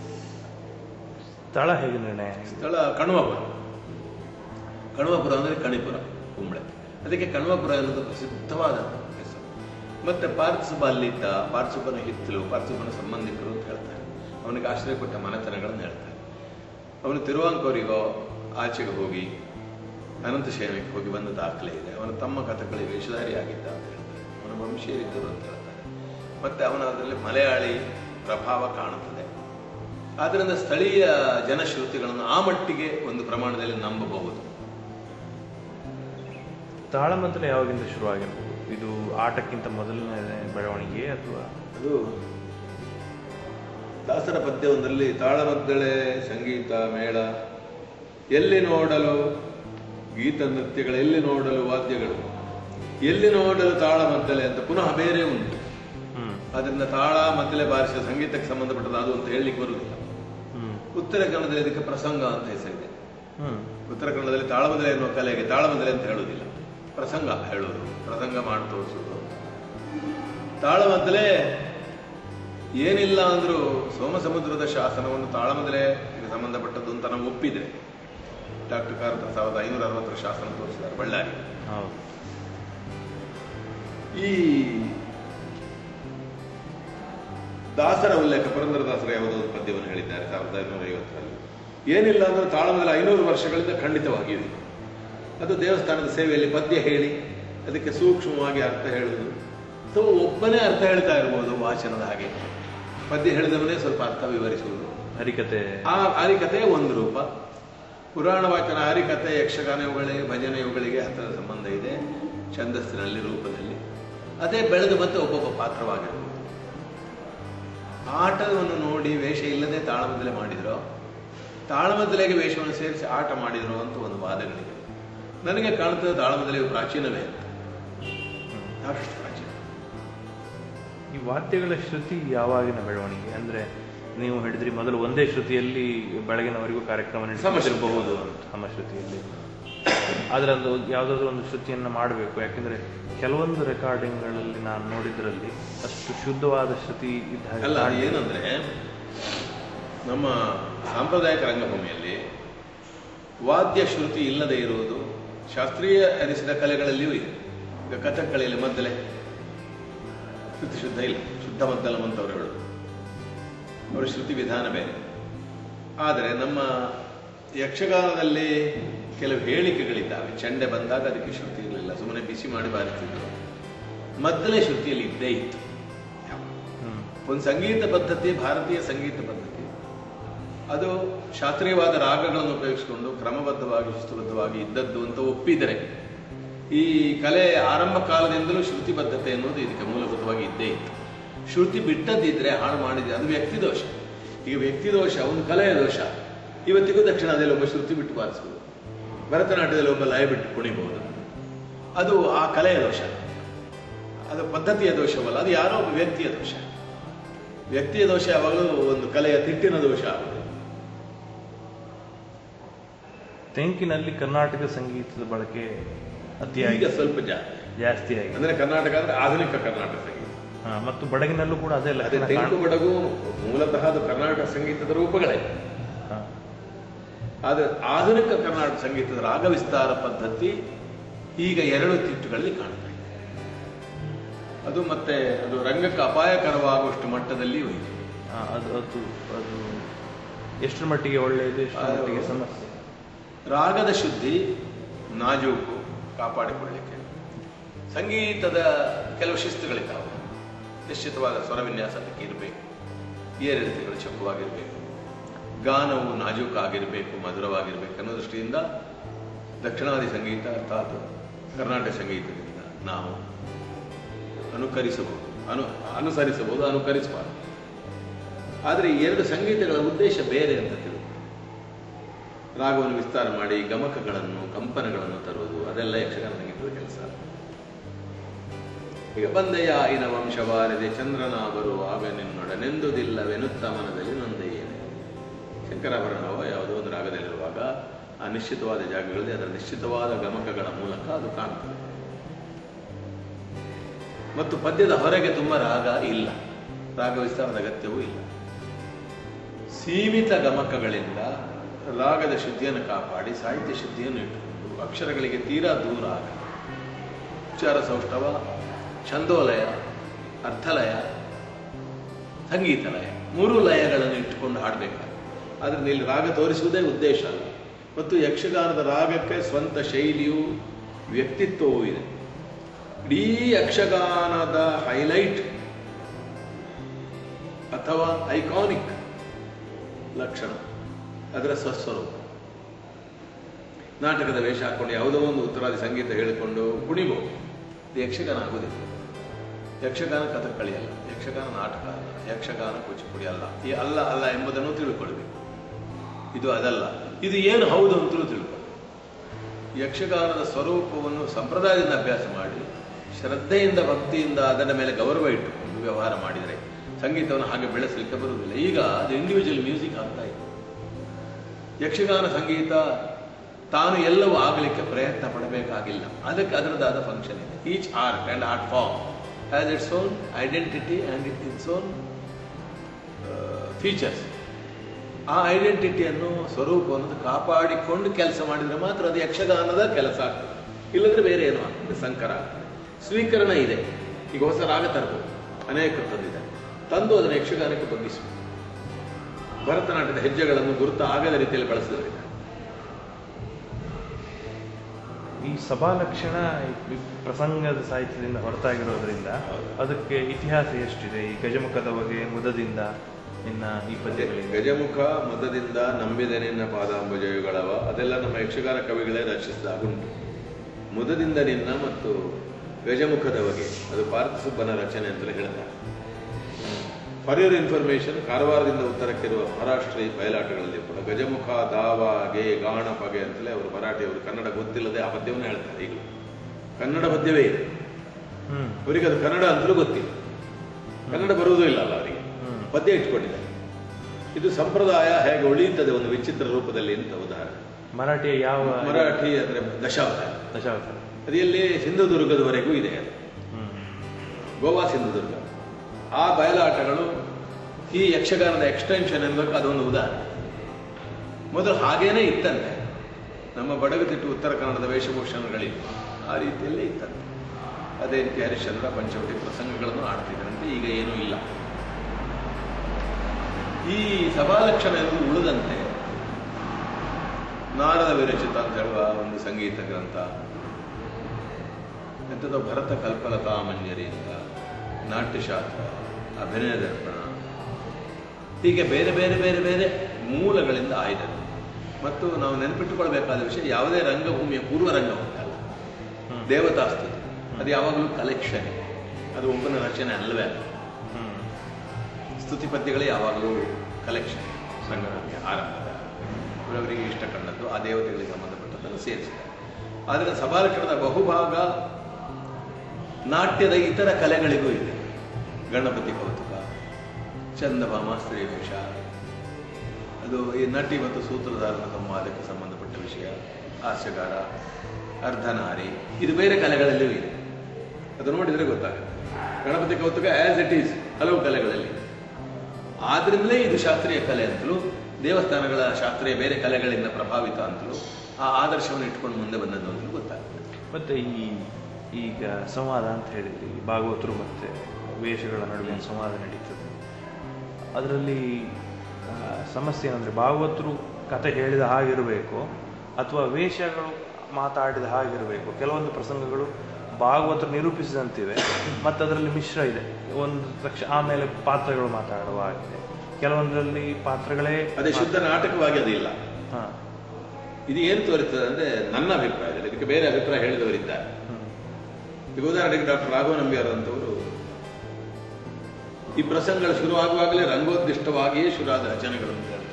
ಸ್ಥಳ ಹೇಗೆ ನಿರ್ಣಯ ಆಗಿದೆ? ಸ್ಥಳ ಕಣ್ವಾಪುರ ಕಣ್ವಾಪುರ ಅಂದರೆ ಕಣಿಪುರ ಕುಂಬಳೆ ಅದಕ್ಕೆ ಕಣ್ವಾಪುರ ಎನ್ನುವುದು ಪ್ರಸಿದ್ಧವಾದ ಹೆಸರು ಮತ್ತೆ ಪಾರ್ಥಿಸುಬ್ಬ ಅಲ್ಲಿದ್ದ ಪಾರ್ಥಿಸುಬ್ಬನ ಹಿತ್ತಲು ಪಾರ್ಥಿಸುಬ್ಬನ ಸಂಬಂಧಿಕರು ಅಂತ ಹೇಳ್ತಾರೆ ಅವನಿಗೆ ಆಶ್ರಯ ಕೊಟ್ಟ ಮನೆತನಗಳನ್ನು ಹೇಳ್ತಾರೆ ಅವನು ತಿರುವಾಂಕೂರಿಗೋ ಆಚೆಗೆ ಹೋಗಿ ಅನಂತ ಶಯನಕ್ಕೆ ಹೋಗಿ ಬಂದ ದಾಖಲೆ ಇದೆ ಅವನ ತಮ್ಮ ಕಥಕಳಿ ವೇಷಧಾರಿ ಆಗಿದ್ದ ಅಂತ ಹೇಳ್ತಾರೆ ಅವನ ವಂಶೀಯರಿದ್ದರು ಅಂತ ಹೇಳ್ತಾರೆ ಮತ್ತೆ ಅವನ ಅದರಲ್ಲಿ ಮಲಯಾಳಿ ಪ್ರಭಾವ ಕಾಣುತ್ತದೆ ಆದ್ದರಿಂದ ಸ್ಥಳೀಯ ಜನಶ್ರುತಿಗಳನ್ನು ಆ ಮಟ್ಟಿಗೆ ಒಂದು ಪ್ರಮಾಣದಲ್ಲಿ ನಂಬಬಹುದು ತಾಳಮದ್ದಲೆ ಯಾವಾಗಿಂದ ಶುರುವಾಗಿರ್ಬೋದು ಇದು ಆಟಕ್ಕಿಂತ ಮೊದಲನೇ ಬೆಳವಣಿಗೆ ಅಥವಾ ಅದು ದಾಸರ ಪದ್ಯವೊಂದರಲ್ಲಿ ತಾಳಮದ್ದಳೆ ಸಂಗೀತ ಮೇಳ ಎಲ್ಲಿ ನೋಡಲು ಗೀತ ನೃತ್ಯಗಳು ಎಲ್ಲಿ ನೋಡಲು ವಾದ್ಯಗಳು ಎಲ್ಲಿ ನೋಡಲು ತಾಳಮದ್ದಲೆ ಅಂತ ಪುನಃ ಬೇರೆ ಉಂಟು ಹ್ಮ್ ಅದರಿಂದ ತಾಳ ಮದ್ದಲೆ ಬಾರಿಸಿದ ಸಂಗೀತಕ್ಕೆ ಸಂಬಂಧಪಟ್ಟದ್ದು ಅದು ಅಂತ ಹೇಳಲಿಕ್ಕೆ ಬರುವುದಿಲ್ಲ ಹ್ಮ್ ಉತ್ತರ ಕನ್ನಡದಲ್ಲಿ ಇದಕ್ಕೆ ಪ್ರಸಂಗ ಅಂತ ಹೆಸರಿದೆ ಹ್ಮ್ ಉತ್ತರ ಕನ್ನಡದಲ್ಲಿ ತಾಳಮದ್ದಲೆ ಎನ್ನುವ ಕಲೆಗೆ ತಾಳಮದ್ದಲೆ ಅಂತ ಹೇಳುವುದಿಲ್ಲ ಪ್ರಸಂಗ ಹೇಳೋದು ಪ್ರಸಂಗ ಮಾಡಿ ತೋರಿಸೋದು ತಾಳಮದ್ದಲೆ ಏನಿಲ್ಲ ಅಂದ್ರೂ ಸೋಮಸಮುದ್ರದ ಶಾಸನವನ್ನು ತಾಳಮದ್ದಲೆಗೆ ಸಂಬಂಧಪಟ್ಟದ್ದು ಅಂತ ನಾವು ಒಪ್ಪಿದ್ರೆ ಡಾಕ್ಟರ್ ಕಾರತ ಸಾವಿರದ ಐನೂರ ಅರವತ್ತರ ಶಾಸನ ತೋರಿಸಿದ್ದಾರೆ ಬಳ್ಳಾರಿ ಹೌದು ಈ ದಾಸರ ಉಲ್ಲೇಖ ಪುರಂದರದಾಸರ ಯಾವುದೋ ಒಂದು ಪದ್ಯವನ್ನು ಹೇಳಿದ್ದಾರೆ ಸಾವಿರದ ಐನೂರ ಐವತ್ತರಲ್ಲಿ ಏನಿಲ್ಲ ಅಂದ್ರೆ ತಾಳಮದ್ದಲೆ ಐನೂರು ವರ್ಷಗಳಿಂದ ಖಂಡಿತವಾಗಿಯೂ ಇದೆ ಅದು ದೇವಸ್ಥಾನದ ಸೇವೆಯಲ್ಲಿ ಪದ್ಯ ಹೇಳಿ ಅದಕ್ಕೆ ಸೂಕ್ಷ್ಮವಾಗಿ ಅರ್ಥ ಹೇಳುವುದು ಅಥವಾ ಒಬ್ಬನೇ ಅರ್ಥ ಹೇಳ್ತಾ ಇರ್ಬೋದು ವಾಚನದ ಹಾಗೆ ಪದ್ಯ ಹೇಳಿದವನೇ ಸ್ವಲ್ಪ ಅರ್ಥ ವಿವರಿಸುವುದು ಹರಿಕತೆ ಆ ಹರಿಕತೆ ಒಂದು ರೂಪ ಪುರಾಣ ವಾಚನ ಹರಿಕತೆ ಯಕ್ಷಗಾನ ಇವುಗಳಿಗೆ ಭಜನೆ ಇವುಗಳಿಗೆ ಹತ್ತಿರ ಸಂಬಂಧ ಇದೆ ಛಂದಸ್ಸಿನಲ್ಲಿ ರೂಪದಲ್ಲಿ ಅದೇ ಬೆಳೆದು ಮತ್ತೆ ಒಬ್ಬೊಬ್ಬ ಪಾತ್ರವಾಗಿರ್ಬೋದು ಆಟವನ್ನು ನೋಡಿ ವೇಷ ಇಲ್ಲದೆ ತಾಳಮದ್ದಲೆ ಮಾಡಿದ್ರು ತಾಳಮದ್ದಲೆಗೆ ವೇಷವನ್ನು ಸೇರಿಸಿ ಆಟ ಮಾಡಿದ್ರು ಅಂತ ಒಂದು ವಾದಗಳಿದೆ ನನಗೆ ಕಾಣುತ್ತದೆ ತಾಳಮದ್ದಲೆಯು ಪ್ರಾಚೀನವೇ ಅಂತ ಅಷ್ಟು ಪ್ರಾಚೀನ ಈ ವಾದ್ಯಗಳ ಶ್ರುತಿ ಯಾವಾಗಿನ ಬೆಳವಣಿಗೆ ಅಂದ್ರೆ ನೀವು ಹೇಳಿದ್ರಿ ಮೊದಲು ಒಂದೇ ಶ್ರುತಿಯಲ್ಲಿ ಬೆಳಗಿನವರೆಗೂ ಕಾರ್ಯಕ್ರಮ ನಡೆಸಬಹುದು ಅಂತ ಸಮಶ್ರುತಿಯಲ್ಲಿ ಆದ್ರೆ ಅದು ಯಾವುದಾದ್ರೂ ಒಂದು ಶ್ರುತಿಯನ್ನ ಮಾಡಬೇಕು ಯಾಕೆಂದ್ರೆ ಕೆಲವೊಂದು ರೆಕಾರ್ಡಿಂಗ್ಗಳಲ್ಲಿ ನಾನು ನೋಡಿದ್ರಲ್ಲಿ ಅಷ್ಟು ಶುದ್ಧವಾದ ಶ್ರುತಿ ಇದ್ದ ಹಾಗೆ ಅಲ್ಲ ಕಾಣ್ಲಿಲ್ಲ. ಏನಂದ್ರೆ ನಮ್ಮ ಸಾಂಪ್ರದಾಯಿಕ ರಂಗಭೂಮಿಯಲ್ಲಿ ವಾದ್ಯ ಶ್ರುತಿ ಇಲ್ಲದೆ ಇರುವುದು ಶಾಸ್ತ್ರೀಯ ಅರಿಸಿದ ಕಲೆಗಳಲ್ಲಿಯೂ ಇದೆ ಈಗ ಕಥಕ್ಕಳಿಯಲ್ಲಿ ಮದ್ದಲೆ ಶ್ರುತಿ ಶುದ್ಧ ಇಲ್ಲ ಶುದ್ಧ ಮದ್ದಲಂ ಅಂತ ಅವರು ಹೇಳೋದು ಅವರ ಶ್ರುತಿ ವಿಧಾನ ಬೇರೆ ಆದರೆ ನಮ್ಮ ಯಕ್ಷಗಾನದಲ್ಲಿ ಕೆಲವು ಹೇಳಿಕೆಗಳಿದ್ದಾವೆ ಚಂಡೆ ಬಂದಾಗ ಅದಕ್ಕೆ ಶ್ರುತಿ ಇರಲಿಲ್ಲ ಸುಮ್ಮನೆ ಬಿಸಿ ಮಾಡಿ ಬಾರಿಸಿದ್ರು ಮದ್ದಲೆ ಶ್ರುತಿಯಲ್ಲಿ ಇದ್ದೇ ಇತ್ತು ಹ್ಮ್ ಒಂದು ಸಂಗೀತ ಪದ್ಧತಿ ಭಾರತೀಯ ಸಂಗೀತ ಪದ್ಧತಿ ಅದು ಶಾಸ್ತ್ರೀಯವಾದ ರಾಗಗಳನ್ನು ಉಪಯೋಗಿಸಿಕೊಂಡು ಕ್ರಮಬದ್ಧವಾಗಿ ಶಿಸ್ತುಬದ್ಧವಾಗಿ ಇದ್ದದ್ದು ಅಂತ ಒಪ್ಪಿದರೆ ಈ ಕಲೆ ಆರಂಭ ಕಾಲದಿಂದಲೂ ಶ್ರುತಿ ಬದ್ಧತೆ ಎನ್ನುವುದು ಇದಕ್ಕೆ ಮೂಲಭೂತವಾಗಿ ಇದ್ದೇ ಇತ್ತು ಶ್ರುತಿ ಬಿಟ್ಟದ್ದಿದ್ರೆ ಹಾಳು ಮಾಡಿದ್ರೆ ಅದು ವ್ಯಕ್ತಿ ದೋಷ ಈಗ ವ್ಯಕ್ತಿ ದೋಷ ಒಂದು ಕಲೆಯ ದೋಷ ಇವತ್ತಿಗೂ ದಕ್ಷಿಣದಲ್ಲಿ ಒಬ್ಬ ಶ್ರುತಿ ಬಿಟ್ಟು ಬಾರಿಸಬಹುದು ಭರತನಾಟ್ಯದಲ್ಲಿ ಒಬ್ಬ ಲಯ ಬಿಟ್ಟು ಕುಣಿಬಹುದು ಅದು ಆ ಕಲೆಯ ದೋಷ ಅದು ಪದ್ಧತಿಯ ದೋಷವಲ್ಲ ಅದು ಯಾರೋ ಒಬ್ಬ ವ್ಯಕ್ತಿಯ ದೋಷ ವ್ಯಕ್ತಿಯ ದೋಷ ಯಾವಾಗಲೂ ಒಂದು ಕಲೆಯ ತಿಟ್ಟಿನ ದೋಷ ಆಗುವುದು ತೆಂಕಿನಲ್ಲಿ ಕರ್ನಾಟಕ ಸಂಗೀತದ ಬಳಕೆ ಅತಿಯಾಗಿ ಈಗ ಸ್ವಲ್ಪ ಜಾಸ್ತಿ ಜಾಸ್ತಿ ಆಗಿದೆ ಅಂದ್ರೆ ಕರ್ನಾಟಕ ಅಂದ್ರೆ ಆಧುನಿಕ ಕರ್ನಾಟಕ ಸಂಗೀತ ಹಾ, ಮತ್ತು ಬಡಗಿನಲ್ಲೂ ಕೂಡ ಅದೇ ಅದೇ ಲಕ್ಷಣ ತೆಂಕು ಕಾಣ್- ಬಡಗು ಮೂಲತಃ ಅದು ಕರ್ನಾಟಕ ಸಂಗೀತದ ರೂಪಗಳೇ ಹಾ. ಆದರೆ ಆಧುನಿಕ ಕರ್ನಾಟಕ ಸಂಗೀತದ ರಾಗ ವಿಸ್ತಾರ ಪದ್ಧತಿ ಈಗ ಎರಡು ತಿಟ್ಟುಗಳಲ್ಲಿ ಕಾಣ್ತಾ ಇದೆ ಅದು ಮತ್ತೆ ಅದು ರಂಗಕ್ಕೆ ಅಪಾಯಕರವಾಗುವಷ್ಟು ಮಟ್ಟದಲ್ಲಿ ಹೋಯಿತು ಹಾ, ಅದು ಅದು ಅದು ಎಷ್ಟರ ಮಟ್ಟಿಗೆ ಒಳ್ಳೆಯದು ಎಷ್ಟರ ಅದು- ಮಟ್ಟಿಗೆ ಸಮಸ್ಯೆ ರಾಗದ ಶುದ್ಧಿ ನಾಜೂಕು ಕಾಪಾಡಿಕೊಳ್ಳಿಕ್ಕೆ ಸಂಗೀತದ ಕೆಲವು ಶಿಸ್ತುಗಳಿದ್ದಾವೆ ನಿಶ್ಚಿತವಾದ ಸ್ವರ ವಿನ್ಯಾಸ ಅದಕ್ಕೆ ಇರಬೇಕು ಏರಿಳಿತಗಳು ಚೊಕ್ಕವಾಗಿರಬೇಕು ಗಾನವು ನಾಜೂಕಾಗಿರಬೇಕು ಮಧುರವಾಗಿರಬೇಕು ಅನ್ನೋ ದೃಷ್ಟಿಯಿಂದ ದಕ್ಷಿಣಾದಿ ಸಂಗೀತ ಅರ್ಥಾತ್ ಕರ್ನಾಟಕ ಸಂಗೀತದಿಂದ ನಾವು ಅನುಕರಿಸಬಹುದು ಅನು ಅನುಸರಿಸಬಹುದು ಅನುಕರಿಸಬಾರದು ಆದರೆ ಈ ಎರಡು ಸಂಗೀತಗಳ ಉದ್ದೇಶ ಬೇರೆ ಅಂತ ತಿಳ್ಕೊ ರಾಗವನ್ನು ವಿಸ್ತಾರ ಮಾಡಿ ಗಮಕಗಳನ್ನು ಕಂಪನಗಳನ್ನು ತರುವುದು ಅದೆಲ್ಲ ಯಕ್ಷಗಾನ ಸಂಗೀತದ ಕೆಲಸ ಈಗ ಬಂದೆಯ ಇನ ವಂಶವಾರದೆ ಚಂದ್ರನ ಬರುವಾಗ ನಿನ್ನೊಡನೆಂದುದಿಲ್ಲವೆನುತ್ತ ಮನದಲ್ಲಿ ನೊಂದೆಯೇನೆ ಶಂಕರಾಭರಣವ ಯಾವುದೋ ಒಂದು ರಾಗದಲ್ಲಿರುವಾಗ ಆ ನಿಶ್ಚಿತವಾದ ಜಾಗಗಳಲ್ಲಿ ಅದರ ನಿಶ್ಚಿತವಾದ ಗಮಕಗಳ ಮೂಲಕ ಅದು ಕಾಣ್ತದೆ ಮತ್ತು ಪದ್ಯದ ಹೊರಗೆ ತುಂಬ ರಾಗ ಇಲ್ಲ ರಾಗ ವಿಸ್ತಾರದ ಅಗತ್ಯವೂ ಇಲ್ಲ ಸೀಮಿತ ಗಮಕಗಳಿಂದ ರಾಗದ ಶುದ್ಧಿಯನ್ನು ಕಾಪಾಡಿ ಸಾಹಿತ್ಯ ಶುದ್ಧಿಯನ್ನು ಇಟ್ಟುಕೊಂಡು ಅಕ್ಷರಗಳಿಗೆ ತೀರಾ ದೂರ ಆಗ ಉಚ್ಚಾರ ಸೌಷ್ಠವ ಛಂದೋಲಯ ಅರ್ಥಲಯ ಸಂಗೀತ ಲಯ ಮೂರು ಲಯಗಳನ್ನು ಇಟ್ಟುಕೊಂಡು ಹಾಡಬೇಕಾಗ ಆದರೆ ಇಲ್ಲಿ ರಾಗ ತೋರಿಸುವುದೇ ಉದ್ದೇಶ ಅಲ್ಲ ಮತ್ತು ಯಕ್ಷಗಾನದ ರಾಗಕ್ಕೆ ಸ್ವಂತ ಶೈಲಿಯು ವ್ಯಕ್ತಿತ್ವವೂ ಇದೆ ಇಡೀ ಯಕ್ಷಗಾನದ ಹೈಲೈಟ್ ಅಥವಾ ಐಕಾನಿಕ್ ಲಕ್ಷಣ ಅದರ ಸ್ವಸ್ವರೂಪ ನಾಟಕದ ವೇಷ ಹಾಕೊಂಡು ಯಾವುದೋ ಒಂದು ಉತ್ತರಾದಿ ಸಂಗೀತ ಹೇಳಿಕೊಂಡು ಕುಣಿಬಹುದು ಇದು ಯಕ್ಷಗಾನ ಆಗುವುದಿಲ್ಲ ಯಕ್ಷಗಾನ ಕಥಕ್ಕಳಿ ಅಲ್ಲ ಯಕ್ಷಗಾನ ನಾಟಕ ಅಲ್ಲ ಯಕ್ಷಗಾನ ಕೂಚಿಪುಡಿ ಅಲ್ಲ ಈ ಅಲ್ಲ ಅಲ್ಲ ಎಂಬುದನ್ನು ತಿಳ್ಕೊಳ್ಬೇಕು ಇದು ಅದಲ್ಲ ಇದು ಏನು ಹೌದು ಅಂತಲೂ ತಿಳ್ಕೊಳ್ಳಿ ಯಕ್ಷಗಾನದ ಸ್ವರೂಪವನ್ನು ಸಂಪ್ರದಾಯದಿಂದ ಅಭ್ಯಾಸ ಮಾಡಿ ಶ್ರದ್ಧೆಯಿಂದ ಭಕ್ತಿಯಿಂದ ಅದರ ಮೇಲೆ ಗೌರವ ಇಟ್ಟುಕೊಂಡು ವ್ಯವಹಾರ ಮಾಡಿದರೆ ಸಂಗೀತವನ್ನು ಹಾಗೆ ಬೆಳೆಸಲಿಕ್ಕೆ ಬರುವುದಿಲ್ಲ ಈಗ ಅದು ಇಂಡಿವಿಜುವಲ್ ಮ್ಯೂಸಿಕ್ ಆಗ್ತಾ ಇದೆ ಯಕ್ಷಗಾನ ಸಂಗೀತ ತಾನು ಎಲ್ಲವೂ ಆಗಲಿಕ್ಕೆ ಪ್ರಯತ್ನ ಪಡಬೇಕಾಗಿಲ್ಲ ಅದಕ್ಕೆ ಅದರದಾದ ಫಂಕ್ಷನ್ ಇದೆ each art and art form has its own identity and it its own features ಆ ಐಡೆಂಟಿಟಿಯನ್ನು ಸ್ವರೂಪವನ್ನು ಕಾಪಾಡಿಕೊಂಡು ಕೆಲಸ ಮಾಡಿದರೆ ಮಾತ್ರ ಅದು ಯಕ್ಷಗಾನದ ಕೆಲಸ ಆಗ್ತದೆ ಇಲ್ಲದ್ರೆ ಬೇರೆ ಏನು ಆಗ್ತದೆ ಸಂಕರ ಆಗ್ತದೆ ಸ್ವೀಕರಣ ಇದೆ ಈಗ ಹೊಸ ರಾಗ ತರಬಹುದು ಅನೇಕ ತಂದಿದೆ ತಂದು ಅದನ್ನು ಯಕ್ಷಗಾನಕ್ಕೆ ಬಗ್ಗಿಸಬೇಕು ಭರತನಾಟ್ಯದ ಹೆಜ್ಜೆಗಳನ್ನು ಗುರುತ ಆಗದ ರೀತಿಯಲ್ಲಿ ಬಳಸಿದವರಿದ್ದಾರೆ ಈ ಸಭಾಲಕ್ಷಣ ಈ ಪ್ರಸಂಗದ ಸಾಹಿತ್ಯದಿಂದ ಹೊರತಾಗಿರೋದ್ರಿಂದ ಅದಕ್ಕೆ ಇತಿಹಾಸ ಎಷ್ಟಿದೆ ಈ ಗಜಮುಖದ ಬಗೆ ಮುದದಿಂದ ಇನ್ನ ಈ ಪದ್ಯಗಳಿಂದ ಗಜಮುಖ ಮದದಿಂದ ನಂಬಿದ ನಿನ್ನ ಪಾದಾಂಬುಜಯುಗಳವ ಅದೆಲ್ಲ ನಮ್ಮ ಯಕ್ಷಗಾನ ಕವಿಗಳೇ ರಚಿಸಿದಾಗುಂಟು ಮುದದಿಂದ ನಿನ್ನ ಮತ್ತು ಗಜಮುಖದ ಬಗೆ ಅದು ಪಾರ್ಥ ಸುಬ್ಬನ ರಚನೆ ಅಂತಲೇ ಹೇಳ್ತಾರೆ ಫಾರ್ ಯುವರ್ ಇನ್ಫಾರ್ಮೇಶನ್ ಕಾರವಾರದಿಂದ ಉತ್ತರಕ್ಕಿರುವ ಮಹಾರಾಷ್ಟ್ರೀ ಬಯಲಾಟಗಳಲ್ಲಿ ಕೂಡ ಗಜಮುಖ ದಾವ ಗೆ ಗಾಣ ಪಗೆ ಅಂತಲೇ ಅವರು ಮರಾಠಿಯವರು ಕನ್ನಡ ಗೊತ್ತಿಲ್ಲದೆ ಆ ಪದ್ಯವನ್ನು ಹೇಳ್ತಾರೆ ಈಗಲೂ ಕನ್ನಡ ಪದ್ಯವೇ ಇದೆ ಹ್ಮ್ ಅವರಿಗೆ ಅದು ಕನ್ನಡ ಅಂತಲೂ ಗೊತ್ತಿಲ್ಲ ಕನ್ನಡ ಬರುವುದೂ ಇಲ್ಲ ಅಲ್ಲ ಅವರಿಗೆ ಹ್ಮ್. ಪದ್ಯ ಇಟ್ಕೊಂಡಿದ್ದಾರೆ ಇದು ಸಂಪ್ರದಾಯ ಹೇಗೆ ಉಳಿಯುತ್ತದೆ ಒಂದು ವಿಚಿತ್ರ ರೂಪದಲ್ಲಿ ಅಂತ ಉದಾಹರಣೆ ಮರಾಠಿಯ ಯಾವ ಮರಾಠಿ ಅಂದ್ರೆ ದಶಾವತಾರ ದಶಾವತಾರ ಅದು ಎಲ್ಲಿ ಸಿಂಧುದುರ್ಗದವರೆಗೂ ಇದೆ ಅದು ಹ್ಮ್ ಗೋವಾ ಸಿಂಧುದುರ್ಗ ಆ ಬಯಲಾಟಗಳು ಈ ಯಕ್ಷಗಾನದ ಎಕ್ಸ್ಟೆನ್ಷನ್ ಎನ್ಬೇಕು ಅದೊಂದು ಉದಾಹರಣೆ ಮೊದಲು ಹಾಗೇನೇ ಇತ್ತಂತೆ ನಮ್ಮ ಬಡಗುತಿಟ್ಟು ಉತ್ತರ ಕನ್ನಡದ ವೇಷಭೂಷಣಗಳಿವೆ ಆ ರೀತಿಯಲ್ಲೇ ಇತ್ತಂತೆ ಅದೇ ರೀತಿ ಹರಿಶ್ಚಂದ್ರ ಪಂಚವಟಿ ಪ್ರಸಂಗಗಳನ್ನು ಆಡ್ತಿದ್ರಂತೆ ಈಗ ಏನೂ ಇಲ್ಲ ಈ ಸಭಾಲಕ್ಷಣ ಎನ್ನುವುದು ಉಳಿದಂತೆ ನಾರದ ವಿರಚಿತ ಅಂತ ಹೇಳುವ ಒಂದು ಸಂಗೀತ ಗ್ರಂಥ ಎಂಥದ್ದು ಭರತ ಕಲ್ಪಲತಾ ಮಂಜರಿ ಅಂತ ನಾಟ್ಯಶಾಸ್ತ್ರ ಅಭಿನಯ ದರ್ಪಣ ಹೀಗೆ ಬೇರೆ ಬೇರೆ ಬೇರೆ ಬೇರೆ ಮೂಲಗಳಿಂದ ಆಯ್ದದ್ದು ಮತ್ತು ನಾವು ನೆನಪಿಟ್ಟುಕೊಳ್ಬೇಕಾದ ವಿಷಯ ಯಾವುದೇ ರಂಗಭೂಮಿಯ ಪೂರ್ವ ರಂಗ ಉಂಟಲ್ಲ ಹ್ಮ್. ದೇವತಾಸ್ತುತಿ ಅದು ಯಾವಾಗಲೂ ಕಲೆಕ್ಷನ್ ಅದು ಒಬ್ಬನ ರಚನೆ ಅಲ್ಲವೇ ಅಲ್ಲ ಹ್ಮ್ ಸ್ತುತಿ ಪದ್ಯಗಳೇ ಯಾವಾಗಲೂ ಕಲೆಕ್ಷನ್ ಸಂಗಮಕ್ಕೆ ಆರಂಭದ ಅವರವರಿಗೆ ಇಷ್ಟ ಕಂಡದ್ದು ಆ ದೇವತೆಗಳಿಗೆ ಸಂಬಂಧಪಟ್ಟದ್ದನ್ನು ಸೇರಿಸಿದ್ದಾರೆ ಆದರೆ ಸಭಾಲಕ್ಷಣದ ಬಹುಭಾಗ ನಾಟ್ಯದ ಇತರ ಕಲೆಗಳಿಗೂ ಇದೆ ಗಣಪತಿ ಕೌತುಕ ಚಂದಮಾಮ ಸ್ತ್ರೀ ವೇಷ ಅದು ಈ ನಟಿ ಮತ್ತು ಸೂತ್ರಧಾರನ ಸಂವಾದಕ್ಕೆ ಸಂಬಂಧಪಟ್ಟ ವಿಷಯ ಹಾಸ್ಯಗಾರ ಅರ್ಧನಾರಿ ಇದು ಬೇರೆ ಕಲೆಗಳಲ್ಲಿಯೂ ಇದೆ ಅದು ನೋಡಿದ್ರೆ ಗೊತ್ತಾಗುತ್ತೆ ಗಣಪತಿ ಕೌತುಕ ಆಸ್ ಇಟ್ ಈಸ್ ಹಲವು ಕಲೆಗಳಲ್ಲಿ ಆದ್ರಿಂದಲೇ ಇದು ಶಾಸ್ತ್ರೀಯ ಕಲೆ ಅಂತಲೂ ದೇವಸ್ಥಾನಗಳ ಶಾಸ್ತ್ರೀಯ ಬೇರೆ ಕಲೆಗಳಿಂದ ಪ್ರಭಾವಿತ ಅಂತಲೂ ಆ ಆದರ್ಶವನ್ನು ಇಟ್ಕೊಂಡು ಮುಂದೆ ಬಂದದ್ದು ಅಂತಲೂ ಗೊತ್ತಾಗುತ್ತೆ ಮತ್ತೆ ಈ ಈಗ ಸಂವಾದ ಅಂತ ಹೇಳಿದ್ರಿ ಈ ಭಾಗವತರು ಮತ್ತೆ ವೇಷಗಳ ನಡುವೆ ಸಂವಾದ ನಡೀತದೆ ಅದರಲ್ಲಿ ಆ, ಸಮಸ್ಯೆ ಏನಂದ್ರೆ ಭಾಗವತರು ಕತೆ ಹೇಳಿದ ಹಾಗಿರಬೇಕು ಅಥವಾ ವೇಷಗಳು ಮಾತಾಡಿದ ಹಾಗಿರಬೇಕು ಕೆಲವೊಂದು ಪ್ರಸಂಗಗಳು ಭಾಗವತರು ನಿರೂಪಿಸಿದಂತಿವೆ ಮತ್ತು ಅದರಲ್ಲಿ ಮಿಶ್ರ ಇದೆ ಒಂದು ತಕ್ಷಣ ಆಮೇಲೆ ಪಾತ್ರಗಳು ಮಾತಾಡುವ ಹಾಗಿದೆ ಕೆಲವೊಂದರಲ್ಲಿ ಪಾತ್ರಗಳೇ ಅದೇ ಶುದ್ಧ ನಾಟಕವಾಗಿ ಅದಿಲ್ಲ ಹಾ ಇದು ಏನು ತೋರುತ್ತದೆ ಅಂದ್ರೆ ನನ್ನ ಅಭಿಪ್ರಾಯದಲ್ಲಿ ಇದಕ್ಕೆ ಬೇರೆ ಅಭಿಪ್ರಾಯ ಹೇಳಿದವರಿದ್ದಾರೆ ಹ್ಮ್. ಈಗ ಉದಾಹರಣೆಗೆ ಡಾಕ್ಟರ್ ರಾಘವ ನಂಬಿಯವರಂತವರು ಈ ಪ್ರಸಂಗಗಳು ಶುರುವಾಗುವಾಗಲೇ ರಂಗೋದ್ದಿಷ್ಟವಾಗಿಯೇ ಶುರುವಾದ ರಚನೆಗಳು ಅಂತ ಹೇಳ್ತಾರೆ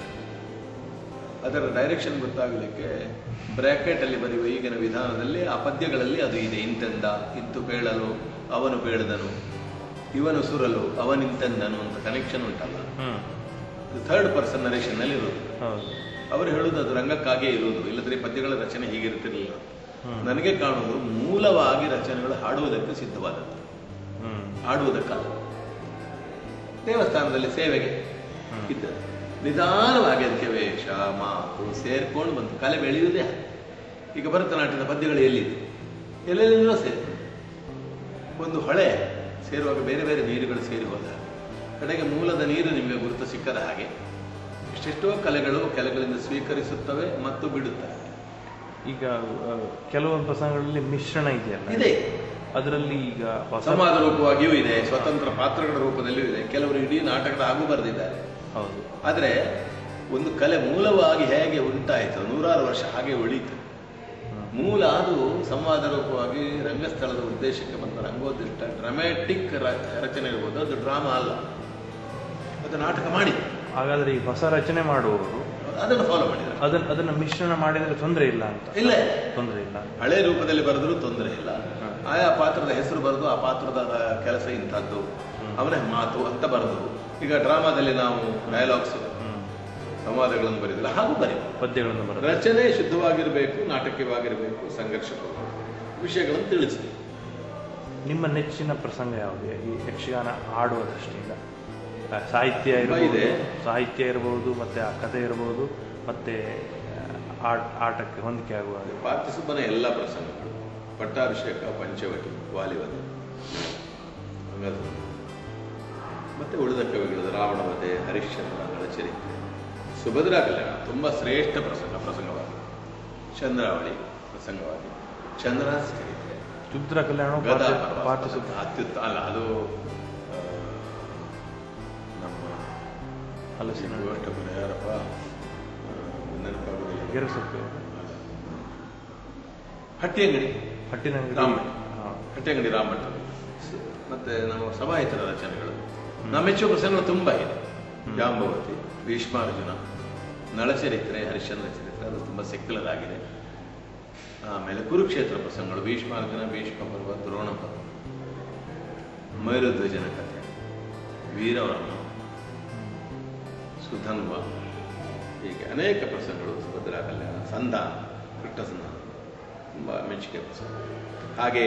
ಅದರ ಡೈರೆಕ್ಷನ್ ಗೊತ್ತಾಗಲಿಕ್ಕೆ ಬ್ರಾಕೆಟ್ ಅಲ್ಲಿ ಬರೆಯುವ ಈಗಿನ ವಿಧಾನದಲ್ಲಿ ಆ ಪದ್ಯಗಳಲ್ಲಿ ಅದು ಇದೆ ಇಂತೆಂದ ಇತ್ತು ಬೇಳಲು ಅವನು ಬೇಳದನು ಇವನು ಸುರಲು ಅವನಿಂತೆಂದನು ಅಂತ ಕನೆಕ್ಷನ್ ಉಂಟಲ್ಲ ಹ್ಮ್ ಥರ್ಡ್ ಪರ್ಸನ್ ನರೇಷನ್ ನಲ್ಲಿ ಇರುವುದು ಹೌದು ಅವರು ಹೇಳುವುದು ಅದು ರಂಗಕ್ಕಾಗಿಯೇ ಇರುವುದು ಇಲ್ಲದ್ರೆ ಈ ಪದ್ಯಗಳ ರಚನೆ ಹೀಗಿರ್ತಿರ್ಲಿಲ್ಲ ಹ್ಮ್. ನನಗೆ ಕಾಣುವುದು ಮೂಲವಾಗಿ ರಚನೆಗಳು ಹಾಡುವುದಕ್ಕೆ ಸಿದ್ಧವಾದದ್ದು ಹ್ಮ್ ಹಾಡುವುದಕ್ಕಲ್ಲ ದೇವಸ್ಥಾನದಲ್ಲಿ ಸೇವೆಗೆ ಹ್ಮ್. ಇದ್ದದ್ದು ನಿಧಾನವಾಗಿ ಅದಕ್ಕೆ ವೇಷ ಮಾತು ಸೇರ್ಕೊಂಡು ಬಂತು ಕಲೆ ಬೆಳೆಯುವುದೇ ಹಾಗೆ. ಈಗ ಭರತನಾಟ್ಯದ ಪದ್ಯಗಳು ಎಲ್ಲಿದೆ ಎಲ್ಲೆಲ್ಲಿಂದಲೋ ಸೇರ್ತದೆ ಒಂದು ಹೊಳೆ ಸೇರುವಾಗ ಬೇರೆ ಬೇರೆ ನೀರುಗಳು ಸೇರಿ ಹೋದ ಕಡೆಗೆ ಮೂಲದ ನೀರು ನಿಮಗೆ ಗುರುತು ಸಿಕ್ಕದ ಹಾಗೆ ಎಷ್ಟೆಷ್ಟೋ ಕಲೆಗಳು ಕಲೆಗಳಿಂದ ಸ್ವೀಕರಿಸುತ್ತವೆ ಮತ್ತು ಬಿಡುತ್ತವೆ ಈಗ ಆ, ಕೆಲವೊಂದು ಪ್ರಸಂಗಗಳಲ್ಲಿ ಮಿಶ್ರಣ ಇದೆಯಲ್ಲ ಇದೆ ಅದರಲ್ಲಿ ಈಗ ಹೊಸ ಸಮಾಜ ರೂಪವಾಗಿಯೂ ಇದೆ ಸ್ವತಂತ್ರ ಪಾತ್ರಗಳ ರೂಪದಲ್ಲಿಯೂ ಇದೆ ಕೆಲವರು ಇಡೀ ನಾಟಕದ ಹಾಗೂ ಬರೆದಿದ್ದಾರೆ ಹೌದು ಆದರೆ ಒಂದು ಕಲೆ ಮೂಲವಾಗಿ ಹೇಗೆ ಉಂಟಾಯಿತು ನೂರಾರು ವರ್ಷ ಹಾಗೆ ಉಳೀತು ಹ್ಮ್. ಮೂಲ ಅದು ಸಂವಾದ ರೂಪವಾಗಿ ರಂಗಸ್ಥಳದ ಉದ್ದೇಶಕ್ಕೆ ಬಂದ ರಂಗೋದ್ದಿಷ್ಟ ಡ್ರಾಮ್ಯಾಟಿಕ್ ರಚನೆ ಇರ್ಬೋದು ಅದು ಡ್ರಾಮಾ ಅಲ್ಲ ಅದು ನಾಟಕ ಮಾಡಿ ಹಾಗಾದ್ರೆ ಈ ಹೊಸ ರಚನೆ ಮಾಡುವವರು ಅದನ್ನು ಫಾಲೋ ಮಾಡಿದ್ದಾರೆ ಅದನ್ನ ಅದನ್ನ ಮಿಶ್ರಣ ಮಾಡಿದ್ರೆ ತೊಂದರೆ ಇಲ್ಲ ಅಂತ ಇಲ್ಲ ತೊಂದರೆ ಇಲ್ಲ ಹಳೆ ರೂಪದಲ್ಲಿ ಬರೆದ್ರೂ ತೊಂದರೆ ಇಲ್ಲ ಹ್ಮ್. ಆಯಾ ಪಾತ್ರದ ಹೆಸರು ಬರೆದು ಆ ಪಾತ್ರದ ಕೆಲಸ ಇಂಥದ್ದು ಹ್ಮ್. ಅವನ ಮಾತು ಅಂತ ಬರೆದು ಈಗ ಡ್ರಾಮಾದಲ್ಲಿ ನಾವು ಡಯಲಾಗ್ಸ್ ಹ್ಮ್. ಸಂವಾದಗಳನ್ನು ಬರೆದಿಲ್ಲ ಹಾಗೂ ಬರೀ ಪದ್ಯಗಳನ್ನು ಬರೋದು ರಚನೆ ಶುದ್ಧವಾಗಿರಬೇಕು ನಾಟಕೀಯವಾಗಿರಬೇಕು ಸಂಘರ್ಷ ವಿಷಯಗಳನ್ನು ತಿಳಿಸಿದೆ ನಿಮ್ಮ ನೆಚ್ಚಿನ ಪ್ರಸಂಗ ಯಾವುದು ಈ ಯಕ್ಷಗಾನ ಆಡುವ ದೃಷ್ಟಿಯಿಂದ ಆ, ಸಾಹಿತ್ಯ ತುಂಬಾ ಇರಬಹುದು ಇದೆ. ಸಾಹಿತ್ಯ ಇರಬಹುದು ಮತ್ತೆ ಆ ಕಥೆ ಇರಬಹುದು ಮತ್ತೆ ಆ, ಆಟ ಆಟಕ್ಕೆ ಹೊಂದಿಕೆ ಆಗುವ ಹಾಗೆ. ಪಾರ್ಥಿಸುಬ್ಬನ ಎಲ್ಲ ಪ್ರಸಂಗಗಳು ಪಟ್ಟಾಭಿಷೇಕ ಪಂಚವಟಿ ವಾಲಿವಧ ಹಂಗದು ಮತ್ತೆ ಉಳಿದ ಕವಿಗಳದು ರಾವಣವಧೆ ಹರಿಶ್ಚಂದ್ರಗಳ ಚರಿತ್ರೆ ಸುಭದ್ರಾ ಕಲ್ಯಾಣ ತುಂಬಾ ಶ್ರೇಷ್ಠ ಪ್ರಸಂಗ ಪ್ರಸಂಗವಾಗಿ ಚಂದ್ರಾವಳಿ ಪ್ರಸಂಗವಾಗಿ ಚಂದ್ರಹಾಸ ಚರಿತ್ರೆ ಶುದ್ರ ಕಲ್ಯಾಣ ಗದಾ ಪಾರ್ಥಿಸುತ್ತ ಅತ್ಯುತ್ತ ಅಲ್ಲ ಅದು ಆ, ನಮ್ಮ ಹಲಸಿನ ಅಷ್ಟಪುರ ಯಾರಪ್ಪ ಆ, ನೆನಪಾಗುದಿಲ್ಲ ಗೆರಸೊಪ್ಪು ಹಟ್ಟಿಯಂಗಡಿ ಹಟ್ಟಿನಂಗಡಿ ರಾಮಣ್ಣ. ಹಾ. ಹಟ್ಟಿಯಂಗಡಿ ರಾಮಣ್ಣ ಸ- ಮತ್ತೆ ನಮ್ಮ ಸಭಾಹಿತರ ರಚನೆಗಳು ನಮ್ಮ ಮೆಚ್ಚುವ ಪ್ರಸಂಗಗಳು ತುಂಬಾ ಇದೆ ಹ್ಮ್. ಜಾಂಬವತಿ ಭೀಷ್ಮಾರ್ಜುನ ನಳಚರಿತ್ರೆ ಹರಿಶ್ಚಂದ್ರ ಚರಿತ್ರೆ ಅದು ತುಂಬಾ ಸೆಕ್ಯುಲರ್ ಆಗಿದೆ ಆಮೇಲೆ ಕುರುಕ್ಷೇತ್ರ ಪ್ರಸಂಗಗಳು ಭೀಷ್ಮಾರ್ಜುನ ಭೀಷ್ಮ ಪರ್ವ ದ್ರೋಣ ಪರ್ವ ಮೈರುಧ್ವಜನ ಕಥೆ ವೀರವರ್ಮ ಸುಧನ್ವ ಹೀಗೆ ಅನೇಕ ಪ್ರಸಂಗಗಳು ಸುಭದ್ರಾ ಕಲ್ಯಾಣ ಸಂಧಾನ ಕೃಷ್ಣ ಸಂಧಾನ ತುಂಬ ಮೆಚ್ಚುಗೆ ಪ್ರಸಂಗ ಹಾಗೆ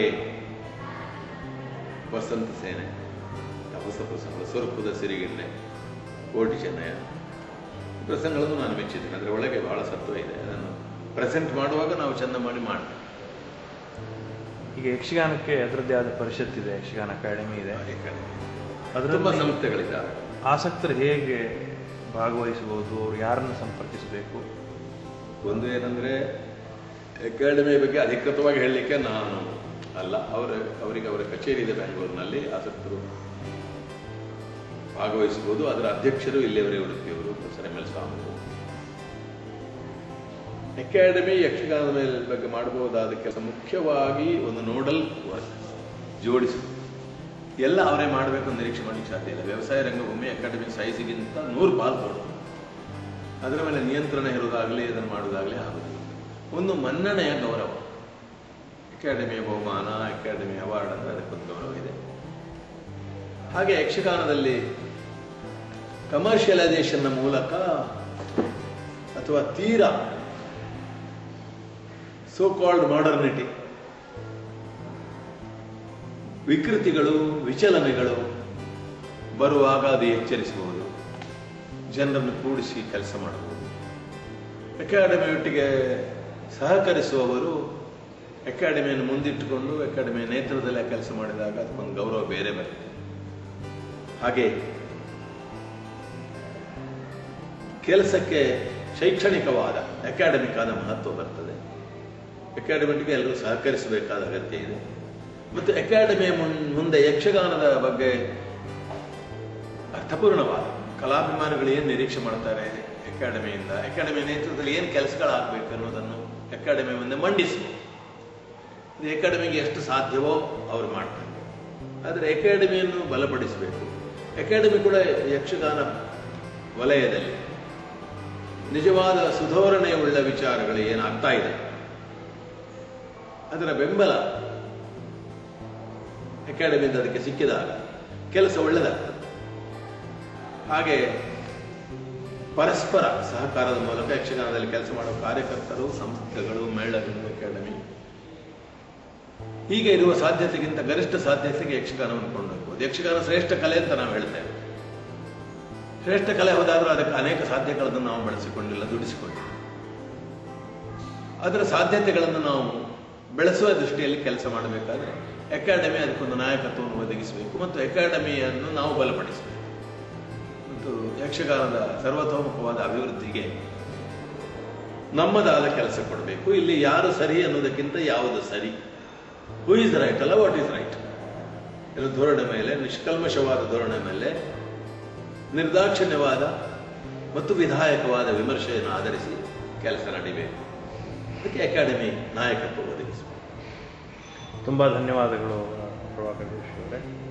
ವಸಂತ ಸೇನೆ ಹೊಸ ಪ್ರಸಂಗಗಳು ಸ್ವರೂಪದ ಸಿರಿಗಿಣ್ಣೆ ಕೋಟಿ ಚೆನ್ನಯ್ಯ ಈ ಪ್ರಸಂಗಗಳನ್ನು ನಾನು ಮೆಚ್ಚಿದ್ದೇನೆ ಅದರ ಒಳಗೆ ಬಹಳ ಸತ್ವ ಇದೆ ಅದನ್ನು ಪ್ರೆಸೆಂಟ್ ಮಾಡುವಾಗ ನಾವು ಚೆಂದ ಮಾಡಿ ಮಾಡ್ತೇವೆ ಈಗ ಯಕ್ಷಗಾನಕ್ಕೆ ಅದರದ್ದೇ ಆದ ಪರಿಷತ್ ಇದೆ ಯಕ್ಷಗಾನ ಅಕಾಡೆಮಿ ಇದೆ ಈ ಕಡೆ. ಅದರಲ್ಲಿ ತುಂಬ ಸಂಸ್ಥೆಗಳಿದ್ದಾವೆ ಆಸಕ್ತರು ಹೇಗೆ ಭಾಗವಹಿಸಬಹುದು ಅವ್ರು ಯಾರನ್ನು ಸಂಪರ್ಕಿಸಬೇಕು ಒಂದು ಏನಂದ್ರೆ ಅಕಾಡೆಮಿ ಬಗ್ಗೆ ಅಧಿಕೃತವಾಗಿ ಹೇಳಲಿಕ್ಕೆ ನಾನು ಅಲ್ಲ ಅವರ ಅವರಿಗೆ ಅವರ ಕಚೇರಿ ಇದೆ ಬೆಂಗಳೂರಿನಲ್ಲಿ ಆಸಕ್ತರು ಭಾಗವಹಿಸಬಹುದು ಅದರ ಅಧ್ಯಕ್ಷರು ಇಲ್ಲಿಯವರೇ ಉಡುಪಿಯವರು professor M L Swami academy ಯಕ್ಷಗಾನದ ಮೇಲೆ ಬಗ್ಗೆ ಮಾಡಬಹುದಾದ ಕೆಲಸ ಮುಖ್ಯವಾಗಿ ಒಂದು ನೋಡಲ್ ವರ್ಕ್ ಜೋಡಿಸುವುದು ಎಲ್ಲ ಅವರೇ ಮಾಡಬೇಕು ಅಂತ ನಿರೀಕ್ಷೆ ಮಾಡಲಿಕ್ಕೆ ಸಾಧ್ಯ ಇಲ್ಲ ವ್ಯವಸಾಯ ರಂಗಭೂಮಿ ಅಕಾಡೆಮಿಕ್ ಸೈಜಿಗಿಂತ ನೂರು ಪಾಲು ದೊಡ್ಡದು ಅದರ ಮೇಲೆ ನಿಯಂತ್ರಣ ಇರುವುದಾಗಲಿ ಅದನ್ನು ಮಾಡುವುದಾಗಲಿ ಆಗುದಿಲ್ಲ ಒಂದು ಮನ್ನಣೆಯ ಗೌರವ ಅಕಾಡೆಮಿ ಬಹುಮಾನ ಅಕಾಡೆಮಿ ಅವಾರ್ಡ್ ಅಂತ ಅದಕ್ಕೊಂದು ಗೌರವ ಇದೆ ಹಾಗೆ ಯಕ್ಷಗಾನದಲ್ಲಿ ಕಮರ್ಷಿಯಲೈಸೇಷನ್ನ ಮೂಲಕ ಅಥವಾ ತೀರಾ ಸೋ ಕಾಲ್ಡ್ ಮಾಡರ್ನಿಟಿ ವಿಕೃತಿಗಳು ವಿಚಲನೆಗಳು ಬರುವಾಗ ಅದು ಎಚ್ಚರಿಸಬಹುದು ಜನರನ್ನು ಕೂಡಿಸಿ ಕೆಲಸ ಮಾಡಬಹುದು ಅಕಾಡೆಮಿಯೊಟ್ಟಿಗೆ ಸಹಕರಿಸುವವರು ಅಕಾಡೆಮಿಯನ್ನು ಮುಂದಿಟ್ಟುಕೊಂಡು ಅಕಾಡೆಮಿಯ ನೇತೃತ್ವದಲ್ಲಿ ಕೆಲಸ ಮಾಡಿದಾಗ ಅದಕ್ಕೊಂದು ಗೌರವ ಬೇರೆ ಬರುತ್ತೆ ಹಾಗೆ ಕೆಲಸಕ್ಕೆ ಶೈಕ್ಷಣಿಕವಾದ ಅಕಾಡೆಮಿಕ್ ಆದ ಮಹತ್ವ ಬರ್ತದೆ ಅಕಾಡೆಮಿಗೆ ಎಲ್ಲರೂ ಸಹಕರಿಸಬೇಕಾದ ಅಗತ್ಯ ಇದೆ ಮತ್ತು ಅಕಾಡೆಮಿಯ ಮುನ್- ಮುಂದೆ ಯಕ್ಷಗಾನದ ಬಗ್ಗೆ ಅರ್ಥಪೂರ್ಣವಾದ ಕಲಾಭಿಮಾನಿಗಳು ಏನು ನಿರೀಕ್ಷೆ ಮಾಡ್ತಾರೆ ಅಕಾಡೆಮಿಯಿಂದ ಅಕಾಡೆಮಿ ನೇತೃತ್ವದಲ್ಲಿ ಏನು ಕೆಲಸಗಳಾಗಬೇಕು ಅನ್ನೋದನ್ನು ಅಕಾಡೆಮಿ ಮುಂದೆ ಮಂಡಿಸಬೇಕು ಇದು ಅಕಾಡೆಮಿಗೆ ಎಷ್ಟು ಸಾಧ್ಯವೋ ಅವರು ಮಾಡ್ತಾರೆ ಆದರೆ ಅಕಾಡೆಮಿಯನ್ನು ಬಲಪಡಿಸಬೇಕು ಅಕಾಡೆಮಿ ಕೂಡ ಯಕ್ಷಗಾನ ವಲಯದಲ್ಲಿ ನಿಜವಾದ ಸುಧಾರಣೆಯುಳ್ಳ ವಿಚಾರಗಳು ಏನಾಗ್ತಾ ಇದೆ ಅದರ ಬೆಂಬಲ ಅಕಾಡೆಮಿಯಿಂದ ಅದಕ್ಕೆ ಸಿಕ್ಕಿದಾಗ ಕೆಲಸ ಒಳ್ಳೆದಾಗ್ತದೆ ಹಾಗೆ ಪರಸ್ಪರ ಸಹಕಾರದ ಮೂಲಕ ಯಕ್ಷಗಾನದಲ್ಲಿ ಕೆಲಸ ಮಾಡುವ ಕಾರ್ಯಕರ್ತರು ಸಂಸ್ಥೆಗಳು ಮೇಳಗಳು ಅಕಾಡೆಮಿ ಹೀಗೆ ಇರುವ ಸಾಧ್ಯತೆಗಿಂತ ಗರಿಷ್ಠ ಸಾಧ್ಯತೆಗೆ ಯಕ್ಷಗಾನವನ್ನು ಕೊಂಡೋಗ್ಬೋದು ಯಕ್ಷಗಾನ ಶ್ರೇಷ್ಠ ಕಲೆ ಅಂತ ನಾವು ಹೇಳ್ತೇವೆ ಶ್ರೇಷ್ಠ ಕಲೆ ಹೋದಾದ್ರೂ ಅದಕ್ಕೆ ಅನೇಕ ಸಾಧ್ಯತೆಗಳನ್ನು ನಾವು ಬೆಳೆಸಿಕೊಂಡಿಲ್ಲ ದುಡಿಸಿಕೊಂಡಿಲ್ಲ ಅದರ ಸಾಧ್ಯತೆಗಳನ್ನು ನಾವು ಬೆಳೆಸುವ ದೃಷ್ಟಿಯಲ್ಲಿ ಕೆಲಸ ಮಾಡಬೇಕಾದ್ರೆ ಅಕಾಡೆಮಿ ಅದಕ್ಕೊಂದು ನಾಯಕತ್ವವನ್ನು ಒದಗಿಸಬೇಕು ಮತ್ತು ಅಕಾಡೆಮಿಯನ್ನು ನಾವು ಬಲಪಡಿಸಬೇಕು ಮತ್ತು ಯಕ್ಷಗಾನದ ಸರ್ವತೋಮುಖವಾದ ಅಭಿವೃದ್ಧಿಗೆ ನಮ್ಮದಾದ ಕೆಲಸ ಕೊಡಬೇಕು ಇಲ್ಲಿ ಯಾರು ಸರಿ ಅನ್ನೋದಕ್ಕಿಂತ ಯಾವುದು ಸರಿ ಹೂ ಇಸ್ ರೈಟ್ ಅಲ್ಲ ವಾಟ್ ಈಸ್ ರೈಟ್ ಇದು ಧೋರಣೆ ಮೇಲೆ ನಿಷ್ಕಲ್ಮಶವಾದ ಧೋರಣೆ ಮೇಲೆ ನಿರ್ದಾಕ್ಷಿಣ್ಯವಾದ ಮತ್ತು ವಿಧಾಯಕವಾದ ವಿಮರ್ಶೆಯನ್ನು ಆಧರಿಸಿ ಕೆಲಸ ನಡಿಬೇಕು ಅದಕ್ಕೆ ಅಕಾಡೆಮಿ ನಾಯಕತ್ವ ಒದಗಿಸಬೇಕು ತುಂಬ ಧನ್ಯವಾದಗಳು ಪ್ರಭಾಕರ್ ಜೋಶಿ ಅವರೇ